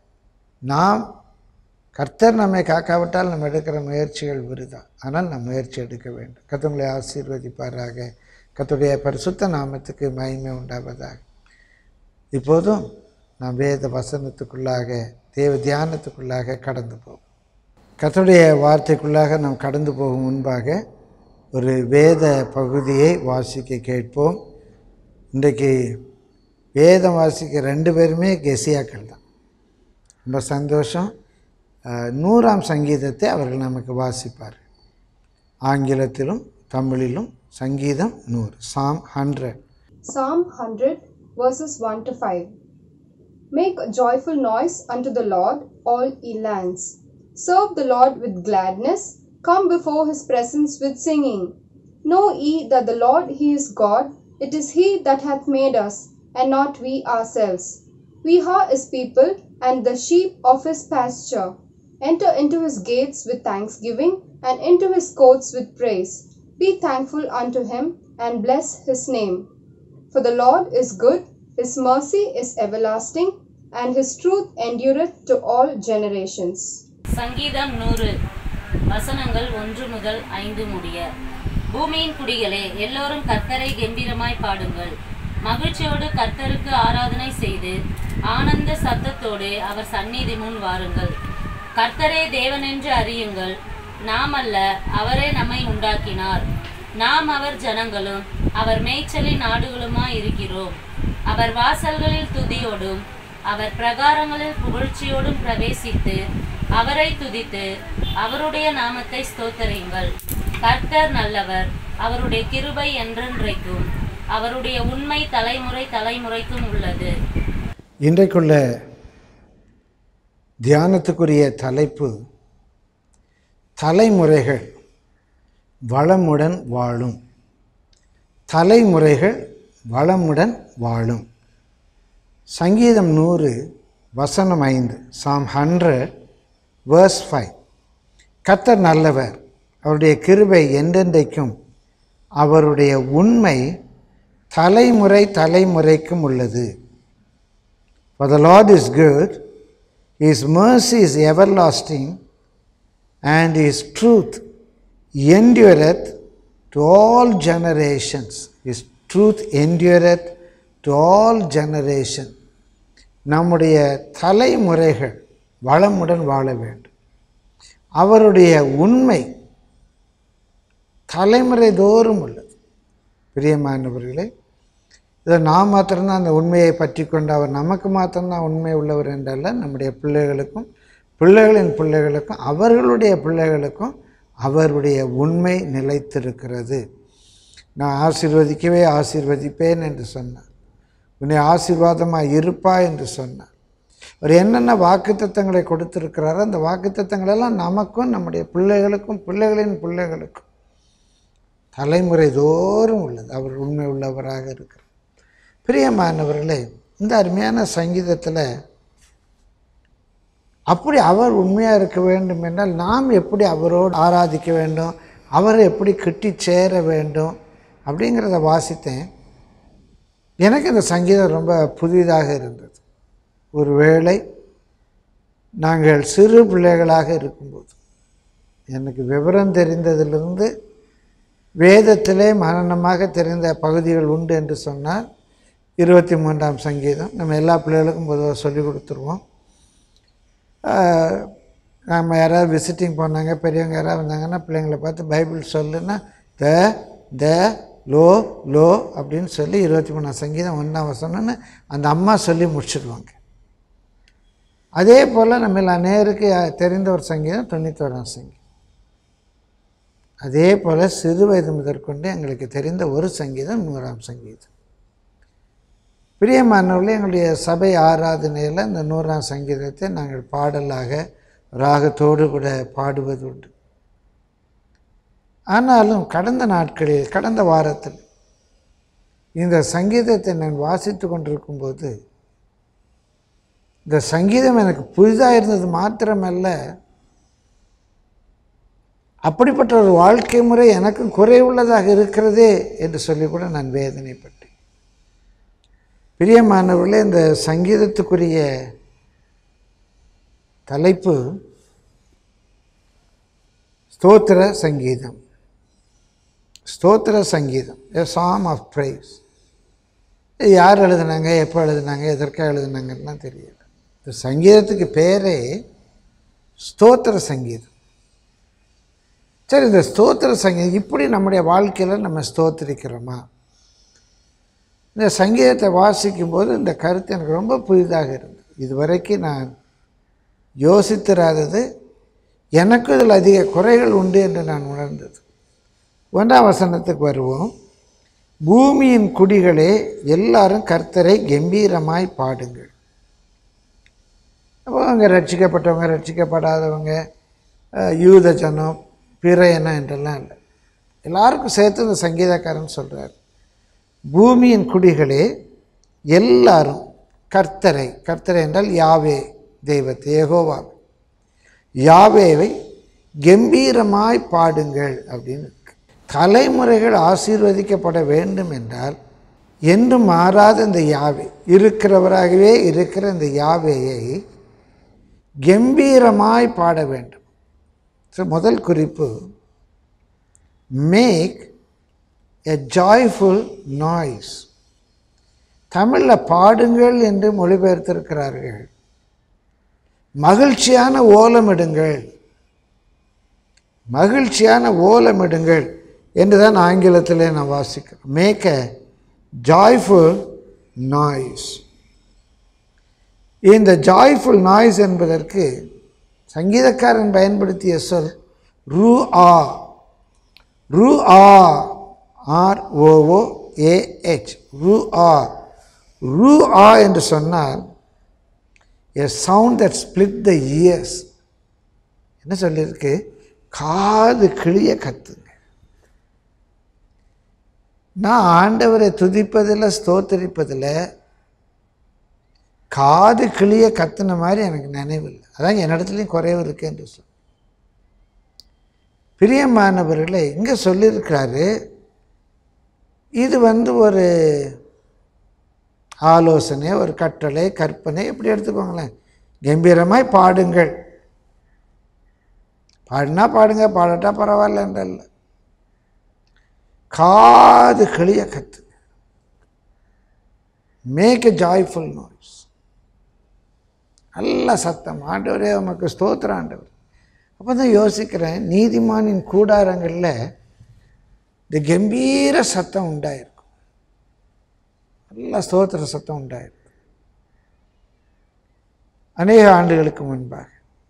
நாம் கர்த்தர் நம்மை காக்காவிட்டால் நம்ம எடுக்கிற முயற்சிகள் விருதா ஆனால் நாம் முயற்சி எடுக்க வேண்டும் கர்த்தங்களை ஆசீர்வதிப்பாராக கர்த்தருடைய பரிசுத்த நாமத்துக்கு மகிமை உண்டாவதாக இப்போதும் நாம் வேத வசனத்துக்குள்ளாக தேவ தியானத்துக்குள்ளாக கடந்து போவோம் கர்த்தருடைய வார்த்தைக்குள்ளாக நாம் கடந்து போகும் முன்பாக ஒரு வேத பகுதியை வாசிக்க கேட்போம் இன்றைக்கு வேதம் வாசிக்க ரெண்டு பேருமே கெசியாக்கள் தான் ரொம்ப சந்தோஷம் அஹ், நூறாம் சங்கீதத்தை அவர்கள் நமக்கு வாசிப்பார் ஆங்கிலத்திலும் தமிழிலும் சங்கீதம் நூறு psalm hundred Psalm 100, verses 1 to 5. Make a joyful noise unto the Lord, all ye lands. Serve the Lord with gladness. Come before his presence with singing. Know ye that the Lord, he is God. It is he that hath made us, and not we ourselves. We are his people, and the sheep of his pasture. Enter into his gates with thanksgiving, and into his courts with praise. Be thankful unto him, and bless his name. For the Lord is good, his mercy is everlasting, and his truth endureth to all generations. சங்கீதம் நூறு வசனங்கள் ஒன்று முதல் ஐந்து முடிய பூமியின் குடிகளே எல்லோரும் கர்த்தரை கெம்பீரமாய் பாடுங்கள் மகிழ்ச்சியோடு கர்த்தருக்கு ஆராதனை செய்து ஆனந்த சத்தத்தோடு அவர் சந்நிதி முன் வாருங்கள் கர்த்தரே தேவனென்று அறியுங்கள் நாம் அல்ல அவரே நம்மை உண்டாக்கினார் நாம் அவர் ஜனங்களும் அவர் மேய்ச்சலின் ஆடுகளுமாய் இருக்கிறோம் அவர் வாசல்களில் துதியோடும் அவர் பிரகாரங்களில் புகழ்ச்சியோடும் பிரவேசித்து அவரை துதித்து அவருடைய நாமத்தை ஸ்தோத்தரியுங்கள் கர்த்தர் நல்லவர் அவருடைய கிருபை என்றென்றைக்கும் அவருடைய உண்மை தலைமுறை தலைமுறைக்கும் உள்ளது இன்றைக்குள்ள தியானத்துக்குரிய தலைப்பு தலைமுறைகள் வளமுடன் வாழும் தலைமுறைகள் வளமுடன் வாழும் சங்கீதம் நூறு வசனம் ஐந்து சாம் ஹண்ட்ரட் வேர்ஸ் ஃபைவ் கர்த்தர் நல்லவர் அவருடைய கிருபை என்றென்றைக்கும் அவருடைய உண்மை தலைமுறை தலைமுறைக்கும் உள்ளது For the Lord is good, His mercy is everlasting, and His truth endureth to all generations. His truth endureth to all generations. நம்முடைய தலைமுறைகள் வளமுடன் வாழ வேண்டும் அவருடைய உண்மை தலைமுறை தோறும் உள்ளது பிரியமானவர்களே இதை நான் மாத்திரம்தான் அந்த உண்மையை பற்றி கொண்டு அவர் நமக்கு மாத்திரம்தான் உண்மை உள்ளவர் என்றல்ல நம்முடைய பிள்ளைகளுக்கும் பிள்ளைகளின் பிள்ளைகளுக்கும் அவர்களுடைய பிள்ளைகளுக்கும் அவருடைய உண்மை நிலைத்திருக்கிறது நான் ஆசீர்வதிக்கவே ஆசீர்வதிப்பேன் என்று சொன்னார் உன்னை ஆசீர்வாதமாக இருப்பா என்று சொன்னார் அவர் என்னென்ன வாக்குத்தத்தங்களை கொடுத்திருக்கிறாரோ அந்த வாக்குத்தத்தங்களெல்லாம் நமக்கும் நம்முடைய பிள்ளைகளுக்கும் பிள்ளைகளின் பிள்ளைகளுக்கும் தலைமுறை தோறும் உள்ளது அவர் உண்மை உள்ளவராக இருக்கிறார் பிரியமானவர்களே இந்த அருமையான சங்கீதத்தில் அப்படி அவர் உண்மையாக இருக்க வேண்டும் என்றால் நாம் எப்படி அவரோடு ஆராதிக்க வேண்டும் அவரை எப்படி கிட்டி சேர வேண்டும் அப்படிங்கிறத வாசித்தேன் எனக்கு இந்த சங்கீதம் ரொம்ப புதிதாக இருந்தது ஒருவேளை நாங்கள் சிறு பிள்ளைகளாக இருக்கும்போது எனக்கு விவரம் தெரிந்ததிலிருந்து வேதத்திலே மரணமாக தெரிந்த பகுதிகள் உண்டு என்று சொன்னால் இருபத்தி மூன்றாம் சங்கீதம் நம்ம எல்லா பிள்ளைகளுக்கும் பொதுவாக சொல்லி கொடுத்துருவோம் ஆஹ், நம்ம யாராவது விசிட்டிங் போனாங்க பெரியவங்க யாராவது வந்தாங்கன்னா பிள்ளைங்களை பார்த்து பைபிள் சொல்லுன்னா த த லோ லோ அப்படின்னு சொல்லி இருபத்தி மூணாம் சங்கீதம் ஒன்றாம் வசனம்னு அந்த அம்மா சொல்லி முடிச்சிடுவாங்க அதே போல் நம்ம அநேருக்கு தெரிந்த ஒரு சங்கீதம் தொண்ணூத்தோராம் சங்கீதம் அதே போல் சிறு வயது முதற்கொண்டு எங்களுக்கு தெரிந்த ஒரு சங்கீதம் நூறாம் சங்கீதம் பிரியமானவர்களே எங்களுடைய சபை ஆராதனையில் இந்த நூறாம் சங்கீதத்தை நாங்கள் பாடலாக ராகத்தோடு கூட பாடுவது உண்டு ஆனாலும் கடந்த நாட்களில் கடந்த வாரத்தில் இந்த சங்கீதத்தை நான் வாசித்து கொண்டிருக்கும்போது இந்த சங்கீதம் எனக்கு புதிதாக இருந்தது மாத்திரமல்ல அப்படிப்பட்ட ஒரு வாழ்க்கை முறை எனக்கும் குறைவுள்ளதாக இருக்கிறதே என்று சொல்லி கூட நான் வேதனைப்பட்டேன் பிரியமானவர்களே இந்த சங்கீதத்துக்குரிய தலைப்பு ஸ்தோத்திர சங்கீதம் ஸ்தோத்திர சங்கீதம் எ சாம் ஆஃப் ப்ரைஸ் யார் எழுதுனாங்க எப்போ எழுதுனாங்க எதற்காக எழுதுனாங்கலாம் தெரியல இந்த சங்கீதத்துக்கு பேரே ஸ்தோத்திர சங்கீதம் சரி இந்த ஸ்தோத்திர சங்கீதம் இப்படி நம்முடைய வாழ்க்கையில் நம்ம ஸ்தோத்திரிக்கிறோமா இந்த சங்கீதத்தை வாசிக்கும்போது இந்த கருத்து எனக்கு ரொம்ப புதிதாக இருந்தது இதுவரைக்கும் நான் யோசித்திராதது எனக்கும் இதில் அதிக குறைகள் உண்டு என்று நான் உணர்ந்தது ஒன்றாம் வசனத்துக்கு வருவோம் பூமியின் குடிகளே எல்லாரும் கர்த்தரை கம்பீரமாய் பாடுங்கள் அப்போ அவங்க ரட்சிக்கப்பட்டவங்க ரட்சிக்கப்படாதவங்க அஹ், யூத ஜனம் பிற இனம் என்றெல்லாம் இல்லை எல்லாருக்கும் சேர்த்து இந்த சங்கீதக்காரன் சொல்கிறார் பூமியின் குடிகளே எல்லாரும் கர்த்தரை கர்த்தரை என்றால் யாவே தெய்வத்தை ஏகோவா யாவேவை கம்பீரமாய் பாடுங்கள் அப்படின்னு இருக்கு தலைமுறைகள் ஆசீர்வதிக்கப்பட வேண்டும் என்றால் என்று மாறாத இந்த யாவே இருக்கிறவராகவே இருக்கிற இந்த யாவேயை கம்பீரமாய் பாட வேண்டும் ஸோ முதல் குறிப்பு மேக் எ ஜாய்ஃபுல் நாய்ஸ் தமிழில் பாடுங்கள் என்று மொழிபெயர்த்திருக்கிறார்கள் மகிழ்ச்சியான ஓலமிடுங்கள் மகிழ்ச்சியான ஓலமிடுங்கள் என்று தான் ஆங்கிலத்திலே நான் வாசிக்கிறேன் மேக் எ ஜாய்ஃபுல் நாய்ஸ் இந்த ஜாய்ஃபுல் நாய்ஸ் என்பதற்கு சங்கீதக்காரன் பயன்படுத்திய சொல் ரூ ஆ ரூ ஆ ஆர் ஓஓ ஏஹெச் ரூ ஆ ரூ ஆ என்று சொன்னால் a sound that split the ears என்ன சொல்லியிருக்கு காது கிளிய கத்துங்க நான் ஆண்டவரை துதிப்பதில் ஸ்தோத்தரிப்பதில் காது கிளிய கத்துன மாதிரி எனக்கு நினைவில்லை அதான் என்னிடத்துலையும் குறைவு இருக்கு என்று சொல் பிரியமானவர்களே இங்கே சொல்லியிருக்காரு இது வந்து ஒரு ஆலோசனை ஒரு கட்டளை கற்பனை எப்படி எடுத்துக்கோங்களேன் கம்பீரமாய் பாடுங்கள் பாடினா பாடுங்க பாடட்டா பரவாயில்லன்றல்ல காது கிளிய கத்து மேக் எ ஜாய்ஃபுல் நாய்ஸ் நல்ல சத்தம் ஆண்டவரே உமக்கு ஸ்தோத்திரம் ஆண்டவர் அப்போ தான் யோசிக்கிறேன் நீதிமானின் கூடாரங்களில் இந்த கம்பீர சத்தம் உண்டாயிருக்கும் நல்ல ஸ்தோத்திர சத்தம் உண்டாயிருக்கும் அநேக ஆண்டுகளுக்கு முன்பாக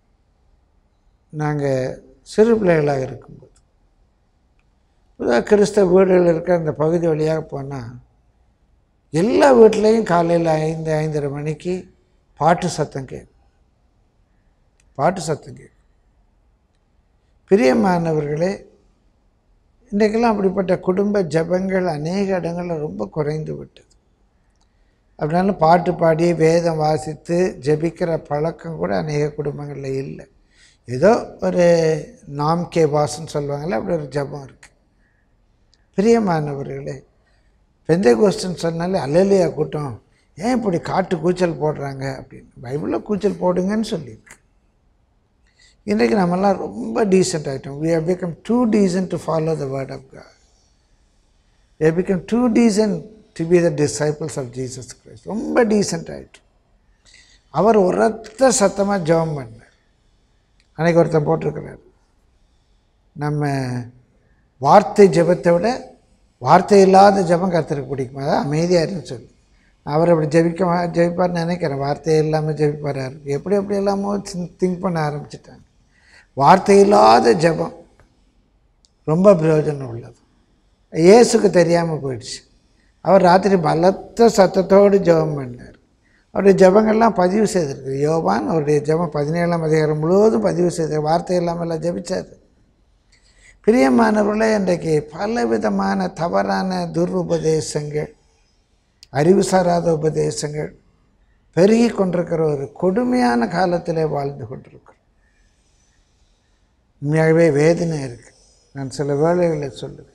நாங்கள் சிறு பிள்ளைகளாக இருக்கும்போது பொதுவாக கிறிஸ்தவ வீடுகள் இருக்கிற அந்த பகுதி வழியாக போனால் எல்லா வீட்லேயும் காலையில் ஐந்து ஐந்தரை மணிக்கு பாட்டு சத்தம் கேட்கும் பாட்டு சத்தம் கேட்கும் பிரியமானவர்களே இன்றைக்கெல்லாம் அப்படிப்பட்ட குடும்ப ஜபங்கள் அநேக இடங்களில் ரொம்ப குறைந்து விட்டது அப்படினாலும் பாட்டு பாடி வேதம் வாசித்து ஜெபிக்கிற பழக்கம் கூட அநேக குடும்பங்களில் இல்லை ஏதோ ஒரு நாம் கே வாசன்னு சொல்லுவாங்கள்ல அப்படி ஒரு ஜபம் இருக்குது பிரியமானவர்களே பெந்தை கோஷ்டன்னு சொன்னாலே அல்லலியா கூட்டம் ஏன் இப்படி காட்டு கூச்சல் போடுறாங்க அப்படின்னு பைபிளில் கூச்சல் போடுங்கன்னு சொல்லியிருக்கு இன்றைக்கு நம்மெல்லாம் ரொம்ப டீசெண்ட் ஆகிட்டோம் we have become too decent to follow the word of God we have become too decent to be the disciples of Jesus Christ ரொம்ப டீசெண்ட் ஆகிட்டோம் அவர் உரத்த சத்தமாக ஜெபம் பண்ணார் அன்னைக்கு ஒருத்தன் போட்டிருக்கிறார் நம்ம வார்த்தை ஜெபத்தை விட வார்த்தை இல்லாத ஜெபம் கருத்தருக்கு பிடிக்குமா அதான் அமைதியாக இருன்னு சொல்லி அவர் அப்படி ஜெபிக்க ஜெபிப்பார்னு நினைக்கிறேன் வார்த்தை இல்லாமல் ஜெபிப்பார் எப்படி எப்படி எல்லாமோ திங்க் பண்ண ஆரம்பிச்சிட்டாங்க வார்த்தை இல்லாத ஜெபம் ரொம்ப பிரயோஜனம் உள்ளது இயேசுக்கு தெரியாமல் போயிடுச்சு அவர் ராத்திரி பலத்த சத்தத்தோடு ஜெபம் பண்ணார் அவருடைய ஜெபங்கள்லாம் பதிவு செய்திருக்கு யோவான் அவருடைய ஜெபம் பதினேழாம் அதிகாரம் முழுவதும் பதிவு செய்த வார்த்தை இல்லாமல் ஜெபிச்சார் பிரியமானவர்களே இன்றைக்கு பல விதமான தவறான துருபதேசங்கள் அறிவு சாராத உபதேசங்கள் பெருகி கொண்டிருக்கிற ஒரு கொடுமையான காலத்திலே வாழ்ந்து கொண்டிருக்கிறோம் உண்மையாகவே வேதனை இருக்கு நான் சில வேளைகளை சொல்லுவேன்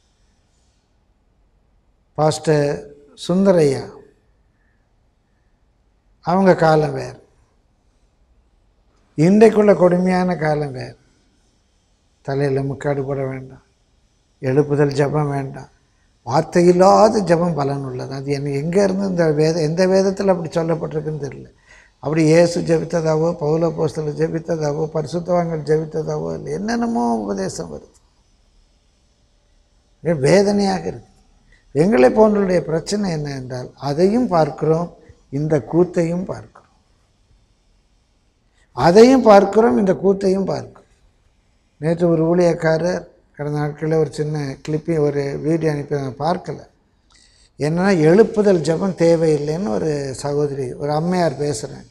பாஸ்டர் சுந்தரையா அவங்க காலம் வேறு இன்றைக்குள்ள கொடுமையான காலம் வேறு தலையில் முக்காடு போட வேண்டாம் எழுப்புதல் ஜபம் வேண்டாம் வார்த்தை இல்லாத ஜபம் பலன் உள்ளது அது எனக்கு எங்கே இருந்து இந்த வேத எந்த வேதத்தில் அப்படி சொல்லப்பட்டிருக்குன்னு தெரியல அப்படி இயேசு ஜெபித்ததாவோ பௌல போஸ்தல ஜெபித்ததாவோ பரிசுத்தவான்கள் ஜெபித்ததாவோ இல்லை என்னென்னமோ உபதேசம் வருது இது வேதனையாக இருக்கு எங்களை போன்றவருடைய பிரச்சனை என்ன என்றால் அதையும் பார்க்கிறோம் இந்த கூத்தையும் பார்க்கிறோம் அதையும் பார்க்கிறோம் இந்த கூத்தையும் பார்க்கிறோம் நேற்று ஒரு ஊழியக்காரர் கடந்த நாட்களில் ஒரு சின்ன கிளிப்பி ஒரு வீடியோ அனுப்பி நான் பார்க்கல என்னன்னா எழுப்புதல் ஜெபம் தேவையில்லைன்னு ஒரு சகோதரி ஒரு அம்மையார் பேசுகிறாங்க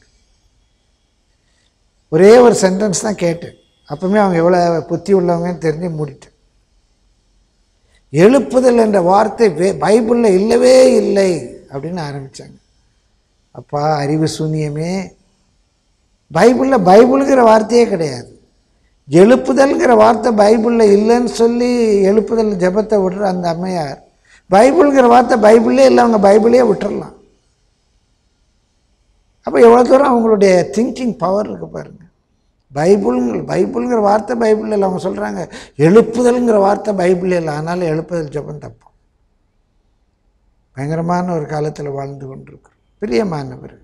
ஒரே ஒரு சென்டென்ஸ் தான் கேட்டேன் அப்பவுமே அவங்க எவ்வளோ புத்தி உள்ளவங்கன்னு தெரிஞ்சு மூடிட்டேன் எழுப்புதல் என்ற வார்த்தை வே பைபிளில் இல்லவே இல்லை அப்படின்னு ஆரம்பித்தாங்க அப்பா அறிவு சூன்யமே பைபிளில் பைபிளுங்கிற வார்த்தையே கிடையாது எழுப்புதல்ங்கிற வார்த்தை பைபிளில் இல்லைன்னு சொல்லி எழுப்புதல் ஜெபத்தை விடுற அந்த அம்மையார் பைபிளுங்கிற வார்த்தை பைபிளே இல்லை அவங்க பைபிளே விட்டுறலாம் அப்போ எவ்வளோ தூரம் அவங்களுடைய திங்கிங் பவர் இருக்கு பாருங்க பைபிளுங்க பைபிளுங்கிற வார்த்தை பைபிளில் இல்லை அவங்க சொல்கிறாங்க எழுப்புதல்ங்கிற வார்த்தை பைபிள் இல்லை அதனால் எழுப்புதல் ஜெபம் தப்பு பயங்கரமான ஒரு காலத்தில் வாழ்ந்து கொண்டிருக்கிறோம் பிரியமானவர்களே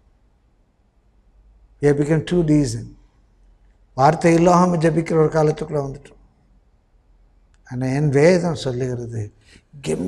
ஏ பிகம் டூ டீசன் வார்த்தை இல்லாமல் ஜபிக்கிற ஒரு காலத்துக்குள்ளே வந்துட்டோம் ஆனால் என் வேதம் சொல்லுகிறது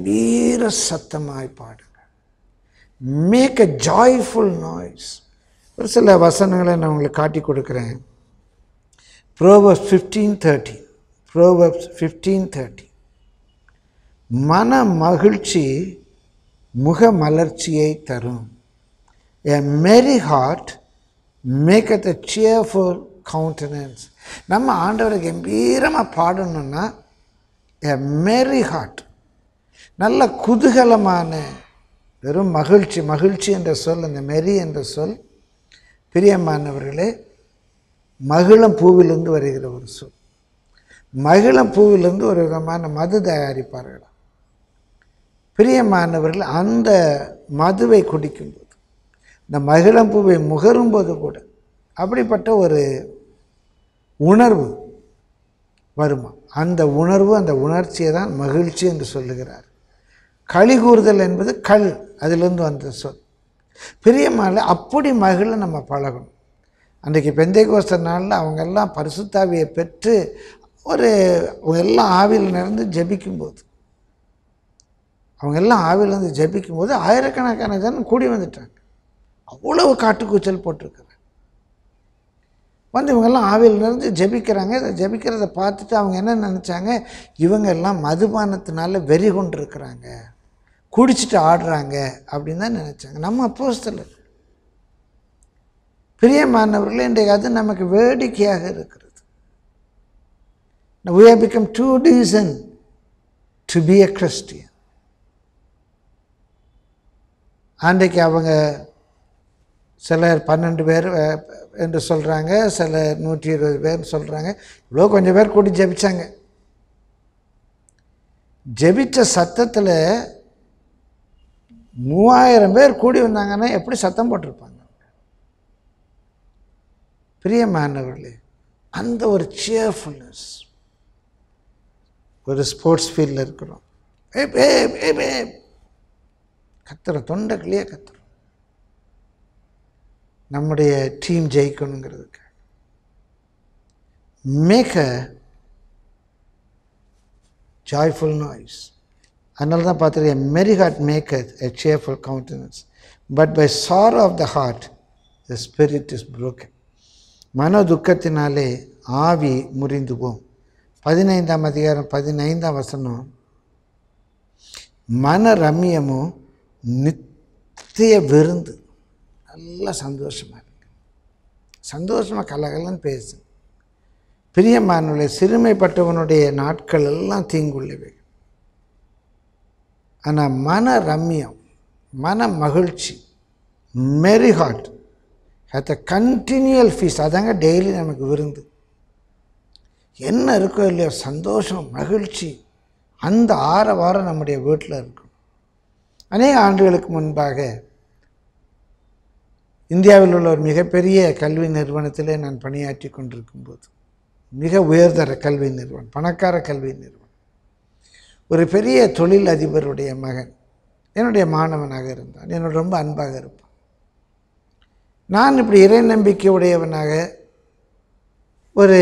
கம்பீர சத்தமாய் பாடுங்க மேக் அ ஜாய்ஃபுல் நாய்ஸ் ஒரு சில வசனங்களை நான் உங்களுக்கு காட்டி கொடுக்குறேன் Proverbs fifteen thirty Proverbs fifteen thirty மன மகிழ்ச்சி முக மலர்ச்சியை தரும் a merry heart make a cheerful countenance நம்ம ஆண்டவரை கம்பீரமாக பாடணும்னா எ மேரி ஹார்ட் நல்ல குதூகலமான வெறும் மகிழ்ச்சி மகிழ்ச்சி என்ற சொல் அந்த மெரி என்ற சொல் பிரியமானவர்களே மகிழம் பூவிலிருந்து வருகிற ஒரு சொல் மகிழம் பூவிலிருந்து ஒரு விதமான மது தயாரிப்பார்களாம் பிரியமானவர்கள் அந்த மதுவை குடிக்கும்போது இந்த மகிழம் பூவை முகரும்போது கூட அப்படிப்பட்ட ஒரு உணர்வு வருமா அந்த உணர்வு அந்த உணர்ச்சியை தான் மகிழ்ச்சி என்று சொல்லுகிறார் களி கூறுதல் என்பது கள் அதிலிருந்து வந்த சொல் பிரியமான அப்படி மகிழ நம்ம பழகணும் அன்றைக்கு பெந்தை கோஸ்தர் நாளில் அவங்க எல்லாம் பரிசுத்தாவியை பெற்று ஒரு அவங்க எல்லாம் ஆவியில் நிறந்து ஜெபிக்கும்போது அவங்க எல்லாம் ஆவியில் இருந்து ஜெபிக்கும்போது ஆயிரக்கணக்கான ஜனம் கூடி வந்துட்டாங்க அவ்வளவு காட்டுக்கூச்சல் போட்டிருக்கிறாங்க வந்து இவங்கெல்லாம் ஆவியில் நிறைஞ்சு ஜெபிக்கிறாங்க இதை ஜெபிக்கிறத பார்த்துட்டு அவங்க என்ன நினச்சாங்க இவங்க எல்லாம் மதுபானத்தினால வெறி கொண்டு இருக்கிறாங்க குடிச்சிட்டு ஆடுறாங்க அப்படின்னு தான் நினச்சாங்க நம்ம அப்போஸ்தலர் பிரியமானவர்களே இன்றைக்கு அது நமக்கு வேடிக்கையாக இருக்கிறது we have become too decent to be a Christian அன்றைக்கு அவங்க சிலர் பன்னெண்டு பேர் அஹ், என்று சொல்கிறாங்க சிலர் நூற்றி இருபது பேர் சொல்கிறாங்க இவ்வளோ கொஞ்சம் பேர் கூடி ஜெபிச்சாங்க ஜெபிச்ச சத்தத்தில் மூவாயிரம் பேர் கூடி வந்தாங்கன்னா எப்படி சத்தம் போட்டிருப்பாங்க பிரியமானவர்களே அந்த ஒரு சியர்ஃபுல்னஸ் ஒரு ஸ்போர்ட்ஸ் ஃபீல்டில் இருக்கிறோம் ஏ ஏ ஏ ஏ கத்துறோம் தொண்டை கிளியே கத்துறோம் நம்முடைய டீம் ஜெயிக்கணுங்கிறதுக்கு மேக் அ ஜாய்ஃபுல் நாய்ஸ் அதனால தான் பார்த்துருக்கேன் merry heart make a cheerful countenance but by sorrow of the heart the spirit is broken மன துக்கத்தினாலே ஆவி முறிந்து போம் பதினைந்தாம் அதிகாரம் பதினைந்தாம் வசனம் மன ரம்யமும் நித்திய விருந்து நல்லா சந்தோஷமாக இருக்கு சந்தோஷமாக கலகலன்னு பேசு பிரியமானவர்களே சிறுமைப்பட்டவனுடைய நாட்கள் எல்லாம் தீங்குள்ளவை ஆனால் மன ரம்யம் மன மகிழ்ச்சி merry heart at a continual feast அதாங்க டெய்லி நமக்கு விருந்து என்ன இருக்கோ இல்லையோ சந்தோஷம் மகிழ்ச்சி அந்த ஆற வாரம் நம்முடைய வீட்டில் இருக்கும் அநேக ஆண்டுகளுக்கு முன்பாக இந்தியாவில் உள்ள ஒரு மிகப்பெரிய கல்வி நிறுவனத்திலே நான் பணியாற்றி கொண்டிருக்கும்போது மிக உயர்தர கல்வி நிறுவனம் பணக்கார கல்வி நிறுவனம் ஒரு பெரிய தொழில் அதிபருடைய மகன் என்னுடைய மாணவனாக இருந்தான் என்னோட ரொம்ப அன்பாக இருப்பான் நான் இப்படி இறை நம்பிக்கை உடையவனாக ஒரு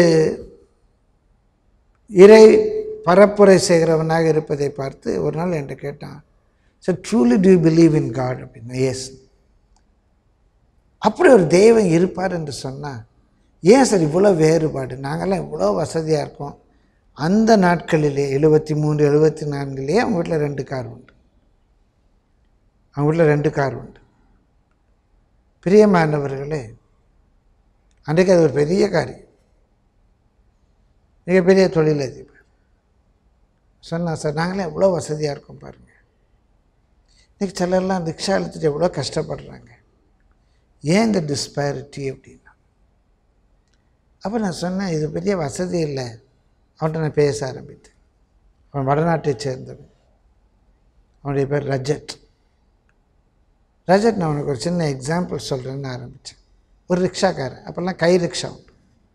இறை பரப்புரை செய்கிறவனாக இருப்பதை பார்த்து ஒரு நாள் என்கிட்ட கேட்டான் sir truly do you believe in God அப்படின்னா எஸ் அப்படி ஒரு தெய்வம் இருப்பார் என்று சொன்னால் ஏன் சார் இவ்வளோ வேறுபாடு நாங்கள்லாம் இவ்வளோ வசதியாக இருக்கோம் அந்த நாட்களிலே எழுபத்தி மூன்று எழுபத்தி நான்குலேயே அவங்க வீட்டில் ரெண்டு கார் உண்டு அவங்க வீட்டில் ரெண்டு கார் உண்டு பிரியமானவர்களே அன்றைக்கு அது ஒரு பெரிய காரியம் மிகப்பெரிய தொழிலதிபர் சொன்னான் சார் நாங்களே எவ்வளோ வசதியாக இருக்கோம் பாருங்கள் இன்றைக்கி சிலர்லாம் ரிக்ஷா எடுத்துட்டு எவ்வளோ கஷ்டப்படுறாங்க ஏன் இந்த டிஸ்பேரிட்டி அப்படின்னா அப்போ நான் சொன்னேன் இது பெரிய வசதி இல்லை அவன்கிட்ட நான் பேச ஆரம்பித்தேன் அவன் வடநாட்டை சேர்ந்தவன் அவனுடைய பேர் ரஜத் ரஜத் நான் உனக்கு ஒரு சின்ன எக்ஸாம்பிள் சொல்கிறேன்னு ஆரம்பித்தேன் ஒரு ரிக்ஷாக்காரன் அப்போல்லாம் கை ரிக்ஷா உண்டு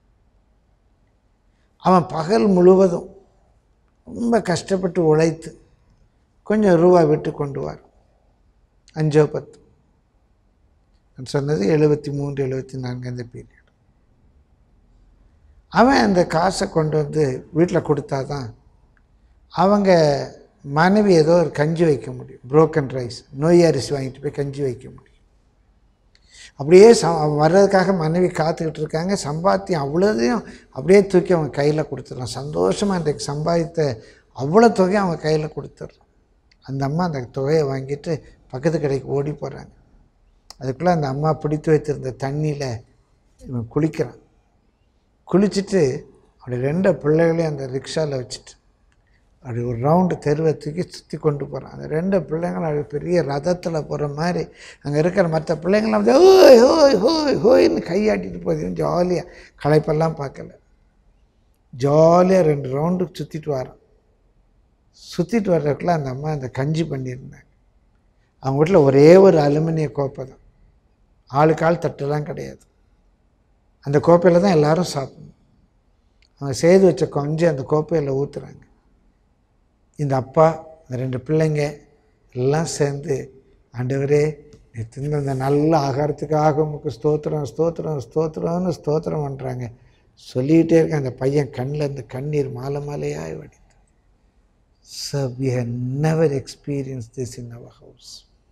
அவன் பகல் முழுவதும் ரொம்ப கஷ்டப்பட்டு உழைத்து கொஞ்சம் ரூபா விட்டு கொண்டு வரும் அஞ்சோ பத்து நான் சொன்னது எழுபத்தி மூன்று எழுபத்தி நான்கு அந்த பீரியட் அவன் அந்த காசை கொண்டு வந்து வீட்டில் கொடுத்தா தான் அவங்க மனைவி ஏதோ ஒரு கஞ்சி வைக்க முடியும் புரோக்கன் ரைஸ் நோய் அரிசி வாங்கிட்டு போய் கஞ்சி வைக்க முடியும் அப்படியே ச வர்றதுக்காக மனைவி காத்துக்கிட்டு இருக்காங்க சம்பாத்தியம் அவ்வளோதையும் அப்படியே தூக்கி அவங்க கையில் கொடுத்துடலாம் சந்தோஷமாக இன்றைக்கு சம்பாதித்த அவ்வளோ தொகையை அவங்க கையில் கொடுத்துட்றோம் அந்த அம்மா அந்த தொகையை வாங்கிட்டு பக்கத்து கடைக்கு ஓடி போகிறாங்க அதுக்குள்ளே அந்த அம்மா பிடித்து வைத்திருந்த தண்ணியில் இவன் குளிக்கிறான் குளிச்சுட்டு அப்படி ரெண்டு பிள்ளைகளையும் அந்த ரிக்ஷாவில் வச்சுட்டு அப்படி ஒரு ரவுண்டு தெருவை தூக்கி சுற்றி கொண்டு போகிறான் அந்த ரெண்டு பிள்ளைங்களும் அப்படி பெரிய ரதத்தில் போகிற மாதிரி அங்கே இருக்கிற மற்ற பிள்ளைங்களாம் வந்து ஓய் ஹோய் ஹோய் ஹோய்னு கையாட்டிட்டு போகுது ஜாலியாக களைப்பெல்லாம் பார்க்கல ஜாலியாக ரெண்டு ரவுண்டு சுற்றிட்டு வரான் சுற்றிட்டு வர்றதுக்குள்ள அந்த அம்மா அந்த கஞ்சி பண்ணியிருந்தாங்க அவங்க வீட்டில் ஒரே ஒரு அலுமினிய கோப்பை தான் ஆளுக்கு ஆள் தட்டுலாம் கிடையாது அந்த கோப்பையில் தான் எல்லாரும் சாப்பிடணும் அவங்க செய்து வச்ச கொஞ்சி அந்த கோப்பையில் ஊற்றுறாங்க இந்த அப்பா இந்த ரெண்டு பிள்ளைங்க எல்லாம் சேர்ந்து ஆண்டவரே நீ தின்ன அந்த நல்ல ஆகாரத்துக்காக உமக்கு ஸ்தோத்திரம் ஸ்தோத்திரம் ஸ்தோத்திரம்னு ஸ்தோத்திரம் பண்ணுறாங்க சொல்லிக்கிட்டே இருக்க அந்த பையன் கண்ணில் இருந்து கண்ணீர் மாலை மாலையாய் வடித்து So we had never experienced this in our house.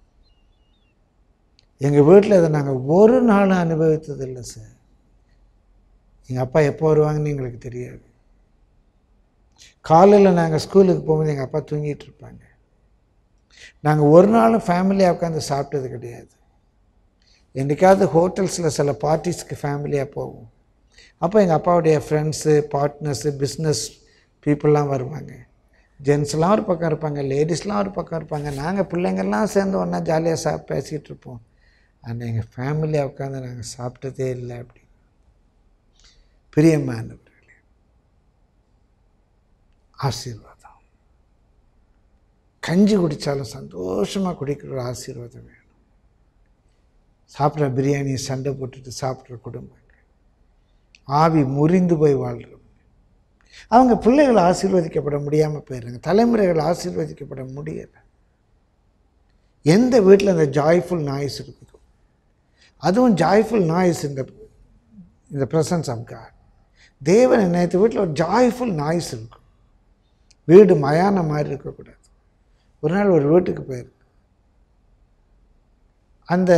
எங்கள் வீட்டில் இதை நாங்கள் ஒரு நாளும் அனுபவித்ததில்லை சார் எங்கள் அப்பா எப்போ வருவாங்கன்னு எங்களுக்கு தெரியாது காலையில் நாங்கள் ஸ்கூலுக்கு போகும்போது எங்கள் அப்பா தூங்கிட்டு இருப்பாங்க நாங்கள் ஒரு நாளும் ஃபேமிலியாக உட்காந்து சாப்பிட்டது கிடையாது என்றைக்காவது ஹோட்டல்ஸில் சில பார்ட்டிஸ்க்கு ஃபேமிலியாக போவோம் அப்போ எங்கள் அப்பாவுடைய ஃப்ரெண்ட்ஸு பார்ட்னர்ஸு பிஸ்னஸ் பீப்புளெலாம் வருவாங்க ஜென்ஸ்லாம் ஒரு பக்கம் இருப்பாங்க லேடிஸ்லாம் ஒரு பக்கம் இருப்பாங்க நாங்கள் பிள்ளைங்கள்லாம் சேர்ந்து ஒன்றா ஜாலியாக சா பேசிக்கிட்டு இருப்போம் ஆனால் எங்கள் ஃபேமிலியாக உட்காந்து நாங்கள் சாப்பிட்டதே இல்லை அப்படி பிரியமானவர்களே ஆசீர்வாதம் கஞ்சி குடித்தாலும் சந்தோஷமாக குடிக்கிற ஒரு ஆசீர்வாதம் வேணும் சாப்பிட்ற பிரியாணியை சண்டை போட்டுட்டு சாப்பிட்ற குடும்பங்கள் ஆவி முறிந்து போய் வாழ்கிறவங்க அவங்க பிள்ளைகள் ஆசீர்வதிக்கப்பட முடியாமல் போயிடுறாங்க தலைமுறைகள் ஆசீர்வதிக்கப்பட முடியலை எந்த வீட்டில் அந்த ஜாய்ஃபுல் நாய்ஸ் இருக்குதோ அதுவும் ஜாய்ஃபுல் நாய்ஸ் இந்த இந்த ப்ரெசன்ஸ் ஆஃப் காட் தேவன் நேற்று வீட்டில் ஒரு ஜாய்ஃபுல் நாய்ஸ் இருக்கும் வீடு மயான மாதிரி இருக்கக்கூடாது ஒரு நாள் ஒரு வீட்டுக்கு போயிருக்கு அந்த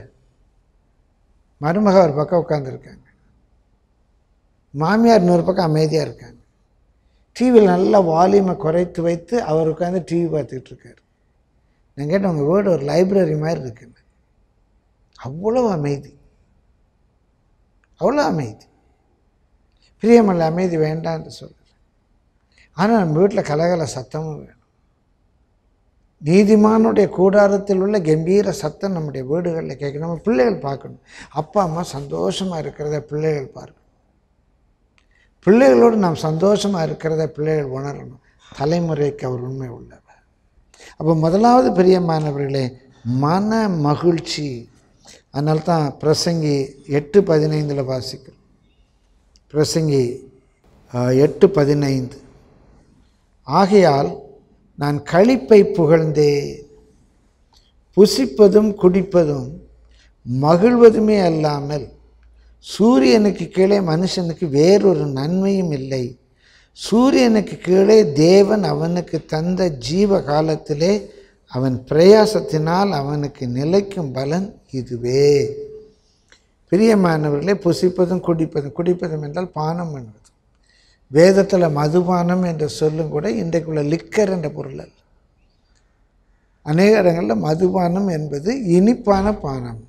மருமக ஒரு பக்கம் உட்காந்துருக்காங்க மாமியார் இன்னொரு பக்கம் அமைதியாக இருக்காங்க டிவியில் நல்லா வால்யூமை குறைத்து வைத்து அவர் உட்காந்து டிவி பார்த்துக்கிட்டு இருக்காரு நான் கேட்டேன் உங்கள் வீடு ஒரு லைப்ரரி மாதிரி இருக்குன்னு அவ்வளோ அமைதி அவ்வளோ அமைதி பிரியமல்ல அமைதி வேண்டான்னு சொல்லுறேன் ஆனால் நம்ம வீட்டில் கலகல சத்தமும் வேணும் நீதிமானுடைய கூடாரத்தில் உள்ள கம்பீர சத்தம் நம்முடைய வீடுகளில் கேட்கணும் நம்ம பிள்ளைகள் பார்க்கணும் அப்பா அம்மா சந்தோஷமாக இருக்கிறத பிள்ளைகள் பார்க்கணும் பிள்ளைகளோடு நாம் சந்தோஷமாக இருக்கிறத பிள்ளைகள் உணரணும் தலைமுறைக்கு அவர் உண்மை உள்ளவர் அப்போ முதலாவது பிரியமானவர்களே மன மகிழ்ச்சி அதனால தான் பிரசங்கி எட்டு பதினைந்தில் வாசிக்கிறோம் பிரசங்கி ஆஹ், எட்டு பதினைந்து ஆகையால் நான் களிப்பை புகழ்ந்தே புசிப்பதும் குடிப்பதும் மகிழ்வதுமே அல்லாமல் சூரியனுக்கு கீழே மனுஷனுக்கு வேறொரு நன்மையும் இல்லை சூரியனுக்கு கீழே தேவன் அவனுக்கு தந்த ஜீவ காலத்திலே அவன் பிரயாசத்தினால் அவனுக்கு நிலைக்கும் பலன் இதுவே பிரியமானவர்களே புசிப்பதும் குடிப்பதும் குடிப்பதும் என்றால் பானம் பண்ணுவது வேதத்தில் மதுபானம் என்ற சொல்லும் கூட இன்றைக்குள்ள லிக்கர் என்ற பொருள் அல்ல அநேக இடங்களில் மதுபானம் என்பது இனிப்பான பானம்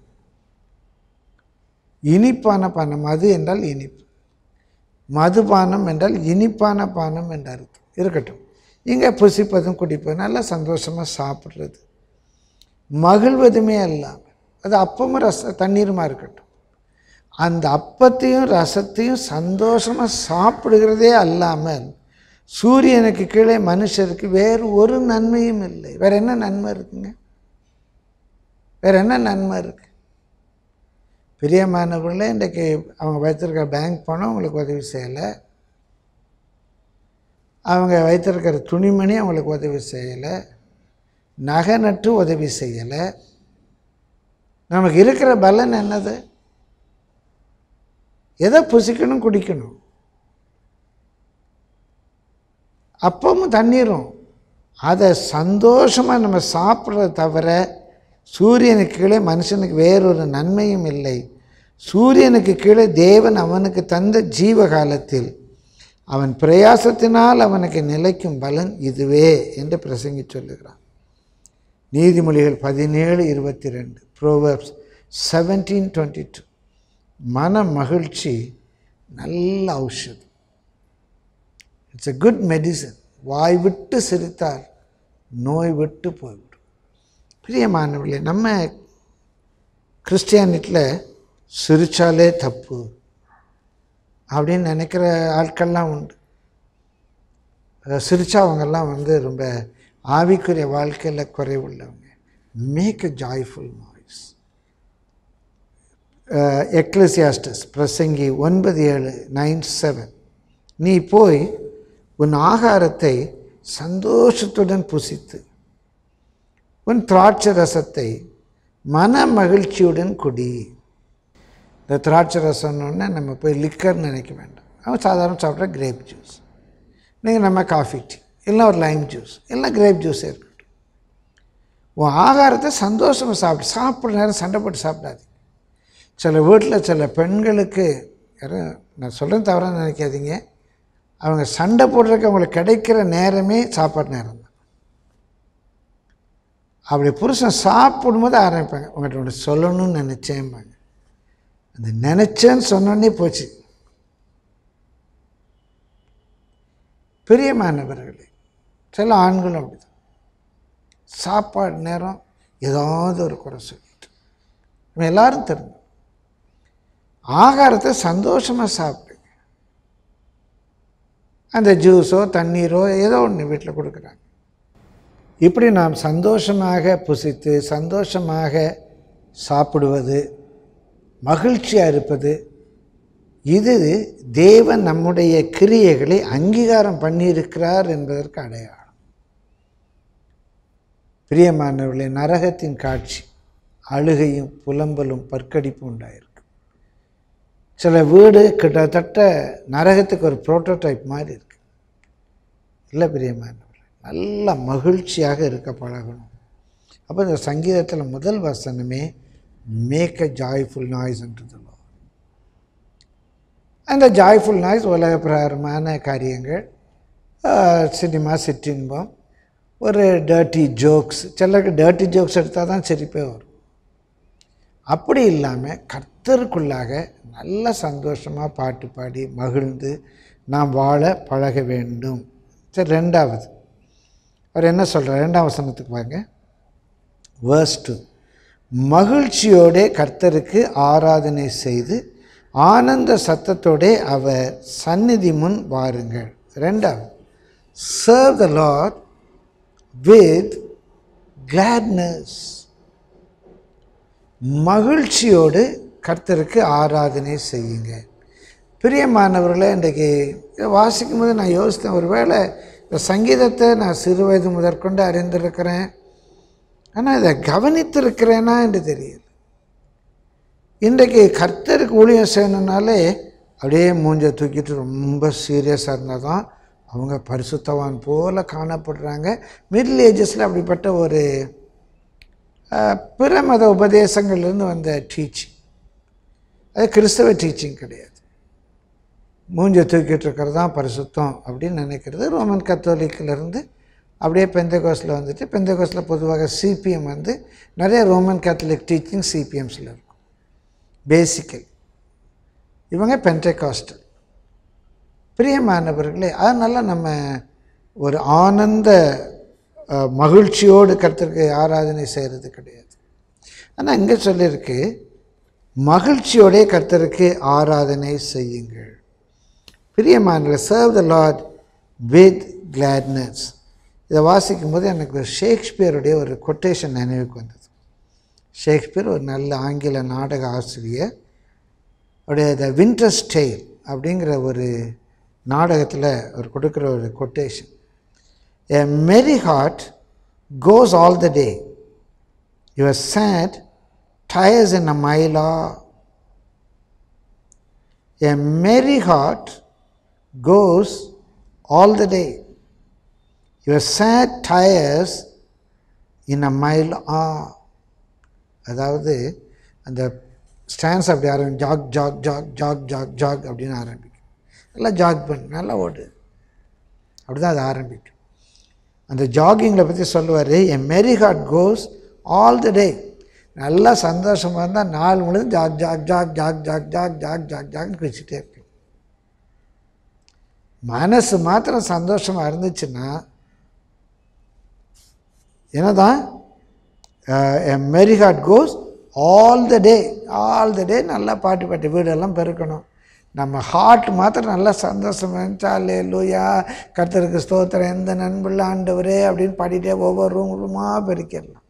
இனிப்பான பானம் மது என்றால் இனிப்பு மதுபானம் என்றால் இனிப்பான பானம் என்ற அர்த்தம் இருக்கட்டும் இங்கே புசிப்பதும் குடிப்பதும் நல்லா சந்தோஷமாக சாப்பிட்றது மகிழ்வதுமே அல்லாமல் அது அப்பமும் ரச தண்ணீருமா இருக்கட்டும் அந்த அப்பத்தையும் ரசத்தையும் சந்தோஷமாக சாப்பிடுகிறதே அல்லாமல் சூரியனுக்கு கீழே மனுஷருக்கு வேறு ஒரு நன்மையும் இல்லை வேற என்ன நன்மை இருக்குங்க வேற என்ன நன்மை இருக்கு பிரியமானவர்களே இன்றைக்கு அவங்க வைத்திருக்கிற பேங்க் பணம் அவங்களுக்கு உதவி செய்யலை அவங்க வைத்திருக்கிற துணிமணி அவங்களுக்கு உதவி செய்யலை நகை நட்டு உதவி செய்யலை நமக்கு இருக்கிற பலன் என்னது எதை புசிக்கணும் குடிக்கணும் அப்பமும் தண்ணீரும் அதை சந்தோஷமாக நம்ம சாப்பிட்றத தவிர சூரியனுக்கு கீழே மனுஷனுக்கு வேறொரு நன்மையும் இல்லை சூரியனுக்கு கீழே தேவன் அவனுக்கு தந்த ஜீவ காலத்தில் அவன் பிரயாசத்தினால் அவனுக்கு நிலைக்கும் பலன் இதுவே என்று பிரசங்கி சொல்லுகிறான் நீதிமொழிகள் பதினேழு இருபத்தி ரெண்டு ப்ரோவர்ப்ஸ் செவன்டீன் டுவெண்ட்டி டூ மன மகிழ்ச்சி நல்ல ஔஷதம் இட்ஸ் எ குட் மெடிசன் வாய் விட்டு சிரித்தால் நோய் விட்டு போய்விடும் பிரியமானவர்களே நம்ம கிறிஸ்டியானிட்டியில் சிரித்தாலே தப்பு அப்படின்னு நினைக்கிற ஆட்கள்லாம் உண்டு அஹ் சிரிச்சா அவங்கெல்லாம் வந்து ரொம்ப ஆவிக்குரிய வாழ்க்கையில் குறைவுள்ளவங்க make a joyful noise Ecclesiastes பிரசங்கி ஒன்பது ஏழு நைன் செவன் நீ போய் உன் ஆகாரத்தை சந்தோஷத்துடன் புசித்து உன் திராட்சை ரசத்தை மன மகிழ்ச்சியுடன் குடி இந்த திராட்சை ரசம்னு நம்ம போய் லிக்கர்னு நினைக்க வேண்டாம் அவன் சாதாரண சாப்பிட்ற கிரேப் ஜூஸ் நீங்கள் நம்ம காஃபி டீ இல்லை ஒரு லைம் ஜூஸ் இல்லை கிரேப் ஜூஸ் இருக்கட்டும் உன் ஆகாரத்தை சந்தோஷமாக சாப்பிடு சாப்பிட்ற நேரம் சண்டை போட்டு சாப்பிடாதீங்க சில வீட்டில் சில பெண்களுக்கு யாரும் நான் சொல்கிறேன் தவறாக நினைக்காதீங்க அவங்க சண்டை போடுறதுக்கு அவங்களுக்கு கிடைக்கிற நேரமே சாப்பாடு நேரம் தான் அப்படி புருஷன் சாப்பிடும்போது ஆரம்பிப்பாங்க உங்கள்கிட்ட ஒன்று சொல்லணும்னு நினச்சேன்பாங்க அந்த நினச்சேன்னு சொன்னோன்னே போச்சு பிரியமானவர்களே சில ஆண்களும் அப்படிதான் சாப்பாடு நேரம் ஏதாவது ஒரு குறை சொல்லிட்டு நம்ம எல்லாரும் தெரிஞ்சோம் ஆகாரத்தை சந்தோஷமாக சாப்பிடுங்க அந்த ஜூஸோ தண்ணீரோ ஏதோ ஒன்று வீட்டில் கொடுக்குறாங்க இப்படி நாம் சந்தோஷமாக புசித்து சந்தோஷமாக சாப்பிடுவது மகிழ்ச்சியாக இருப்பது இது தேவன் நம்முடைய கிரியைகளை அங்கீகாரம் பண்ணியிருக்கிறார் என்பதற்கு அடையாளம் பிரியமானவர்களே நரகத்தின் காட்சி அழுகையும் புலம்பலும் பற்கடிப்பும் உண்டாயிருக்கு சில வீடு கிட்டத்தட்ட நரகத்துக்கு ஒரு புரோட்டோடைப் மாதிரி இருக்கு இல்லை பிரியமானவர்களே நல்ல மகிழ்ச்சியாக இருக்க பழகணும் அப்போ இந்த சங்கீதத்தில் முதல் வசனமே மேக் அ ஜாய்ஃபுல் நாய்ஸ் என்று அந்த ஜாய்ஃபுல் நாய்ஸ் உலக பிரகாரமான காரியங்கள் சினிமா சிற்றின்பம் ஒரு டர்ட்டி ஜோக்ஸ் சிலருக்கு டர்ட்டி ஜோக்ஸ் எடுத்தால் தான் சிரிப்பே வரும் அப்படி இல்லாமல் கர்த்தருக்குள்ளாக நல்ல சந்தோஷமாக பாட்டு பாடி மகிழ்ந்து நாம் வாழ பழக வேண்டும் சரி ரெண்டாவது அவர் என்ன சொல்கிறார் ரெண்டாம் வசனத்துக்கு பாருங்க வேர்ஸ் டூ மகிழ்ச்சியோடே கர்த்தருக்கு ஆராதனை செய்து ஆனந்த சத்தத்தோடே அவர் சந்நிதி முன் வாருங்கள் ரெண்டாவது serve the Lord with gladness மகிழ்ச்சியோடு கர்த்தருக்கு ஆராதனை செய்யுங்க பிரியமானவர்களே இன்றைக்கு இதை வாசிக்கும் போது நான் யோசித்தேன் ஒருவேளை இந்த சங்கீதத்தை நான் சிறு வயது முதற்கொண்டு அறிந்திருக்கிறேன் ஆனால் இதை கவனித்திருக்கிறேனா என்று தெரியல இன்றைக்கு கர்த்தருக்கு ஊழியம் செய்யணுன்னாலே அப்படியே மூஞ்சை தூக்கிட்டு ரொம்ப சீரியஸாக இருந்தால் தான் அவங்க பரிசுத்தவான் போல காணப்படுறாங்க மிடில் ஏஜஸில் அப்படிப்பட்ட ஒரு அஹ், பிற மத உபதேசங்கள்லேருந்து வந்த டீச்சிங் அது கிறிஸ்தவ டீச்சிங் கிடையாது மூஞ்சை தூக்கிட்டு இருக்கிறது தான் பரிசுத்தம் அப்படின்னு நினைக்கிறது ரோமன் கத்தோலிக்கிலேருந்து அப்படியே பெந்தகோஸில் வந்துட்டு பெந்தகோஸில் பொதுவாக சிபிஎம் வந்து நிறைய ரோமன் கேத்தலிக் டீச்சிங் சிபிஎம்ஸில் இருக்கும் பேசிக்கல் இவங்க பென்டெகாஸ்டல் பிரியமானவர்களே அதனால் நம்ம ஒரு ஆனந்த அஹ், மகிழ்ச்சியோடு கர்த்தருக்கு ஆராதனை செய்கிறது கிடையாது ஆனால் இங்கே சொல்லியிருக்கு மகிழ்ச்சியோடே கர்த்தருக்கு ஆராதனை செய்யுங்கள் பிரியமான serve the Lord with gladness இதை வாசிக்கும் போது எனக்கு ஒரு ஷேக்ஸ்பியருடைய ஒரு கொட்டேஷன் நினைவுக்கு வந்தது ஷேக்ஸ்பியர் ஒரு நல்ல ஆங்கில நாடக ஆசிரியர் அவருடைய த வின்டர் ஸ்டேல் அப்படிங்கிற ஒரு நாடகத்தில் அவர் கொடுக்குற ஒரு quotation A merry heart goes all the day. Your sad tires in a mile or a merry heart goes all the day. Your sad tires in a mile or அதாவது அந்த ஸ்டான்ஸ் அப்படி ஆரம்பி jog jog jog jog jog jog அப்படின்னு ஆரம்பிக்கும் நல்லா jack பண்ணு நல்லா ஓடு அப்படி தான் அது ஆரம்பிக்கும் அந்த ஜாகிங்கில் பற்றி சொல்லுவார் என் மேரி heart goes all the day நல்லா சந்தோஷமாக இருந்தால் நாள் முழுதும் jog jog jog jog jog jog jog jog ஜாக்னு குதிச்சுட்டே இருக்கும் மனசு மாத்திரம் சந்தோஷமாக இருந்துச்சுன்னா என்னதான் merry heart goes all the day all the day நல்லா பாட்டு பாட்டு வீடெல்லாம் பெருக்கணும் நம்ம ஹார்ட் மாத்திரம் நல்லா சந்தோஷமாக இருந்துச்சாலே லூயா கர்த்தருக்கு ஸ்தோத்திரம் எந்த நண்புள்ள ஆண்டவரே அப்படின்னு பாடிட்டே ஒவ்வொரு ரூம் ரூமாக பெருக்கிடலாம்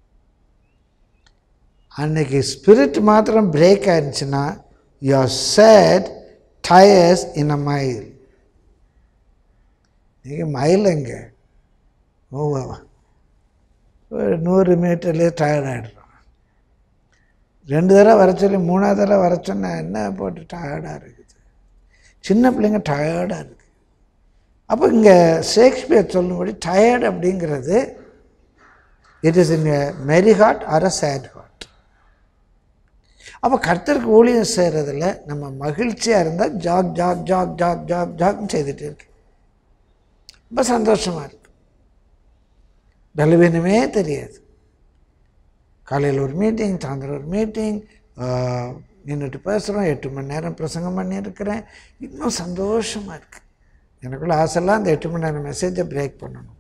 அன்னைக்கு ஸ்பிரிட் மாத்திரம் பிரேக் ஆயிருந்துச்சுன்னா your sad tires in a mile நீங்கள் மைல் எங்கே ஓ ஒரு நூறு மீட்டர்லேயே டயர்ட் ஆகிடுறோம் ரெண்டு தடவை வர சொல்லி மூணாவது தடவை வர சொன்னா என்ன போட்டு டயர்டாக இருக்குது சின்ன பிள்ளைங்க டயர்டாக இருக்குது அப்போ இங்கே ஷேக்ஸ்பியர் சொல்லும்படி டயர்ட் அப்படிங்கிறது it is in merry heart or a sad heart அப்போ கர்த்தருக்கு ஊழியம் செய்கிறதுல நம்ம மகிழ்ச்சியாக இருந்தால் jog jog jog jog jog ஜாக்னு செய்துட்டு இருக்கு ரொம்ப சந்தோஷமாக இருக்கு பலவீனமே தெரியாது காலையில் ஒரு மீட்டிங் சாயந்தரம் ஒரு மீட்டிங் நின்றுட்டு பேசுகிறோம் எட்டு மணி நேரம் பிரசங்கம் பண்ணியிருக்கிறேன் இன்னும் சந்தோஷமாக இருக்குது எனக்குள்ள ஆசைலாம் அந்த எட்டு மணி நேரம் மெசேஜை பிரேக் பண்ணணும்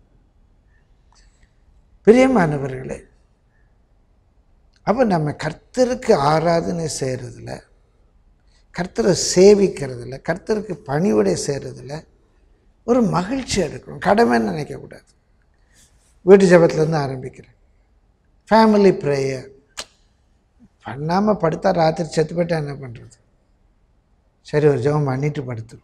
பிரியமானவர்களே அப்போ நம்ம கர்த்தருக்கு ஆராதனை செய்கிறதுல கர்த்தரை சேவிக்கிறதுல கர்த்தருக்கு பணிவிடை செய்கிறதுல ஒரு மகிழ்ச்சி எடுக்கணும் கடமைன்னு நினைக்கக்கூடாது வீட்டு ஜபத்துலேருந்து ஆரம்பிக்கிறேன் ஃபேமிலி ப்ரேயர் பண்ணாமல் படுத்தா ராத்திரி செத்து போயிட்டா என்ன பண்ணுறது சரி ஒரு ஜெபம் பண்ணிட்டு படுத்துரும்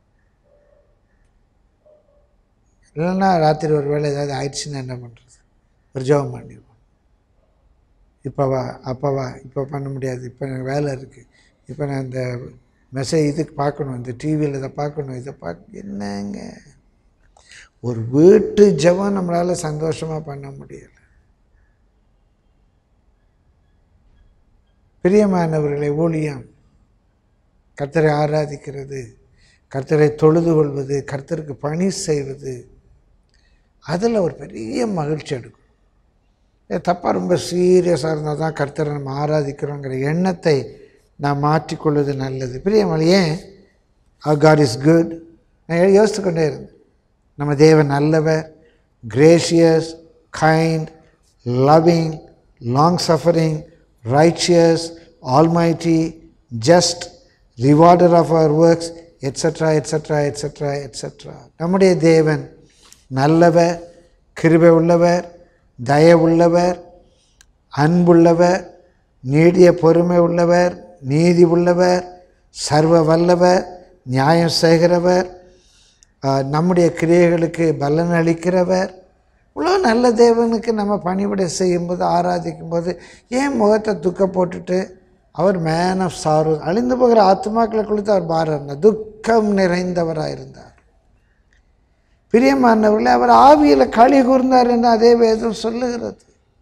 இல்லைன்னா ராத்திரி ஒரு வேளை ஏதாவது ஆயிடுச்சுன்னா என்ன பண்ணுறது ஒரு ஜெபம் பண்ணிடுவோம் இப்போ வா அப்போ வா இப்போ பண்ண முடியாது இப்போ எனக்கு வேலை இருக்குது இப்போ நான் இந்த மெசேஜ் இதுக்கு பார்க்கணும் இந்த டிவியில் இதை பார்க்கணும் இதை பார்க்க என்னங்க ஒரு வீட்டு ஜெபம் நம்மளால் சந்தோஷமாக பண்ண முடியலை பிரியமானவர்களை ஊழியம் கர்த்தரை ஆராதிக்கிறது கர்த்தரை தொழுது கொள்வது கர்த்தருக்கு பணி செய்வது அதில் ஒரு பெரிய மகிழ்ச்சி எடுக்கும் தப்பாக ரொம்ப சீரியஸாக இருந்தால் தான் கர்த்தரை நம்ம ஆராதிக்கிறோங்கிற எண்ணத்தை நான் மாற்றிக்கொள்வது நல்லது பிரியமலை ஏன் காட் இஸ் குட் நான் யோசித்து கொண்டே இருந்தேன் நம்ம தேவன் நல்லவர் gracious kind loving long suffering righteous almighty just rewarder of our works etcetera etcetera etcetera etcetera நம்முடைய தேவன் நல்லவர் கிருபை உள்ளவர் தயவுள்ளவர் அன்புள்ளவர் நீடிய பொறுமை உள்ளவர் நீதி உள்ளவர் சர்வ வல்லவர் நியாயம் செய்கிறவர் நம்முடைய கிரியைகளுக்கு பலன் அளிக்கிறவர் இவ்வளோ நல்ல தேவனுக்கு நம்ம பணிவிடை செய்யும்போது ஆராதிக்கும் போது ஏன் முகத்தை துக்க போட்டுட்டு அவர் மேன் ஆஃப் சாரு அழிந்து போகிற ஆத்மாக்களை கொடுத்து அவர் பாரம் இருந்தார் துக்கம் நிறைந்தவராக இருந்தார் பிரியமானவர்களே அவர் ஆவியில் களி கூர்ந்தார் என்று அதே வேதம் சொல்லுகிறது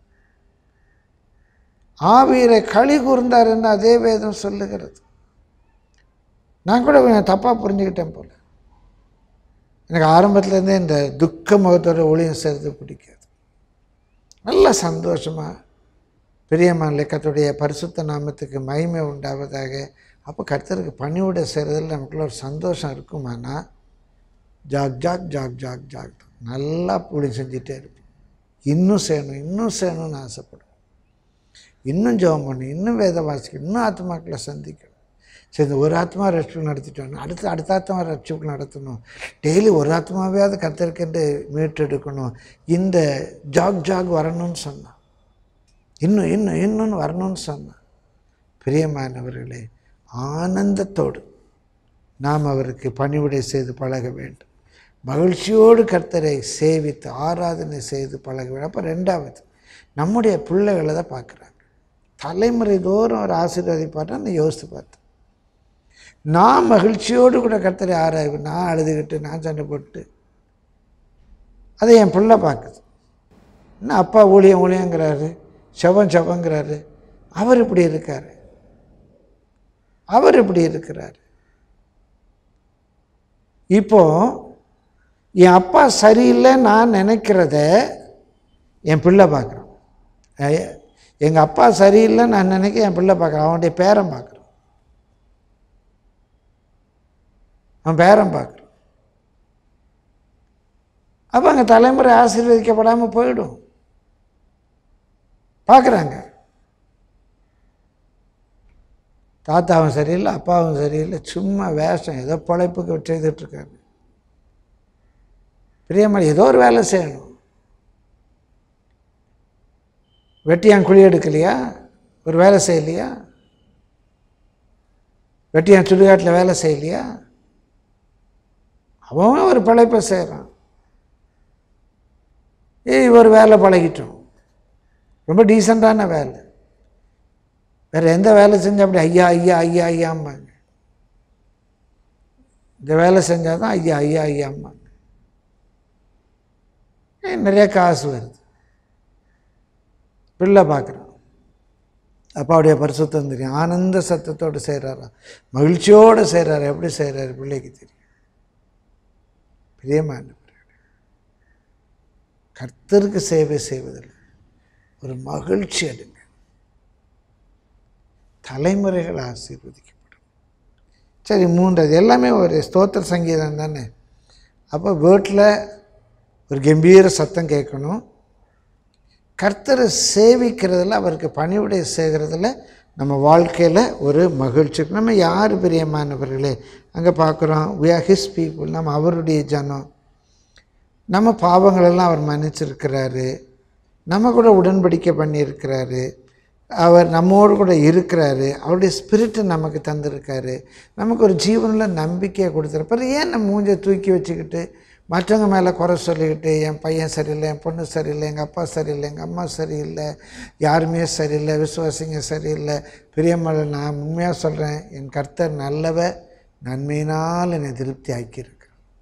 ஆவியில் களி கூர்ந்தார் என்று அதே வேதம் சொல்லுகிறது நான் கூட கொஞ்சம் தப்பாக புரிஞ்சுக்கிட்டேன் போல எனக்கு ஆரம்பத்துலேருந்தே இந்த துக்க முகத்தோட ஒளியம் செய்கிறது பிடிக்காது நல்ல சந்தோஷமாக பிரியமான லெக்கத்துடைய பரிசுத்த நாமத்துக்கு மகிமை உண்டாவதாக அப்போ கர்த்தருக்கு பணிவிட செய்கிறதுல நமக்குள்ள ஒரு சந்தோஷம் இருக்குமானா jog jog jog jog jog நல்லா பூடி செஞ்சுட்டே இருப்போம் இன்னும் செய்யணும் இன்னும் செய்யணும்னு ஆசைப்படும் இன்னும் ஜெபம் பண்ணணும் இன்னும் வேத வாசிக்கணும் இன்னும் ஆத்மாக்களை சந்திக்கணும் சரி இந்த ஒரு ஆத்மா ரட்சிப்பு நடத்திட்டோம் அடுத்து அடுத்த ஆத்மா ரட்சிப்பு நடத்தணும் டெய்லி ஒரு ஆத்மாவையாவது கத்திருக்கென்று மீட்டெடுக்கணும் இந்த ஜாக் ஜாக் வரணும்னு சொன்னான் இன்னும் இன்னும் இன்னும் வரணும்னு சொன்னான் பிரியமானவர்களே ஆனந்தத்தோடு நாம் அவருக்கு பணிவிடை செய்து பழக வேண்டும் மகிழ்ச்சியோடு கர்த்தரை சேவித்து ஆராதனை செய்து பழக வேண்டும் அப்போ ரெண்டாவது நம்முடைய பிள்ளைகளை தான் பார்க்குறாங்க தலைமுறை தோறும் அவர் ஆசீர்வதிப்பார்ட்டு அந்த யோசித்து பார்த்தேன் நான் மகிழ்ச்சியோடு கூட கர்த்தரை ஆராய்வு நான் அழுதுகிட்டு நான் சண்டை போட்டு அதை என் பிள்ளை பார்க்குது என்ன அப்பா ஊழியம் ஊழியங்கிறாரு செவம் செவங்கிறாரு அவர் இப்படி இருக்கார் அவர் இப்படி இருக்கிறார் இப்போ என் அப்பா சரியில்லை நான் நினைக்கிறத என் பிள்ளை பார்க்குறான் எங்கள் அப்பா சரியில்லை நான் நினைக்க என் பிள்ளை பார்க்குறான் அவனுடைய பேரன் பார்க்குறான் அவன் பேரன் பார்க்குறான் அப்போ அங்கே தலைமுறை ஆசீர்வதிக்கப்படாமல் போயிடும் பார்க்குறாங்க தாத்தாவும் சரியில்லை அப்பாவும் சரியில்லை சும்மா வேஷம் ஏதோ பிழைப்புக்கு செய்துட்ருக்காங்க பிரியமணி ஏதோ ஒரு வேலை செய்யணும் வெட்டியான் குழி எடுக்கலையா ஒரு வேலை செய்யலையா வெட்டியான் சுடுகாட்டில் வேலை செய்யலையா அவன் ஒரு பிழைப்பை செய்கிறான் ஏய் ஒரு வேலை பழகிட்டோம் ரொம்ப டீசெண்டான வேலை வேறு எந்த வேலை செஞ்சால் அப்படி ஐயா ஐயா ஐயா ஐயாம்பாங்க இந்த வேலை செஞ்சால் தான் ஐயா ஐயா ஐயாம்பாங்க ஏய், நிறைய காசு வருது பிள்ளை பார்க்குறான் அப்பாவுடைய பரிசுத்தம் தெரியும் ஆனந்த சத்தத்தோடு செய்கிறாரா மகிழ்ச்சியோடு செய்கிறாரு எப்படி செய்கிறாரு பிள்ளைக்கு தெரியும் பிரியமான கர்த்தருக்கு சேவை செய்வதில் ஒரு மகிழ்ச்சி எடுங்க தலைமுறைகள் ஆசீர்வதிக்கப்படும் சரி மூன்றாவது எல்லாமே ஒரு ஸ்தோத்திர சங்கீதம் தானே அப்போ வீட்டில் ஒரு கம்பீர சத்தம் கேட்கணும் கர்த்தரை சேவிக்கிறதுல அவருக்கு பணிவிடை செய்கிறதுல நம்ம வாழ்க்கையில் ஒரு மகிழ்ச்சி இருக்கு. நம்ம யார் பிரியமானவர்களே அங்கே பார்க்குறோம் we are his people நம்ம அவருடைய ஜனம் நம்ம பாவங்களெல்லாம் அவர் மன்னிச்சிருக்கிறாரு நம்ம கூட உடன்படிக்கை பண்ணியிருக்கிறாரு அவர் நம்மோடு கூட இருக்கிறாரு அவருடைய ஸ்பிரிட்டை நமக்கு தந்திருக்காரு நமக்கு ஒரு ஜீவனில் நம்பிக்கையை கொடுத்துருப்பாரு ஏன் நம்ம மூஞ்சை தூக்கி வச்சுக்கிட்டு மற்றவங்க மேலே குறை சொல்லிக்கிட்டு என் பையன் சரியில்லை என் பொண்ணு சரியில்லை எங்கள் அப்பா சரியில்லை எங்கள் அம்மா சரியில்லை யாருமே சரியில்லை விசுவாசிங்க சரியில்லை பிரியமலை நான் உண்மையாக சொல்கிறேன் என் கர்த்தர் நல்லவ நன்மையினால் என்னை திருப்தி ஆக்கியிருக்கிறார்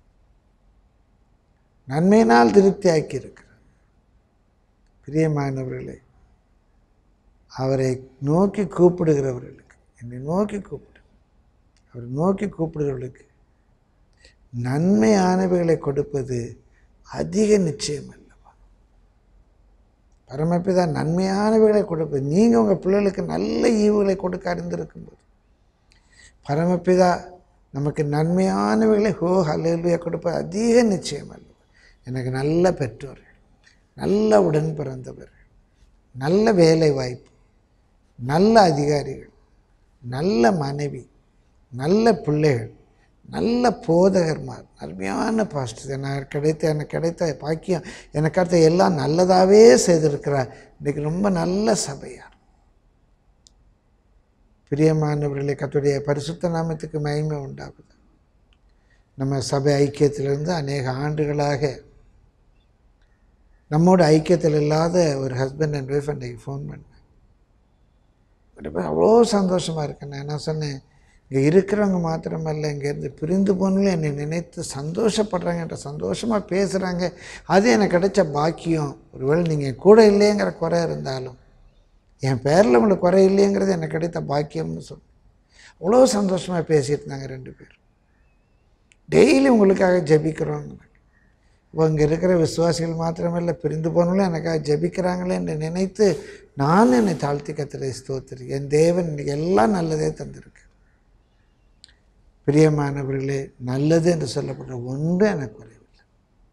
நன்மையினால் திருப்தி ஆக்கியிருக்கிறார் பிரியமானவர்களே அவரை நோக்கி கூப்பிடுகிறவர்களுக்கு என்னை நோக்கி கூப்பிடு அவர் நோக்கி கூப்பிடுகிறவர்களுக்கு நன்மையானவைகளை கொடுப்பது அதிக நிச்சயம் அல்லவா பரமபிதா நன்மையானவைகளை கொடுப்பது நீங்கள் உங்கள் பிள்ளைகளுக்கு நல்ல ஈவுகளை கொடுக்க அறிந்திருக்கும்போது பரமபிதா நமக்கு நன்மையானவைகளை ஹோ ஹல்லேலூயா கொடுப்பது அதிக நிச்சயம் அல்லவா எனக்கு நல்ல பெற்றோர்கள் நல்ல உடன் பிறந்தவர்கள் நல்ல வேலை வாய்ப்பு நல்ல அதிகாரிகள் நல்ல மனைவி நல்ல பிள்ளைகள் நல்ல போதகர்மார் அருமையான பாஸ்டர் எனக்கு கிடைத்த எனக்கு கிடைத்த பாக்கியம் எனக்கு அடுத்த எல்லாம் நல்லதாகவே செய்திருக்கிறார் இன்றைக்கி ரொம்ப நல்ல சபையார் பிரியமானவர்களே கத்துடைய பரிசுத்த நாமத்துக்கு மகிமை உண்டாகுது நம்ம சபை ஐக்கியத்திலிருந்து அநேக ஆண்டுகளாக நம்மோட ஐக்கியத்தில் இல்லாத ஒரு ஹஸ்பண்ட் அண்ட் ஒய்ஃப் அன்றைக்கு ஃபோன் பண்ணேன் அவ்வளோ சந்தோஷமாக இருக்கேன் நான் என்ன சொன்னேன் இங்கே இருக்கிறவங்க மாத்திரமல்ல இங்கேருந்து பிரிந்து போனவங்களும் என்னை நினைத்து சந்தோஷப்படுறாங்க என்ற சந்தோஷமாக பேசுகிறாங்க அது எனக்கு கிடைச்ச பாக்கியம் ஒருவேளை நீங்கள் கூட இல்லைங்கிற குறை இருந்தாலும் என் பேரில் உங்களுக்கு குறை இல்லைங்கிறது எனக்கு கிடைத்த பாக்கியம்னு சொன்னேன் அவ்வளோ சந்தோஷமாக பேசிட்டு இருந்தாங்க ரெண்டு பேரும் டெய்லி உங்களுக்காக ஜெபிக்கிறோங்க இப்போ இங்கே இருக்கிற விசுவாசிகள் மாத்திரமல்ல பிரிந்து போனவங்களும் எனக்காக ஜெபிக்கிறாங்களே என்று நினைத்து நான் என்னை தாழ்த்தி கத்திரை ஸ்தோத்திரி என் தேவன் இன்னைக்கு எல்லாம் நல்லதே தந்திருக்கு பிரியமானவர்களே நல்லது என்று சொல்லப்படுற ஒன்று எனக்கு குறைவில்லை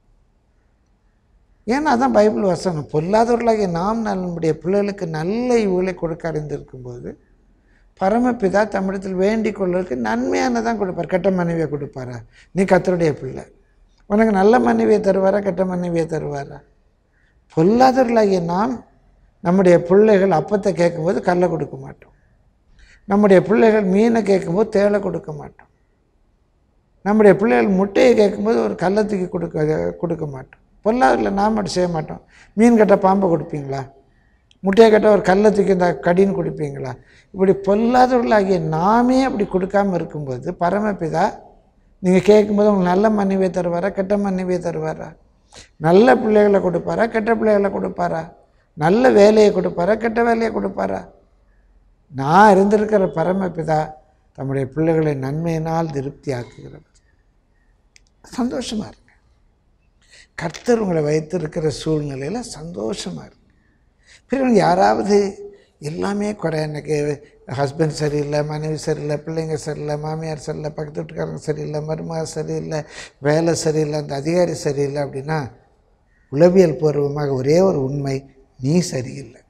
ஏன்னா அதான் பைபிள் வசனம் பொல்லாதவர்களாகிய நாம் நம்முடைய பிள்ளைகளுக்கு நல்ல இவுகளை கொடுக்க அறிந்திருக்கும்போது பரமபிதா தம்மிடத்தில் வேண்டிக் கொள்வதற்கு நன்மையானதான் கொடுப்பார் கெட்ட மனைவியை கொடுப்பாரா நீ கத்தருடைய பிள்ளை உனக்கு நல்ல மனைவியை தருவாரா கெட்ட மனைவியை தருவாரா பொல்லாதவர்களாகிய நாம் நம்முடைய பிள்ளைகள் அப்பத்தை கேட்கும்போது கல்லை கொடுக்க மாட்டோம் நம்முடைய பிள்ளைகள் மீனை கேட்கும்போது தேளை கொடுக்க மாட்டோம் நம்முடைய பிள்ளைகள் முட்டையை கேட்கும்போது ஒரு கல்லை தூக்கி கொடுக்க கொடுக்க மாட்டோம் பொல்லாதவர்களை நாம் மட்டும் செய்ய மாட்டோம் மீன் கட்ட பாம்பை கொடுப்பீங்களா முட்டையை கட்ட ஒரு கல்லை தூக்கி இந்த கடின்னு கொடுப்பீங்களா இப்படி பொல்லாதவர்களாகிய நாமே அப்படி கொடுக்காம இருக்கும்போது பரமபிதா நீங்கள் கேட்கும்போது உங்களுக்கு நல்ல மனைவியை தருவாரா கெட்ட மனைவியை தருவாரா நல்ல பிள்ளைகளை கொடுப்பாரா கெட்ட பிள்ளைகளை கொடுப்பாரா நல்ல வேலையை கொடுப்பாரா கெட்ட வேலையை கொடுப்பாரா நான் இருந்திருக்கிற பரமபிதா தம்முடைய பிள்ளைகளை நன்மையினால் திருப்தி ஆக்குகிறவர் சந்தோஷமாக இருங்க கர்த்தர் உங்களை வைத்திருக்கிற சூழ்நிலையில் சந்தோஷமாக இருங்க பிறகு யாராவது எல்லாமே குறை எனக்கு ஹஸ்பண்ட் சரியில்லை மனைவி சரியில்லை பிள்ளைங்க சரியில்லை மாமியார் சரியில்லை பக்கத்து வீட்டுக்காரங்க சரியில்லை மருமக சரியில்லை வேலை சரியில்லை அந்த அதிகாரி சரியில்லை அப்படின்னா உளவியல் பூர்வமாக ஒரே ஒரு உண்மை நீ சரியில்லை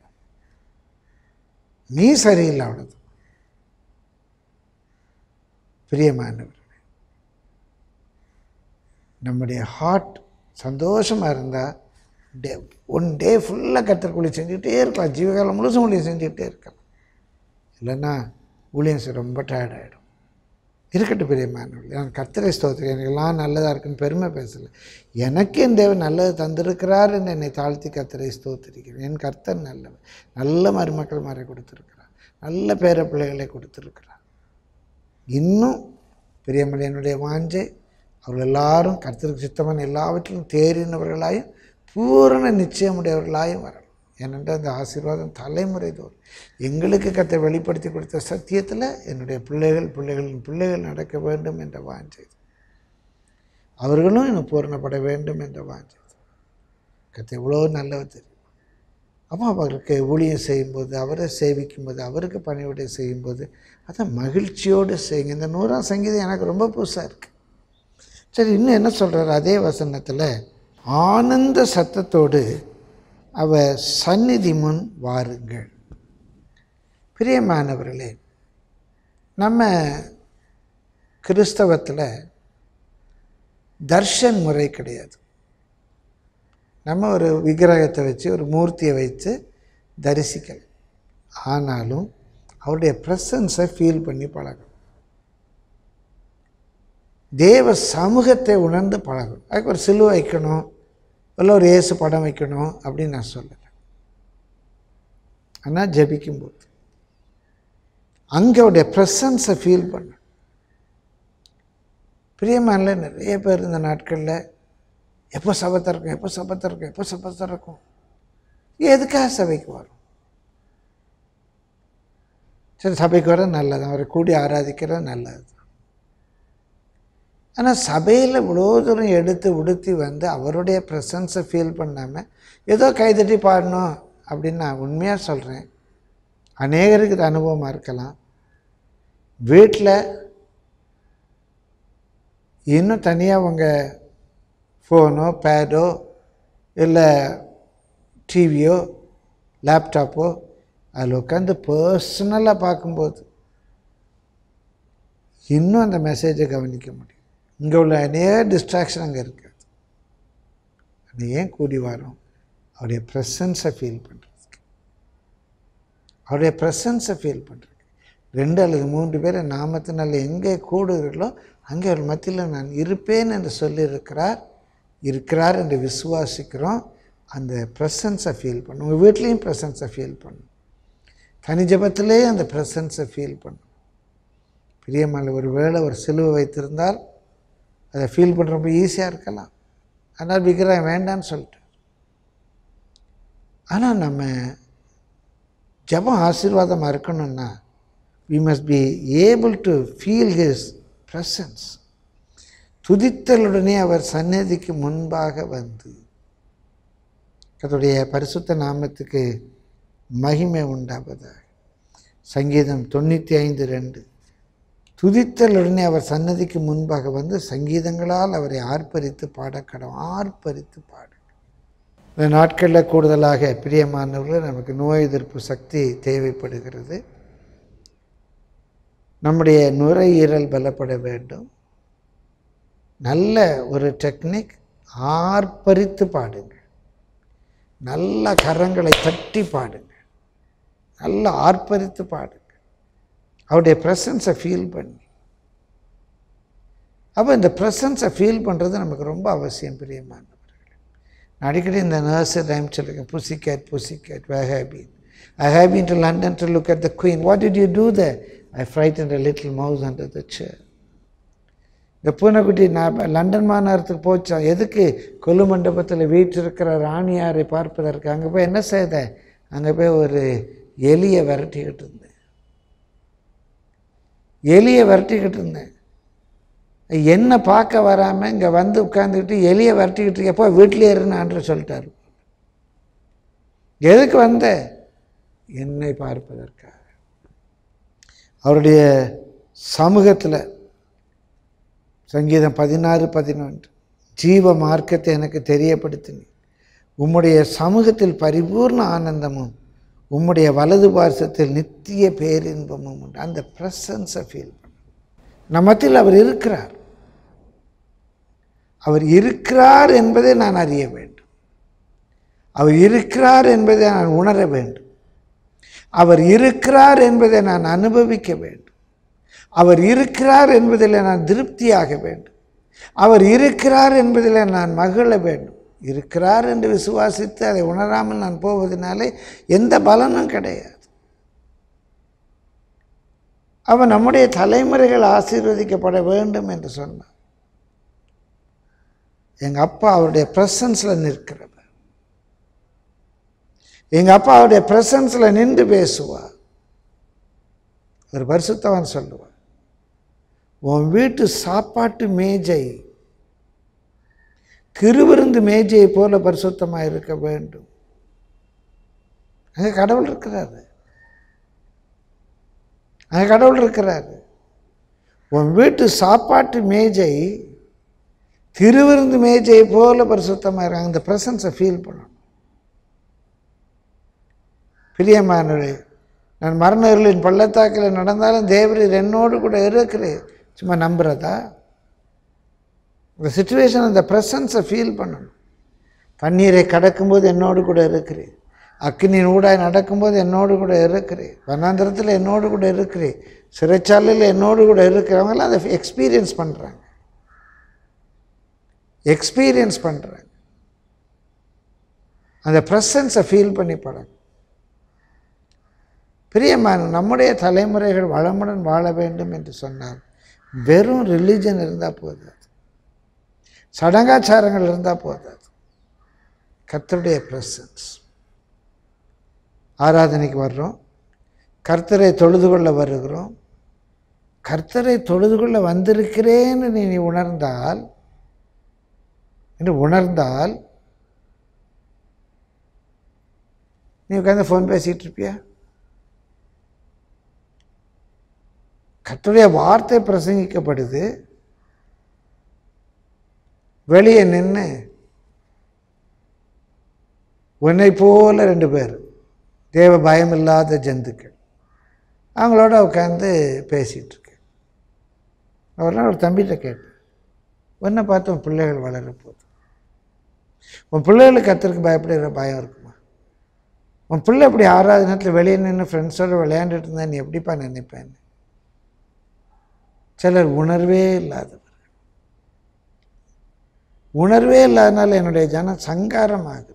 நீ சரியில்லை அவ்வளோதான் பிரியமானவர் நம்முடைய ஹார்ட் சந்தோஷமாக இருந்தால் டே ஒன் டே ஃபுல்லாக கத்தற்குள்ளி செஞ்சுக்கிட்டே இருக்கலாம் ஜீவகாலம் முழுசும் ஊழியம் செஞ்சுக்கிட்டே இருக்கலாம் இல்லைன்னா ஊழியம் செய்ய ரொம்ப டயர்ட் ஆகிடும் இருக்கட்டும் பெரியமானவர்கள் நான் கர்த்தரை ஸ்தோத்திரம் எனக்கெல்லாம் நல்லதாக இருக்குன்னு பெருமை பேசலை எனக்கு என் தேவன் நல்லது தந்திருக்கிறார் என்று என்னை தாழ்த்தி கர்த்தரை ஸ்தோத்திரிக்கிறேன் என் கர்த்தர் நல்லவர் நல்ல மருமக்கள் மாற கொடுத்துருக்கிறார் நல்ல பேர பிள்ளைகளை கொடுத்துருக்கிறார் இன்னும் பெரியமலையனுடைய வாஞ்சை அவர்கள் எல்லாரும் கர்த்தருக்கு சித்தமான எல்லாவற்றிலும் தேறினவர்களாயும் பூரண நிச்சயமுடையவர்களாயும் வரணும் ஏனென்றால் அந்த ஆசீர்வாதம் தலைமுறை தோறும் எங்களுக்கு கத்தை வெளிப்படுத்தி கொடுத்த சத்தியத்தில் என்னுடைய பிள்ளைகள் பிள்ளைகளின் பிள்ளைகள் நடக்க வேண்டும் என்ற வாஞ்சை அவர்களும் இன்னும் பூரணப்பட வேண்டும் என்ற வாஞ்சை கத்தை எவ்வளோ நல்லவர் தெரியும் அப்போ அவருக்கு ஊழியம் செய்யும்போது அவரை சேவிக்கும்போது அவருக்கு பணிவிடை செய்யும்போது அதை மகிழ்ச்சியோடு செய்யுங்க இந்த நூறாம் சங்கீதம் எனக்கு ரொம்ப புதுசாக இருக்குது சரி இன்னும் என்ன சொல்கிறார் அதே வசனத்தில் ஆனந்த சத்தத்தோடு அவ சந்நிதி முன் வாருங்கள் பிரியமானவர்களே நம்ம கிறிஸ்தவத்தில் தர்ஷன் முறை கிடையாது நம்ம ஒரு விக்கிரகத்தை வச்சு ஒரு மூர்த்தியை வச்சு தரிசிக்கலாம் ஆனாலும் அவருடைய ப்ரெசன்ஸை ஃபீல் பண்ணி பழகணும் தேவ சமூகத்தை உணர்ந்து பழகணும் அதுக்கு ஒரு சிலுவை வைக்கணும் இல்லை ஒரு இயேசு படம் வைக்கணும் அப்படின்னு நான் சொல்லலை ஆனால் ஜபிக்கும்போது அங்கே அவருடைய ப்ரெசன்ஸை ஃபீல் பண்ண பிரியமான நிறைய பேர் இந்த நாட்களில் எப்போ சபை திறக்கும் எப்போ சபை திறக்கும் எப்போ சபை திறக்கும் எதுக்காக சபைக்கு வரும் சரி சபைக்கு வர நல்லது அவரை கூடி ஆராதிக்கிறது நல்லது ஆனால் சபையில் இவ்வளோ தூரம் எடுத்து உடுத்தி வந்து அவருடைய ப்ரெசன்ஸை ஃபீல் பண்ணாமல் ஏதோ கைதட்டி பாடணும் அப்படின்னு நான் உண்மையாக சொல்கிறேன் அநேகருக்கு இது அனுபவமாக இருக்கலாம் வீட்டில் இன்னும் தனியாக அவங்க ஃபோனோ பேடோ இல்லை டிவியோ லேப்டாப்போ அதில் உட்காந்து பர்சனலாக பார்க்கும்போது இன்னும் அந்த மெசேஜை கவனிக்க முடியும் இங்கே உள்ள அநேக டிஸ்ட்ராக்ஷன் அங்கே இருக்காது அது ஏன் கூடி வரோம் அவருடைய ப்ரெசன்ஸை ஃபீல் பண்ணுறதுக்கு அவருடைய ப்ரெசன்ஸை ஃபீல் பண்ணுறதுக்கு ரெண்டு அல்லது மூன்று பேர் நாமத்தினால் எங்கே கூடுகிறீர்களோ அங்கே அவர் மத்தியில் நான் இருப்பேன் என்று சொல்லியிருக்கிறார் இருக்கிறார் என்று விசுவாசிக்கிறோம் அந்த ப்ரெசன்ஸை ஃபீல் பண்ணும் உங்கள் வீட்லேயும் ப்ரெசன்ஸை ஃபீல் பண்ணும் தனி ஜபத்திலே அந்த ப்ரெசன்ஸை ஃபீல் பண்ணும் பிரியமான ஒரு வேளை ஒரு சிலுவை வைத்திருந்தால் அதை ஃபீல் பண்ணுறப்ப ஈஸியாக இருக்கலாம் ஆனால் விக்கிரகம் வேண்டான்னு சொல்லிட்டு ஆனால் நம்ம ஜபம் ஆசீர்வாதமாக இருக்கணும்னா we must be able to feel his presence துதித்தலுடனே அவர் சந்நிதிக்கு முன்பாக வந்து கர்த்தருடைய பரிசுத்த நாமத்துக்கு மகிமை உண்டாவதாக சங்கீதம் தொண்ணூற்றி ஐந்து ரெண்டு துதித்தலுடனே அவர் சன்னதிக்கு முன்பாக வந்து சங்கீதங்களால் அவரை ஆர்ப்பரித்து பாடக்கடம் ஆர்ப்பரித்து பாடு இந்த நாட்களில் கூடுதலாக பிரியமானவர்கள் நமக்கு நோய் எதிர்ப்பு சக்தி தேவைப்படுகிறது நம்முடைய நுரையீரல் பலப்பட வேண்டும் நல்ல ஒரு டெக்னிக் ஆர்ப்பரித்து பாடுங்க நல்ல கரங்களை தட்டி பாடுங்க நல்ல ஆர்ப்பரித்து பாடுங்க அவருடைய ப்ரெசன்ஸை ஃபீல் பண்ணி அப்போ இந்த ப்ரெசன்ஸை ஃபீல் பண்ணுறது நமக்கு ரொம்ப அவசியம் பிரியமானவர்கள் நான் அடிக்கடி இந்த நர்ஸை டைம் சொல்லியிருக்கேன் pussy cat pussy cat where have been I have been to London to look at the queen what did you do there I fright and little mouse under the chair இந்த பூனைக்குட்டி நான் London மாநகரத்துக்கு போச்சான் எதுக்கு கொலு மண்டபத்தில் வீற்றிருக்கிற ராணியாரை பார்ப்பதற்கு அங்கே போய் என்ன செய்த அங்கே போய் ஒரு எலியை விரட்டிக்கிட்டு இருந்தேன் எலியை விரட்டிக்கிட்டு இருந்தேன் என்ன பார்க்க வராமல் இங்கே வந்து உட்காந்துக்கிட்டு எலியை விரட்டிக்கிட்டு இருக்கப்போ வீட்டிலே இருன்னு சொல்லிட்டாரு எதுக்கு வந்த என்னை பார்ப்பதற்காக அவருடைய சமூகத்தில் சங்கீதம் பதினாறு பதினொன்று ஜீவ மார்க்கத்தை எனக்கு தெரியப்படுத்தினி உம்முடைய சமூகத்தில் பரிபூர்ண ஆனந்தமும் உம்முடைய வலது பார்சத்தில் நித்திய பேரின்பமும் உண்டு அந்த ப்ரெசன்ஸை ஃபீல் பண்ண நம்ம மத்தியில் அவர் இருக்கிறார் அவர் இருக்கிறார் என்பதை நான் அறிய வேண்டும் அவர் இருக்கிறார் என்பதை நான் உணர வேண்டும் அவர் இருக்கிறார் என்பதை நான் அனுபவிக்க வேண்டும் அவர் இருக்கிறார் என்பதில் நான் திருப்தியாக வேண்டும் அவர் இருக்கிறார் என்பதில் நான் மகிழ வேண்டும் இருக்கிறார் என்று விசுவாசித்து அதை உணராமல் நான் போவதனாலே எந்த பலனும் கிடையாது அவன் நம்முடைய தலைமுறைகள் ஆசீர்வதிக்கப்பட வேண்டும் என்று சொன்னான் எங்கள் அப்பா அவருடைய ப்ரெசன்ஸில் நிற்கிறவர் எங்கள் அப்பா அவருடைய ப்ரெசன்ஸில் நின்று பேசுவார் ஒரு பரிசுத்தவன் சொல்லுவார் உன் வீட்டு சாப்பாட்டு மேஜை திருவிருந்து மேஜையை போல பரிசுத்தமாக இருக்க வேண்டும் அங்கே கடவுள் இருக்கிறாரு அங்கே கடவுள் இருக்கிறாரு உன் வீட்டு சாப்பாட்டு மேஜை திருவிருந்து மேஜையை போல பரிசுத்தமாக இருக்காங்க அந்த ப்ரெசன்ஸை ஃபீல் பண்ணணும் பிரியமானவரே நான் மரணர்களின் பள்ளத்தாக்கில் நடந்தாலும் தேவரீர் என்னோடு கூட இருக்கிறேன் சும்மா நம்புறதா இந்த சுச்சுவேஷன் அந்த ப்ரெசன்ஸை ஃபீல் பண்ணணும் தண்ணீரை கடக்கும்போது என்னோடு கூட இருக்கிறேன் அக்கினியின் ஊடாய் நடக்கும்போது என்னோடு கூட இருக்கிறேன் வனாந்திரத்தில் என்னோடு கூட இருக்கிறேன் சிறைச்சாலையில் என்னோடு கூட இருக்கிறவங்களாம் அதை எக்ஸ்பீரியன்ஸ் பண்ணுறாங்க எக்ஸ்பீரியன்ஸ் பண்ணுறாங்க அந்த ப்ரெசன்ஸை ஃபீல் பண்ணி படம் பிரியமான நம்முடைய தலைமுறைகள் வளமுடன் வாழ வேண்டும் என்று சொன்னார் வெறும் ரிலீஜன் இருந்தால் போதாது சடங்காச்சாரங்கள் இருந்தால் போதாது கர்த்தருடைய ப்ரெசன்ஸ் ஆராதனைக்கு வர்றோம் கர்த்தரை தொழுது கொள்ள வருகிறோம் கர்த்தரை தொழுது கொள்ள வந்திருக்கிறேன்னு நீ நீ உணர்ந்தால் என்று உணர்ந்தால் நீ உட்காந்து ஃபோன் பேசிகிட்டு இருப்பியா கர்த்தருடைய வார்த்தை பிரசங்கிக்கப்படுது வெளியே நின்று உன்னை போல ரெண்டு பேர் தேவ பயம் இல்லாத ஜந்துக்கள் அவங்களோட உட்காந்து பேசிகிட்டு இருக்கேன் ஒரு நாள் ஒரு தம்பிகிட்ட கேட்டேன் உன்னை பார்த்து உன் பிள்ளைகள் வளர போகுது உன் பிள்ளைகளுக்கு கத்திற்கு பயப்படுகிற பயம் இருக்குமா உன் பிள்ளை இப்படி ஆறாவது நேரத்தில் வெளியே நின்று ஃப்ரெண்ட்ஸோடு விளையாண்டுட்டு இருந்தா நீ எப்படிப்பா நினைப்பேன்னு சிலர் உணர்வே இல்லாதவர் உணர்வே இல்லாதனால என்னுடைய ஜனம் சங்காரமாகிறார்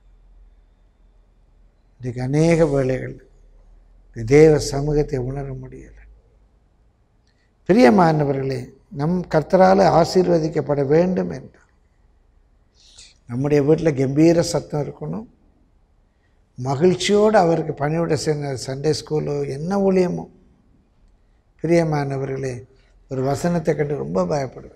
இன்றைக்கு அநேக வேலைகள் இந்த தேவ சமூகத்தை உணர முடியலை பிரியமானவர்களே நம் கர்த்தரால் ஆசீர்வதிக்கப்பட வேண்டும் என்றார் நம்முடைய வீட்டில் கம்பீர சத்தம் இருக்கணும் மகிழ்ச்சியோடு அவருக்கு பணிவிட சேர்ந்த சண்டே ஸ்கூலோ என்ன ஊழியமோ பிரியமானவர்களே ஒரு வசனத்தை கண்டு ரொம்ப பயப்படுவேன்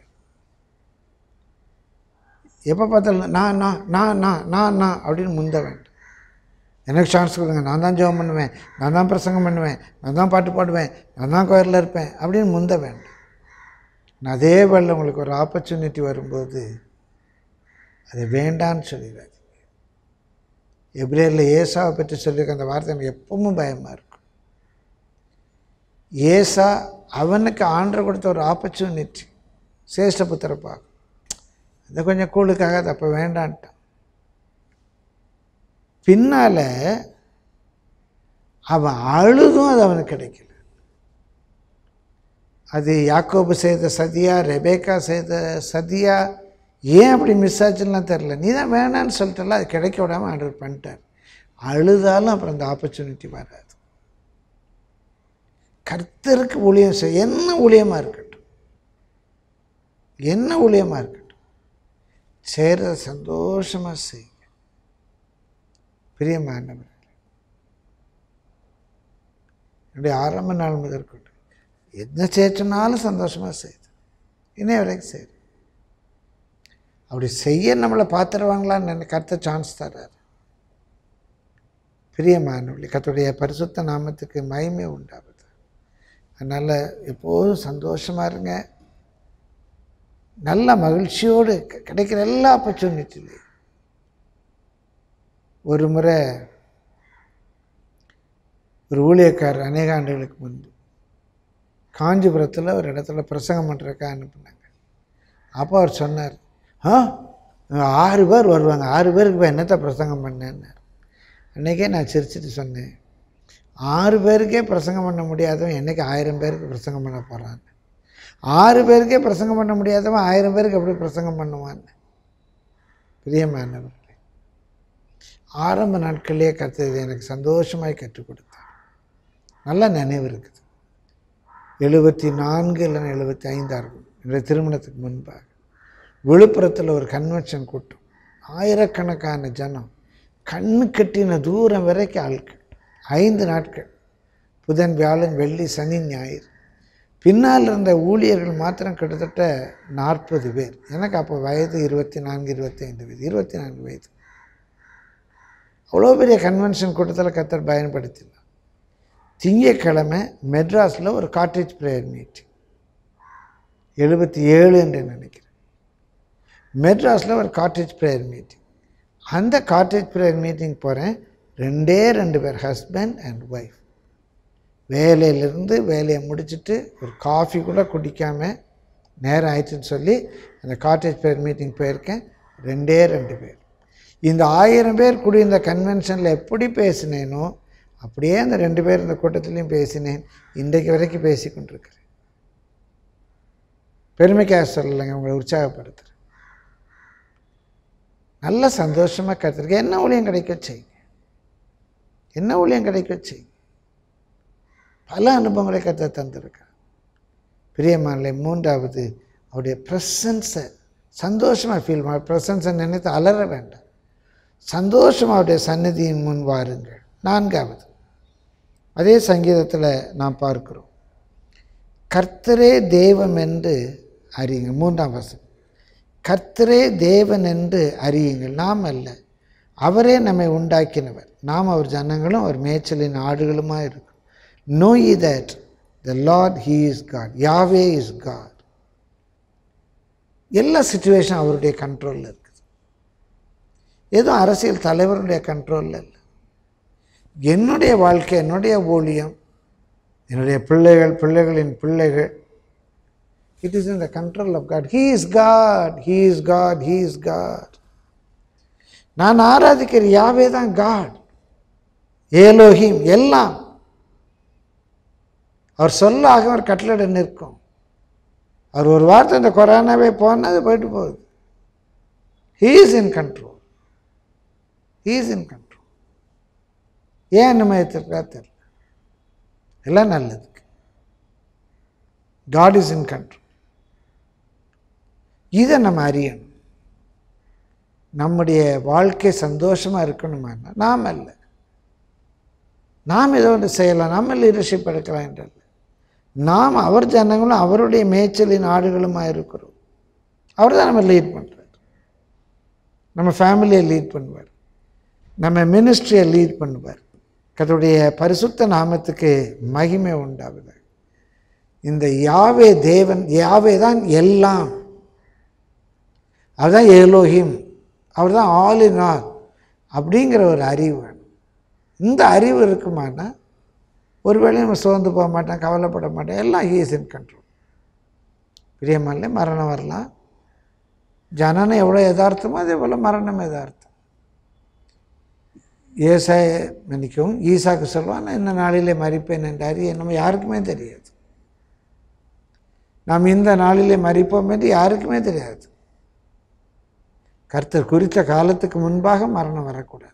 எப்போ பார்த்தாலும் நான் நான் நான் நான் நான் நான் அப்படின்னு முந்த வேண்டும் எனக்கு சான்ஸ் கொடுங்க நான் தான் ஜெபம் பண்ணுவேன் நான் தான் பிரசங்கம் பண்ணுவேன் நான் தான் பாட்டு பாடுவேன் நான் தான் கோயிலில் இருப்பேன் அப்படின்னு முந்த வேண்டும் நான் அதே வேளை உங்களுக்கு ஒரு ஆப்பர்ச்சுனிட்டி வரும்போது அது வேண்டான்னு சொல்லிடாது எப்ரேலில் ஏசாவை பற்றி சொல்லியிருக்க அந்த வார்த்தை எனக்கு எப்பவும் பயமாக இருக்கும் ஏசா அவனுக்கு ஆண்டர் கொடுத்த ஒரு ஆப்பர்ச்சுனிட்டி சேஷ்ட புத்திர பார்க்க அது கொஞ்சம் கூழுக்காக அது அப்போ வேண்டான்ட்டான் பின்னால் அவன் அழுதும் அது அவனுக்கு கிடைக்கல அது யாக்கோபு செய்த சதியா ரெபேக்கா செய்த சதியா ஏன் அப்படி மிஸ் ஆச்சுலாம் தெரில நீ தான் வேணான்னு சொல்லிட்டல அது கிடைக்க விடாமல் ஆர்டர் பண்ணிட்டார் அழுதாலும் அப்புறம் அந்த ஆப்பர்ச்சுனிட்டி வராது கர்த்தருக்கு ஊழியம் செய் என்ன ஊழியமாக இருக்கட்டும் என்ன ஊழியமாக இருக்கட்டும் செய்கிறத சந்தோஷமாக செய்யுங்க பிரியமானவர் என்னுடைய ஆரம்ப நாள் முதற்கொண்டு என்ன செய்யட்டுனாலும் சந்தோஷமாக செய்யுது இன்னைய வரைக்கும் செய்யுது அப்படி செய்ய நம்மளை பார்த்துருவாங்களான்னு நினை கருத்த சான்ஸ் தர்றாரு பிரியமானவர்களே கர்த்தருடைய பரிசுத்த நாமத்துக்கு மகிமை உண்டாகுது அதனால் எப்போதும் சந்தோஷமாக இருங்க நல்ல மகிழ்ச்சியோடு கி- கிடைக்கிற எல்லா ஆப்பர்ச்சுனிட்டிலையும் ஒரு முறை ஒரு ஊழியக்காரர் அநேக ஆண்டுகளுக்கு முன்பு காஞ்சிபுரத்தில் ஒரு இடத்துல பிரசங்கம் பண்ணுறதுக்காக அனுப்புனாங்க அப்போ அவர் சொன்னார் ஆ ஆறு பேர் வருவாங்க ஆறு பேருக்கு இப்போ என்னத்தை பிரசங்கம் பண்ணேன்னார் அன்றைக்கே நான் சிரிச்சிட்டு சொன்னேன் ஆறு பேருக்கே பிரசங்கம் பண்ண முடியாதவன் என்னைக்கு ஆயிரம் பேருக்கு பிரசங்கம் பண்ண போகிறான்னு ஆறு பேருக்கே பிரசங்கம் பண்ண முடியாதவன் ஆயிரம் பேருக்கு எப்படி பிரசங்கம் பண்ணுவான்னு பிரியமானவர்களே ஆரம்ப நாட்களிலே கற்றது எனக்கு சந்தோஷமாய் கற்றுக் கொடுத்தார் நல்ல நினைவு இருக்குது எழுபத்தி நான்கு இல்லைன்னா எழுபத்தி ஐந்தா இருக்கும் என்னுடைய திருமணத்துக்கு முன்பாக விழுப்புரத்தில் ஒரு கன்வென்ஷன் கூட்டம் ஆயிரக்கணக்கான ஜனம் கண்ணு கட்டின தூரம் வரைக்கும் ஆட்கள் ஐந்து நாட்கள் புதன் வியாழன் வெள்ளி சனி ஞாயிறு பின்னால் இருந்த ஊழியர்கள் மாத்திரம் கிட்டத்தட்ட நாற்பது பேர் எனக்கு அப்போ வயது இருபத்தி நான்கு இருபத்தி ஐந்து வயது இருபத்தி நான்கு வயது அவ்வளோ பெரிய கன்வென்ஷன் கூட்டத்தில் கத்தர் பயன்படுத்தினார் திங்கக்கிழமை மெட்ராஸில் ஒரு காட்டேஜ் ப்ரேயர் மீட்டிங் எழுபத்தி ஏழு என்று நினைக்கிறேன் மெட்ராஸில் ஒரு காட்டேஜ் ப்ரேயர் மீட்டிங் அந்த காட்டேஜ் ப்ரேயர் மீட்டிங் போகிறேன் ரெண்டே ரெண்டு பேர் ஹஸ்பண்ட் அண்ட் ஒய்ஃப் வேலையிலேருந்து வேலையை முடிச்சுட்டு ஒரு காஃபி கூட குடிக்காமல் நேரம் ஆயிடுச்சுன்னு சொல்லி அந்த காட்டேஜ் ப்ரேயர் மீட்டிங் போயிருக்கேன் ரெண்டே ரெண்டு பேர் இந்த ஆயிரம் பேர் கூடி இந்த கன்வென்ஷனில் எப்படி பேசினேனோ அப்படியே அந்த ரெண்டு பேர் இந்த கூட்டத்திலையும் பேசினேன் இன்றைக்கு வரைக்கும் பேசி கொண்டிருக்கிறேன் பெருமைக்காக சொல்லலைங்க உங்களை உற்சாகப்படுத்துகிறேன் நல்ல சந்தோஷமாக கற்றுருக்கேன் என்ன ஊழியம் கிடைக்க செய்யுங்க என்ன ஊழியம் கிடைக்க செய்யுங்க பல அனுபவங்களை கற்று தந்திருக்கேன் பிரியமானலை மூன்றாவது அவருடைய ப்ரெசன்ஸை சந்தோஷமாக ஃபீல் பண்ண ப்ரெசன்ஸை நினைத்து அலற வேண்டாம் சந்தோஷமாக அவருடைய சந்நிதியின் முன் வாருங்கள் நான்காவது அதே சங்கீதத்தில் நாம் பார்க்கிறோம் கர்த்தரே தெய்வம் என்று அறியுங்க மூன்றாம் வசனம் கர்த்தரே தேவன் என்று அறியுங்கள் நாம் அல்ல அவரே நம்மை உண்டாக்கினவர் நாம் அவர் ஜனங்களும் அவர் மேய்ச்சலின் ஆடுகளுமாக இருக்கும் know ye that the Lord he is God Yahweh is God எல்லா சுச்சுவேஷன் அவருடைய கண்ட்ரோலில் இருக்குது எதுவும் அரசியல் தலைவருடைய கண்ட்ரோலில் இல்லை என்னுடைய வாழ்க்கை என்னுடைய ஊழியம் என்னுடைய பிள்ளைகள் பிள்ளைகளின் பிள்ளைகள் it is in the control of God he is God he is God he is God நான் ஆராதிக்கிற யாவே தான் காட் ஏலோஹிம் எல்லாம் அவர் சொல்ல ஆக ஒரு கட்டளை நிற்கும் அவர் ஒரு வார்த்தை இந்த கொரோனாவே போனால் அது போயிட்டு போகுது he is in control he is in control ஏன் அனுமதித்திருக்கா தெரியல எல்லாம் நல்லதுக்கு காட் இஸ் இன் கண்ட்ரோல் இதை நம்ம அறியணும் நம்முடைய வாழ்க்கை சந்தோஷமாக இருக்கணுமானா நாம் அல்ல நாம் ஏதோ ஒன்று செய்யலாம் நம்ம லீடர்ஷிப் எடுக்கலாம் என்றல்ல நாம் அவர் ஜனங்களும் அவருடைய மேய்ச்சலின் ஆடுகளுமாக இருக்கிறோம் அவர் தான் நம்ம லீட் பண்ணுறார் நம்ம ஃபேமிலியை லீட் பண்ணுவார் நம்ம மினிஸ்ட்ரியை லீட் பண்ணுவார் கர்த்தருடைய பரிசுத்த நாமத்துக்கு மகிமை உண்டாகுது இந்த யாவே தேவன் யாவே தான் எல்லாம் அதுதான் ஏலோஹிம் அவர் தான் ஆல் இன் ஆல் அப்படிங்கிற ஒரு அறிவு வேணும் இந்த அறிவு இருக்குமானா ஒருவேளை நம்ம சோர்ந்து போக மாட்டேன் கவலைப்பட மாட்டேன் எல்லாம் ஹீஸ் இன் கண்ட்ரோல் பிரியமானில் மரணம் வரலாம் ஜனனம் எவ்வளோ யதார்த்தமோ அதே போல் மரணம் யதார்த்தம் ஏசாய மன்னிக்கவும் ஈசாக்கு சொல்லுவான் நான் இந்த நாளிலே மறிப்பேன் என்ற அறிய நம்ம யாருக்குமே தெரியாது நாம் இந்த நாளிலே மறிப்போம் என்று யாருக்குமே தெரியாது கர்த்தர் குறித்த காலத்துக்கு முன்பாக மரணம் வரக்கூடாது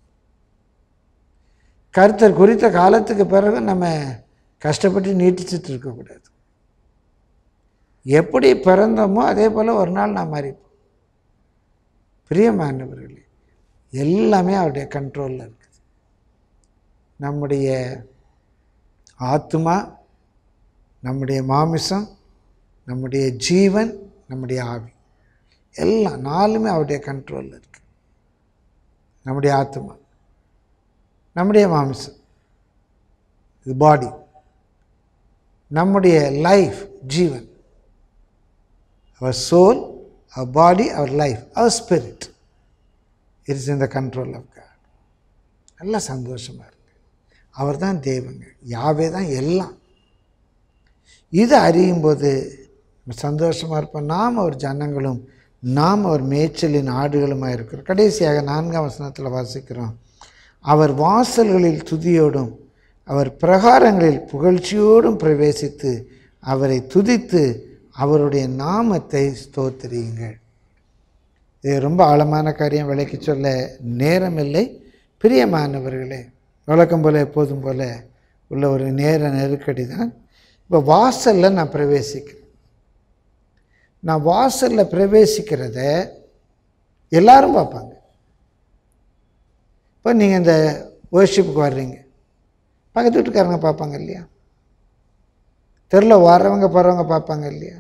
கர்த்தர் குறித்த காலத்துக்கு பிறகு நம்ம கஷ்டப்பட்டு நீட்டிச்சிட்டு இருக்கக்கூடாது எப்படி பிறந்தோமோ அதே போல் ஒரு நாள் நாம் மறிப்போம் பிரியமானவர்களே எல்லாமே அவருடைய கண்ட்ரோலில் இருக்குது நம்முடைய ஆத்மா நம்முடைய மாமிசம் நம்முடைய ஜீவன் நம்முடைய ஆவி எல்லாம் நாலுமே அவருடைய கண்ட்ரோலில் இருக்கு நம்முடைய ஆத்மா நம்முடைய மாமிசம் இது பாடி நம்முடைய லைஃப் ஜீவன் our soul our body our life our spirit it's in the control of God நல்லா சந்தோஷமாக இருக்கு அவர் தான் தெய்வங்க யாவே தான் எல்லாம் இதை அறியும் போது நம்ம சந்தோஷமாக இருப்போம் நாம் ஒரு ஜனங்களும் நாம் அவர் மேய்ச்சலின் ஆடுகளுமாக இருக்கிறோம் கடைசியாக நான்காம் வசனத்தில் வாசிக்கிறோம் அவர் வாசல்களில் துதியோடும் அவர் பிரகாரங்களில் புகழ்ச்சியோடும் பிரவேசித்து அவரை துதித்து அவருடைய நாமத்தை ஸ்தோத்திரியுங்கள் இது ரொம்ப ஆழமான காரியம் விளக்கி சொல்ல நேரமில்லை பிரியமானவர்களே வழக்கம் போல எப்போதும் போல உள்ள ஒரு நேர நெருக்கடி தான் இப்போ வாசலில் நான் பிரவேசிக்கிறேன் நான் வாசலில் பிரவேசிக்கிறத எல்லாரும் பார்ப்பாங்க இப்போ நீங்கள் இந்த ஒர்ஷிப்புக்கு வர்றீங்க பக்கத்து வீட்டுக்காரங்க பார்ப்பாங்க இல்லையா தெருவில் வர்றவங்க போகிறவங்க பார்ப்பாங்க இல்லையா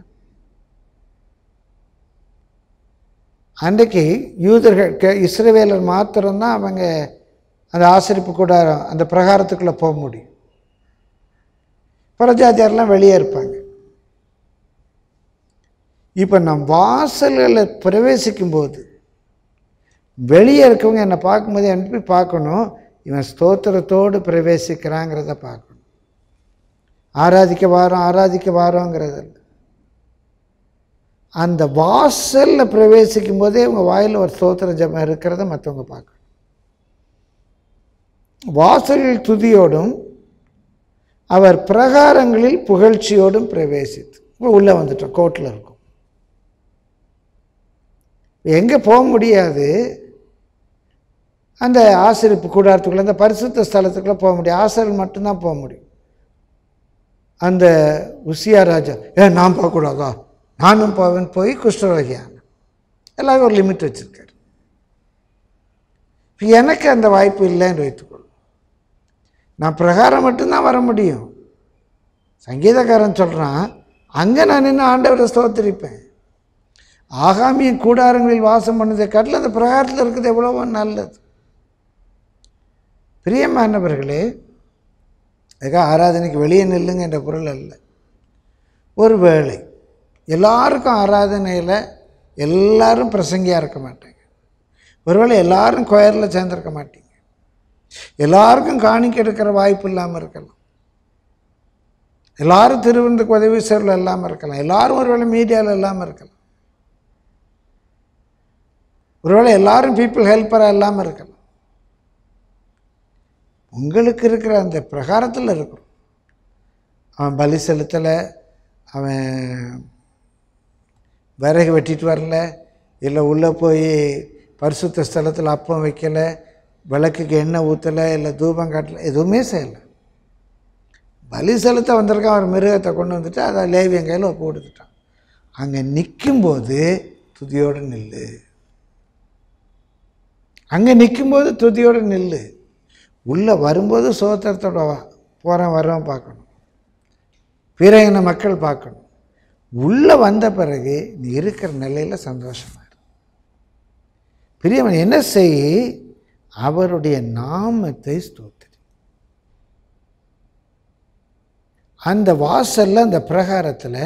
அன்றைக்கு யூதர்கள் க- இஸ்ரவேலர் மாத்திரம்தான் அவங்க அந்த ஆசிரிப்பு கூடாரம் அந்த பிரகாரத்துக்குள்ளே போக முடியும் புறஜாதியாரெலாம் வெளியே இருப்பாங்க இப்போ நம் வாசல்களில் பிரவேசிக்கும்போது வெளியே இருக்கவங்க என்னை பார்க்கும்போது அனுப்பி பார்க்கணும் இவன் ஸ்தோத்திரத்தோடு பிரவேசிக்கிறாங்கிறத பார்க்கணும் ஆராதிக்க வாரோம் ஆராதிக்க வாரோங்கிறது இல்ல. அந்த வாசலில் பிரவேசிக்கும் போதே இவங்க வாயில் ஒரு ஸ்தோத்திர ஜபம் இருக்கிறத மற்றவங்க பார்க்கணும் வாசலில் துதியோடும் அவர் பிரகாரங்களில் புகழ்ச்சியோடும் பிரவேசித்து இப்போ உள்ளே வந்துட்டோம் கோர்ட்டில் இருக்கும் எங்கே போக முடியாது அந்த ஆசிரிப்பு கூடாரத்துக்குள்ள அந்த பரிசுத்த ஸ்தலத்துக்குள்ளே போக முடியும் ஆசிரியர் மட்டும்தான் போக முடியும் அந்த உசியா ராஜா ஏன் நான் போகக்கூடாதா நானும் போவேன் போய் குஷ்டரோகியான எல்லாரும் ஒரு லிமிட் வச்சுருக்காரு இப்போ எனக்கு அந்த வாய்ப்பு இல்லைன்னு வைத்துக்கொள்ளும் நான் பிரகாரம் மட்டும்தான் வர முடியும் சங்கீதக்காரன் சொல்கிறான் அங்கே நான் நின்று ஆண்டவரை ஸ்தோத்திரிப்பேன் ஆகாமியின் கூடாரங்களில் வாசம் பண்ணதை காட்டில் அந்த பிரகாரத்தில் இருக்குது எவ்வளவோ நல்லது பிரியமானவர்களே அதுக்காக ஆராதனைக்கு வெளியே நில்லுங்க என்ற பொருள் அல்ல ஒரு வேளை எல்லாருக்கும் ஆராதனையில் எல்லாரும் பிரசங்கியாக இருக்க மாட்டாங்க ஒருவேளை எல்லாரும் கோயரில் சேர்ந்துருக்க மாட்டீங்க எல்லாருக்கும் காணிக்க எடுக்கிற வாய்ப்பு இல்லாமல் இருக்கலாம் எல்லாரும் திருவிருந்துக்கு உதவி செய்யல இல்லாமல் இருக்கலாம் எல்லாரும் ஒருவேளை மீடியாவில் இல்லாமல் இருக்கலாம் ஒருவேளை எல்லாரும் பீப்புள் ஹெல்ப்பராக இல்லாமல் இருக்கலாம் உங்களுக்கு இருக்கிற அந்த பிரகாரத்தில் இருக்கிறோம் அவன் பலி செலுத்தலை அவன் விறகு வெட்டிட்டு வரல இல்லை உள்ளே போய் பரிசுத்த ஸ்தலத்தில் அப்பம் வைக்கலை விளக்குக்கு எண்ணெய் ஊற்றலை இல்லை தூபம் காட்டலை எதுவுமே செய்யலை பலி செலுத்த வந்திருக்கான் ஒரு மிருகத்தை கொண்டு வந்துட்டு அதை லேவியன் கையில் ஒப்பு கொடுத்துட்டான் அங்கே நிற்கும்போது துதியோடு நில்லு அங்கே நிற்கும்போது துதியோடு நில்லு உள்ளே வரும்போது சோத்திரத்தோட வா போகிறேன் வரவன் பார்க்கணும் பிறகின மக்கள் பார்க்கணும் உள்ளே வந்த பிறகு நீ இருக்கிற நிலையில் சந்தோஷமா இரு பிரியவன் என்ன செய் அவருடைய நாமத்தை ஸ்தோத்திரி அந்த வாசல்ல அந்த பிரகாரத்தில்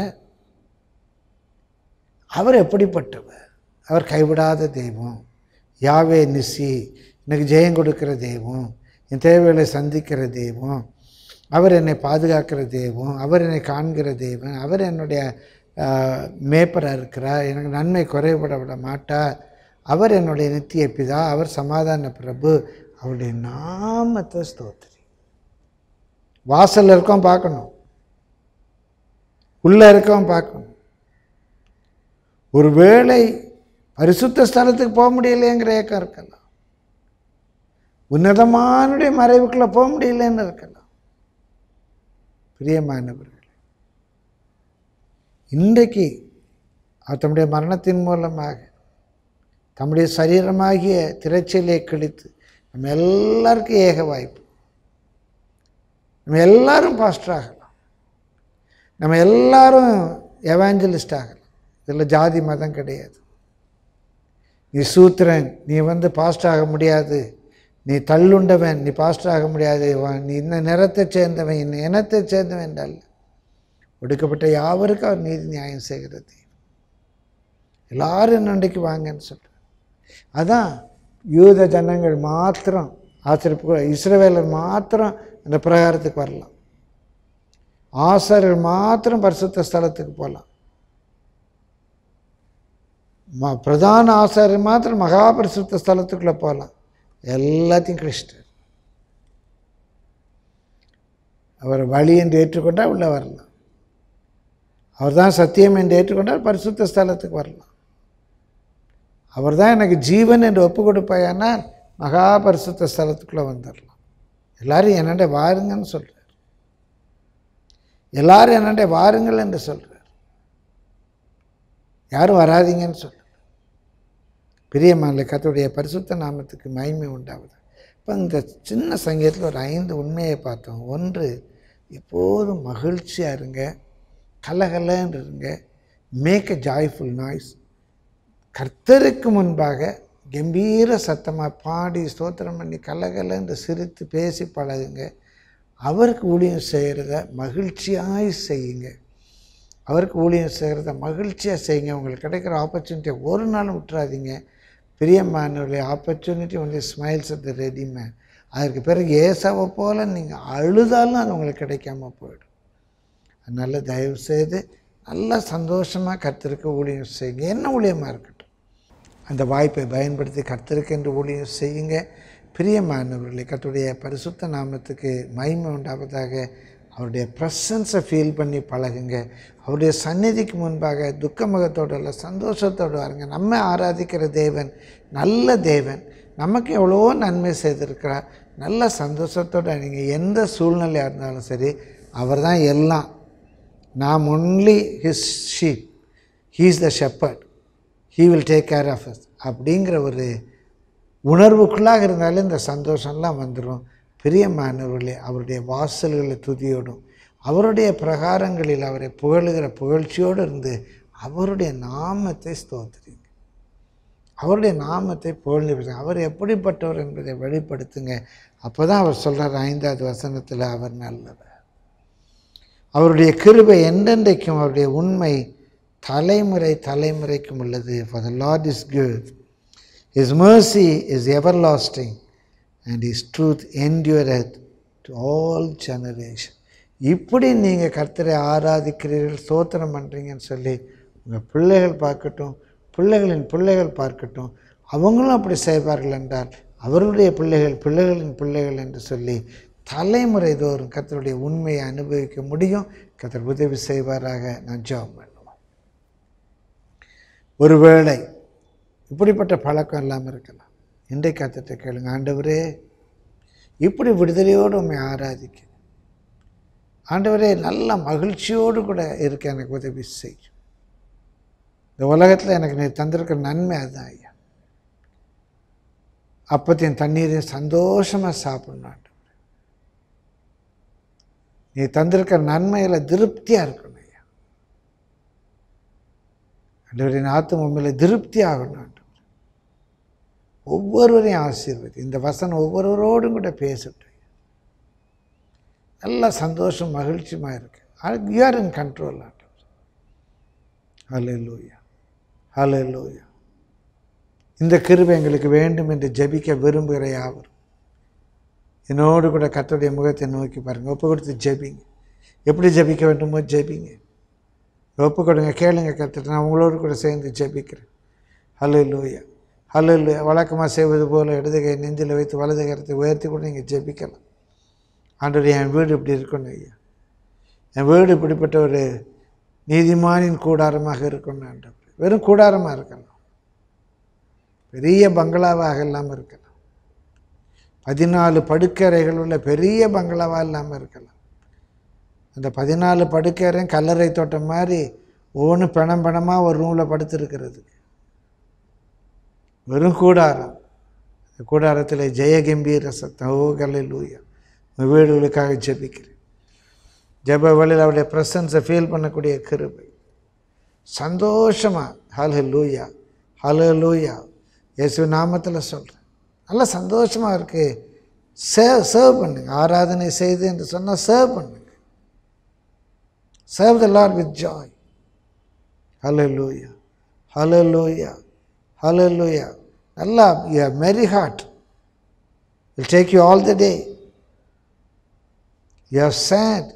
அவர் எப்படிப்பட்டவர் அவர் கைவிடாத தெய்வம் யாவே நிசி எனக்கு ஜெயம் கொடுக்கிற தெய்வம் என் தேவைகளை சந்திக்கிற தெய்வம் அவர் என்னை பாதுகாக்கிற தெய்வம் அவர் என்னை காண்கிற தெய்வம் அவர் என்னுடைய மேப்பராக இருக்கிறார் எனக்கு நன்மை குறைபட விட மாட்டார் அவர் என்னுடைய நித்திய பிதா அவர் சமாதான பிரபு அவருடைய நாமத்தை ஸ்தோத்திரி வாசல்ல இருக்கோம் பார்க்கணும் உள்ளே இருக்கவன் பார்க்கணும் ஒருவேளை பரிசுத்த ஸ்தலத்துக்கு போக முடியலையேங்கிற ஏக்கம் இருக்கலாம் உன்னதமானுடைய மறைவுக்குள்ளே போக முடியலன்னு இருக்கலாம் பிரியமானவர்களே இன்றைக்கு அவர் தம்முடைய மரணத்தின் மூலமாக தம்முடைய சரீரமாகிய திரைச்சலை கிழித்து நம்ம எல்லாருக்கும் ஏக வாய்ப்பு நம்ம எல்லாரும் பாஸ்டர் ஆகலாம் நம்ம எல்லாரும் எவாஞ்சலிஸ்ட் ஆகலாம் இதில் ஜாதி மதம் கிடையாது நீ சூத்திரன் நீ வந்து பாஸ்ட் ஆக முடியாது நீ தள்ளுண்டவன் நீ பாஸ்ட் ஆக முடியாது வா- நீ இந்த நிறத்தை சேர்ந்தவன் இந்த இனத்தை சேர்ந்தவன் என்றால் ஒடுக்கப்பட்ட யாவருக்கும் அவர் நீதி நியாயம் செய்கிறது எல்லாரும் நன்றைக்கு வாங்கன்னு சொல்கிறார் அதான் யூத ஜனங்கள் மாத்திரம் ஆசிரியப்பு இஸ்ரவேலர் மாத்திரம் இந்த பிரகாரத்துக்கு வரலாம் ஆசாரியர் மாத்திரம் பரிசுத்த ஸ்தலத்துக்கு போகலாம் ம பிரதான ஆசாரியர் மாத்திரம் மகா பரிசுத்த ஸ்தலத்துக்குள்ளே போகலாம் எல்லாத்தையும் கிறிஸ்டர் அவர் வழி என்று ஏற்றுக்கொண்டால் உள்ளே வரலாம் அவர் தான் சத்தியம் என்று ஏற்றுக்கொண்டால் பரிசுத்த ஸ்தலத்துக்கு வரலாம் அவர் தான் எனக்கு ஜீவன் என்று ஒப்பு கொடுப்பாயானால் மகா பரிசுத்த ஸ்தலத்துக்குள்ளே வந்துடலாம் எல்லாரும் என்னண்ட வாருங்கன்னு சொல்கிறார் எல்லாரும் என்னண்ட வாருங்கள் என்று சொல்கிறார் யாரும் வராதீங்கன்னு சொல்கிறார் பிரியமான கர்த்தருடைய பரிசுத்த நாமத்துக்கு மகிமை உண்டாகுது இப்போ இந்த சின்ன சங்கீதத்தில் ஒரு ஐந்து உண்மையை பார்த்தோம் ஒன்று எப்போதும் மகிழ்ச்சியாக இருங்க கலகலன்னு இருங்க மேக் அ ஜாய்ஃபுல் நாய்ஸ் கர்த்தருக்கு முன்பாக கம்பீர சத்தமாக பாடி ஸ்தோத்திரம் பண்ணி கலகலன்னு சிரித்து பேசி பழகுங்க அவருக்கு ஊழியம் செய்கிறத மகிழ்ச்சியாய் செய்யுங்க அவருக்கு ஊழியம் செய்கிறத மகிழ்ச்சியாக செய்யுங்க உங்களுக்கு கிடைக்கிற ஆப்பர்ச்சுனிட்டியை ஒரு நாளும் விட்டுறாதீங்க பிரியமானவர்களே opportunity only smiles at the ready man அதற்கு பிறகு ஏசாவை போல் நீங்கள் அழுதாலும் அது உங்களுக்கு கிடைக்காம போயிடும் அதனால் தயவு செய்து நல்லா சந்தோஷமாக கர்த்தருக்கு ஊழியம் செய்யுங்க என்ன ஊழியமாக இருக்கட்டும் அந்த வாய்ப்பை பயன்படுத்தி கர்த்தருக்கு என்று ஊழியம் செய்யுங்க பிரியமானவர்களே கர்த்தருடைய பரிசுத்த நாமத்துக்கு மகிமை உண்டாவதாக அவருடைய ப்ரெசன்ஸை ஃபீல் பண்ணி பழகுங்க அவருடைய சந்நிதிக்கு முன்பாக துக்க முகத்தோடு இல்லை சந்தோஷத்தோடு வாருங்க நம்ம ஆராதிக்கிற தேவன் நல்ல தேவன் நமக்கு எவ்வளோ நன்மை செய்திருக்கிறார் நல்ல சந்தோஷத்தோடு நீங்கள் எந்த சூழ்நிலையாக இருந்தாலும் சரி அவர் தான் எல்லாம் நாம் only his sheep he's the shepherd he will take care of us அப்படிங்கிற ஒரு உணர்வுக்குள்ளாக இருந்தாலே இந்த சந்தோஷம்லாம் வந்துடும் பிரியமானவர்களே அவருடைய வாசல்களை துதியோடும் அவருடைய பிரகாரங்களில் அவரை புகழுகிற புகழ்ச்சியோடு இருந்து அவருடைய நாமத்தை ஸ்தோத்திரிங்க அவருடைய நாமத்தை புகழ்ந்து பேசுங்க அவர் எப்படிப்பட்டவர் என்பதை வெளிப்படுத்துங்க அப்போ தான் அவர் சொல்கிறார் ஐந்தாவது வசனத்தில் அவர் நல்லவர் அவருடைய கிருபை என்றென்றைக்கும் அவருடைய உண்மை தலைமுறை தலைமுறைக்கும் உள்ளது for the Lord is good His mercy is everlasting and His truth endureth to all generation. இப்படி நீங்கள் கர்த்தரை ஆராதிக்கிறீர்கள் ஸ்தோத்திரம் பண்ணுறீங்கன்னு சொல்லி உங்கள் பிள்ளைகள் பார்க்கட்டும் பிள்ளைகளின் பிள்ளைகள் பார்க்கட்டும் அவங்களும் அப்படி செய்வார்கள் என்றால் அவர்களுடைய பிள்ளைகள் பிள்ளைகளின் பிள்ளைகள் என்று சொல்லி தலைமுறை தோறும் கர்த்தருடைய உண்மையை அனுபவிக்க முடியும் கர்த்தர் உதவி செய்வாராக நான் ஜெபம் பண்ணுவோம் ஒருவேளை இப்படிப்பட்ட பழக்கம் இல்லாமல் இருக்கலாம் இன்றைக்கு கத்திட்ட கேளுங்க ஆண்டவரே இப்படி விடுதலையோடு உண்மை ஆராதிக்க ஆண்டவரே நல்ல மகிழ்ச்சியோடு கூட இருக்க எனக்கு உதவி செய்யும் இந்த உலகத்தில் எனக்கு நீ தந்திருக்கிற நன்மை அதுதான் ஐயா அப்பத்தையும் தண்ணீரையும் சந்தோஷமாக சாப்பிடணும் ஆண்டவரே நீ தந்திருக்கிற நன்மையில் திருப்தியாக இருக்கணும் ஐயா ஆண்டவரின் ஆத்தும் உண்மையில் திருப்தி ஆகணும் ஆண்டவர் ஒவ்வொருவரையும் ஆசீர்வதி இந்த வசனம் ஒவ்வொருவரோடும் கூட பேசட்டும் நல்ல சந்தோஷம் மகிழ்ச்சியுமா இருக்கு யூ ஆர் இன் கண்ட்ரோல் ஆண்டவர் ஹலே லூயா ஹலே லூயா இந்த கிருபை எங்களுக்கு வேண்டும் என்று ஜெபிக்க விரும்புகிற யாவர் என்னோடு கூட கர்த்தருடைய முகத்தை நோக்கி பாருங்கள் ஒப்பு கொடுத்து ஜெபிங்க எப்படி ஜெபிக்க வேண்டுமோ ஜெபிங்க ஒப்பு கொடுங்க கேளுங்க கற்றுட்டு நான் உங்களோடு கூட சேர்ந்து ஜெபிக்கிறேன் ஹலோ லூயா ஹலோ லூயா வழக்கமாக செய்வது போல் இடது கை நெஞ்சில் வைத்து வலது கரத்தை உயர்த்தி கூட நீங்கள் ஜெபிக்கலாம் ஆண்டவர் என் வீடு இப்படி இருக்கணும் ஐயா என் வீடு இப்படிப்பட்ட ஒரு நீதிமானின் கூடாரமாக இருக்கணும் ஆண்டவர் வெறும் கூடாரமாக இருக்கணும் பெரிய பங்களாவாக இல்லாமல் இருக்கலாம் பதினாலு படுக்கறைகள் உள்ள பெரிய பங்களாவாக இல்லாமல் இருக்கலாம் அந்த பதினாலு படுக்கையறையும் கல்லறை தோட்டம் மாதிரி ஒவ்வொன்று பிணம் பிணமாக ஒரு ரூமில் படுத்துருக்கிறது வெறும் கூடாரம் இந்த கூடாரத்தில் ஜெயகம்பீர சத்தம் ஓ கலை லூயா உங்கள் வீடுகளுக்காக ஜெபிக்கிறேன் ஜெப வழியில் அவருடைய ப்ரெசன்ஸை ஃபீல் பண்ணக்கூடிய கிருபை சந்தோஷமாக ஹலோ லூயா ஹலோ லூயா இயேசு நாமத்தில் சொல்கிறேன் நல்ல சந்தோஷமாக இருக்குது சேவ் சர்வ் பண்ணுங்க ஆராதனை செய்து என்று சொன்னால் சர்வ் பண்ணுங்க serve the Lord with joy hallelujah hallelujah hallelujah நல்லா merry heart will take you all the day you are sad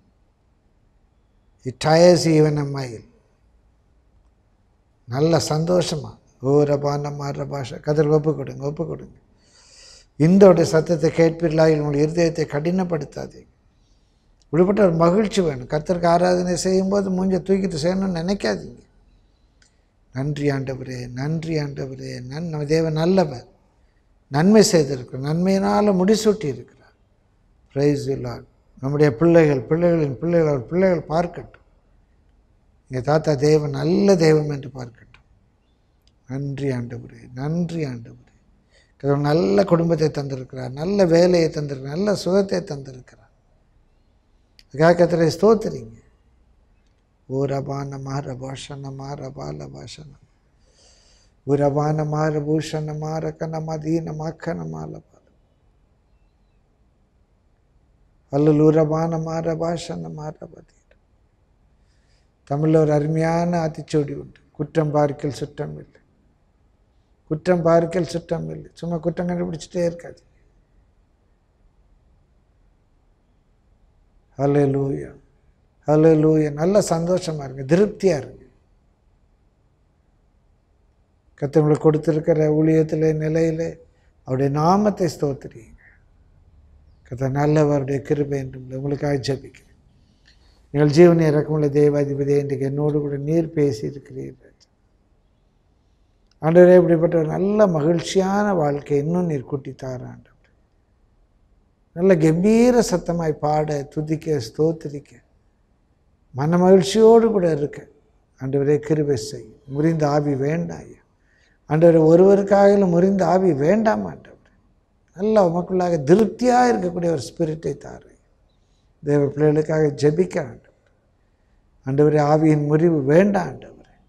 it tires even a mile நல்ல சந்தோஷமா ஓ ரபா நம்ம ரபாஷா கதிர் ஒப்பு கொடுங்க ஒப்பு கொடுங்க இந்தோடைய சத்தத்தை கேட்பீர்களா உங்களுடைய இருதயத்தை கடினப்படுத்தாதீங்க இப்படிப்பட்ட ஒரு மகிழ்ச்சி வேணும் கர்த்தருக்கு ஆராதனை செய்யும்போது மூஞ்ச தூக்கிட்டு செய்யணும்னு நினைக்காதீங்க நன்றி ஆண்டவரே நன்றி ஆண்டவரே நன் நம்ம தேவன் நல்லவர் நன்மை செய்திருக்கிறார் நன்மையினால் முடிசூட்டி இருக்கிறார் பிரைஸ் லார்ட் நம்முடைய பிள்ளைகள் பிள்ளைகளின் பிள்ளைகள் அவர் பிள்ளைகள் பார்க்கட்டும் எங்கள் தாத்தா தேவன் நல்ல தெய்வம் என்று பார்க்கட்டும் நன்றி ஆண்டவரே நன்றி ஆண்டவரே கடவுள் நல்ல குடும்பத்தை தந்திருக்கிறார் நல்ல வேலையை தந்திருக்கிறார் நல்ல சுகத்தை தந்திருக்கிறார் அதுக்காக கத்திரை ஸ்தோத்திரிங்க ஓ ரபான மார பாஷன மார பால பாஷனம் ஓ ரபான மார பூஷண மார கன மதீன மக்கன மால பால அல்லு ரபான மார பாஷன மார பதீன தமிழில் ஒரு அருமையான ஆத்திச்சோடி உண்டு குற்றம் பார்க்கல் சுற்றம் இல்லை குற்றம் பார்க்கல் சுற்றம் இல்லை சும்மா குற்றம் கண்டுபிடிச்சிட்டே இருக்காது ஹலே லூயா ஹலே லூயா நல்ல சந்தோஷமா இருங்க திருப்தியாக இருங்க கத்தவங்களுக்கு கொடுத்துருக்கிற ஊழியத்தில் நிலையில் அவருடைய நாமத்தை ஸ்தோத்திரியுங்க கத்த நல்லவருடைய கிருபை என்றும் உங்களுக்காக ஜபிக்கிறேன் எங்கள் ஜீவனை இறக்கமுள்ள தேவாதிபதி இன்றைக்கு என்னோடு கூட நீர் பேசியிருக்கிறீர்கள் ஆண்டவரே இப்படிப்பட்ட ஒரு நல்ல மகிழ்ச்சியான வாழ்க்கை இன்னும் நீர் கூட்டி தார ஆண்டவர் நல்ல கம்பீர சத்தமாய் பாட துதிக்க ஸ்தோத்திரிக்க மன மகிழ்ச்சியோடு கூட இருக்க ஆண்டவரே கிருபை செய் முறிந்த ஆவி வேண்டாம் ஐயா ஆண்டவரே ஒருவருக்காக முறிந்த ஆவி வேண்டாம் ஆண்டவர் நல்ல உமக்குள்ளாக திருப்தியாக இருக்கக்கூடிய ஒரு ஸ்பிரிட்டை தாரு தேவ பிள்ளைகளுக்காக ஜெபிக்க ஆண்டவர் ஆண்டவரே ஆவியின் முறிவு வேண்டாம் ஆண்டவர்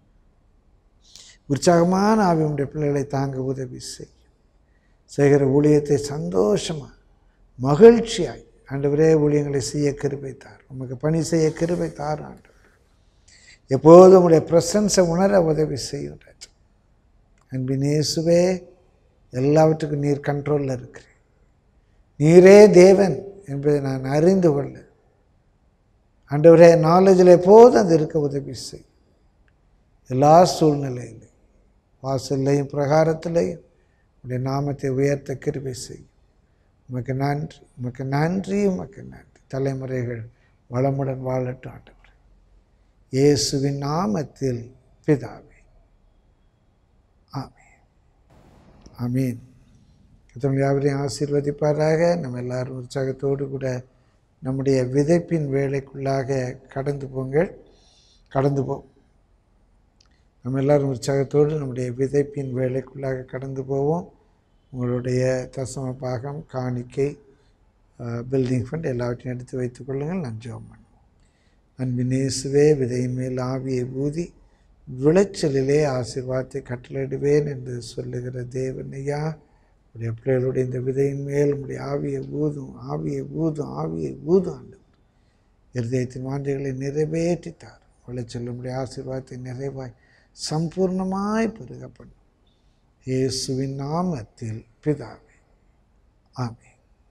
உற்சாகமான ஆவி உடைய பிள்ளைகளை தாங்க உதவி செய் செய்கிற ஊழியத்தை சந்தோஷமாக மகிழ்ச்சியாய் ஆண்டவரே ஊழியங்களை செய்ய கிருபை தார் உமக்கு பணி செய்ய கிருபை தார் ஆண்டவர் எப்போதும் உடைய பிரசன்ஸை உணர உதவி செய்யும் ராஜா அன்பின் இயேசுவே எல்லாவற்றுக்கும் நீர் கண்ட்ரோலில் இருக்கிறேன் நீரே தேவன் என்பதை நான் அறிந்து கொள்ள ஆண்டவரே நாலேஜில் எப்போதும் அது இருக்க உதவி செய் எல்லா சூழ்நிலையிலும் வாசல்லையும் பிரகாரத்திலையும் உடைய நாமத்தை உயர்த்த கிருபை செய்யும் உமக்கு நன்றி உமக்கு நன்றி உமக்கு நன்றி தலைமுறைகள் வளமுடன் வாழட்டும் ஆண்டவர் இயேசுவின் நாமத்தில் பிதாவே ஆமீன் ஆமீன் கத்தவங்க யாவரையும் ஆசீர்வதிப்பாராக நம்ம எல்லாரும் உற்சாகத்தோடு கூட நம்முடைய விதைப்பின் வேலைக்குள்ளாக கடந்து போங்கள் கடந்து போ நம்ம எல்லாரும் உற்சாகத்தோடு நம்முடைய விதைப்பின் வேலைக்குள்ளாக கடந்து போவோம் உங்களுடைய தசம பாகம் காணிக்கை பில்டிங் ஃபண்ட் எல்லாவற்றையும் எடுத்து வைத்துக் கொள்ளுங்கள் நான் ஜெபம் பண்ணுவோம் அன்பின் இயேசுவே விதையின் மேல் ஆவியை ஊதி விளைச்சலிலே ஆசீர்வாதத்தை கட்டளையிடுவேன் என்று சொல்லுகிற தேவனையா உடைய பிள்ளைகளுடைய இந்த விதையின் மேல் உடைய ஆவியை ஊதும் ஆவியை ஊதும் ஆவியை ஊதும் ஆண்டவர் இருதயத்தின் வாஞ்சைகளை நிறைவேற்றித்தார் விளைச்சல் உடைய ஆசீர்வாதத்தை நிறைவாய் சம்பூர்ணமாய் பெருக பண்ணும் இயேசுவின் நாமத்தில் பிதாவே ஆமென்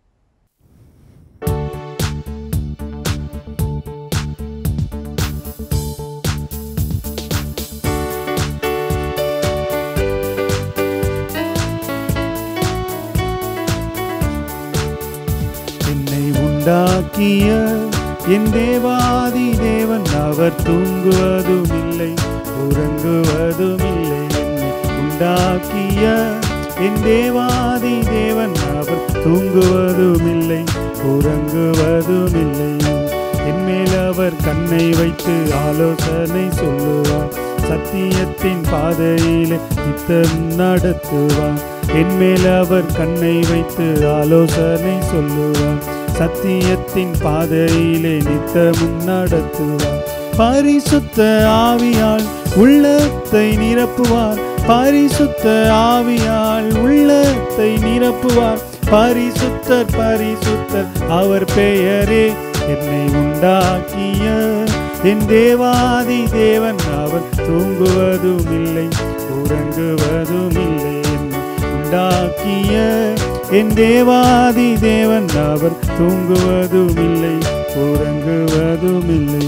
என்னை உண்டாக்கிய என் தேவாதி தேவன் அவர் தூங்குவதும் இல்லை உறங்குவதும் இல்லை என்னை உண்டாக்கிய என் தேவாதி தேவன் அவர் தூங்குவதும் இல்லை உறங்குவதும் இல்லை என் மேல் அவர் கண்ணை வைத்து ஆலோசனை சொல்லுவார் சத்தியத்தின் பாதையிலே நித்தம் நடத்துவார் என் மேல் அவர் கண்ணை வைத்து ஆலோசனை சொல்லுவார் சத்தியத்தின் பாதையிலே நித்தமும் நடத்துவார் பரிசுத்த ஆவியால் உள்ளத்தை நிரப்புவார் பரிசுத்த ஆவியால் உள்ளத்தை நிரப்புவார் பரிசுத்தர் பரிசுத்தர் அவர் பெயரே என்னை உண்டாக்கிய என் தேவாதி தேவன் அவர் தூங்குவதும் இல்லை உறங்குவதும் இல்லை என்னை உண்டாக்கிய என் தேவாதி தேவன் அவர் தூங்குவதும் இல்லை உறங்குவதும் இல்லை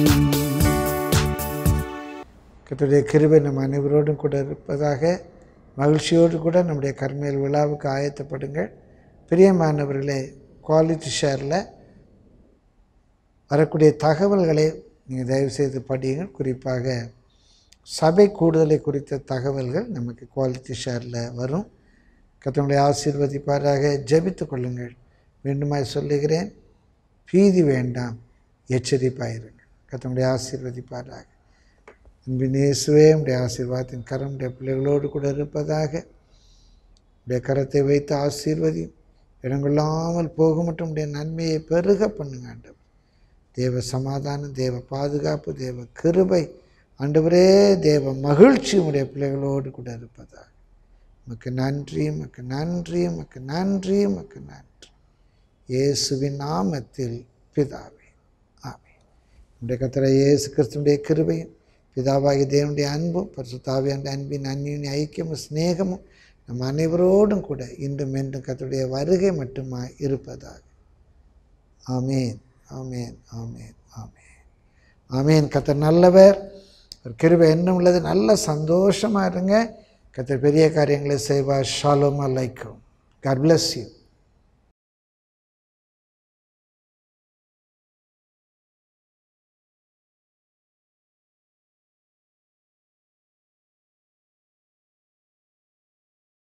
கர்த்தருடைய கிருபை நம் அனைவரோடும் கூட இருப்பதாக மகிழ்ச்சியோடு கூட நம்முடைய கர்மேல் விழாவுக்கு ஆயத்தப்படுங்கள் பிரியமானவர்களே குவாலிட்டி ஷேரில் வரக்கூடிய தகவல்களை நீங்கள் தயவுசெய்து படியுங்கள் குறிப்பாக சபை கூடுதலை குறித்த தகவல்கள் நமக்கு குவாலிட்டி ஷேரில் வரும் கத்தனுடைய ஆசீர்வதிப்பாராக ஜெபித்து கொள்ளுங்கள் மீண்டுமாய் சொல்லுகிறேன் பீதி வேண்டாம் எச்சரிப்பாயிருங்கள் கத்தனுடைய ஆசீர்வதிப்பாராக அன்பின் இயேசுவே உடைய ஆசீர்வாதத்தின் கரம் உடைய பிள்ளைகளோடு கூட இருப்பதாக உடைய கரத்தை வைத்து ஆசீர்வதியும் இடங்கொள்ளாமல் போக மட்டும் உடைய நன்மையை பெருக பண்ணுங்க ஆண்டவர் தேவ சமாதானம் தேவ பாதுகாப்பு தேவ கிருபை ஆண்டவரே தேவ மகிழ்ச்சி உடைய பிள்ளைகளோடு கூட இருப்பதாக உமக்கு நன்றி உமக்கு நன்றி உமக்கு நன்றி உமக்கு நன்றி இயேசுவின் நாமத்தில் பிதாவே ஆமென் நம்முடைய கத்தரை இயேசு கிறிஸ்துடைய கிருபையும் பிதாவாகி தேவனுடைய அன்பும் பரிசுத்தாவியான அன்பின் அந்நியின் ஐக்கியமும் சிநேகமும் நம் அனைவரோடும் கூட இன்றும் என்றும் கர்த்தருடைய வருகை மட்டுமாய் இருப்பதாக ஆமேன் ஆமேன் ஆமேன் ஆமேன் ஆமேன் கத்தர் நல்லவர் ஒரு கிருபை என்ன உள்ளது நல்ல சந்தோஷமாக இருங்க கத்தர் பெரிய காரியங்களை செய்வார் ஷாலோமா லைக்கும் காட் bless you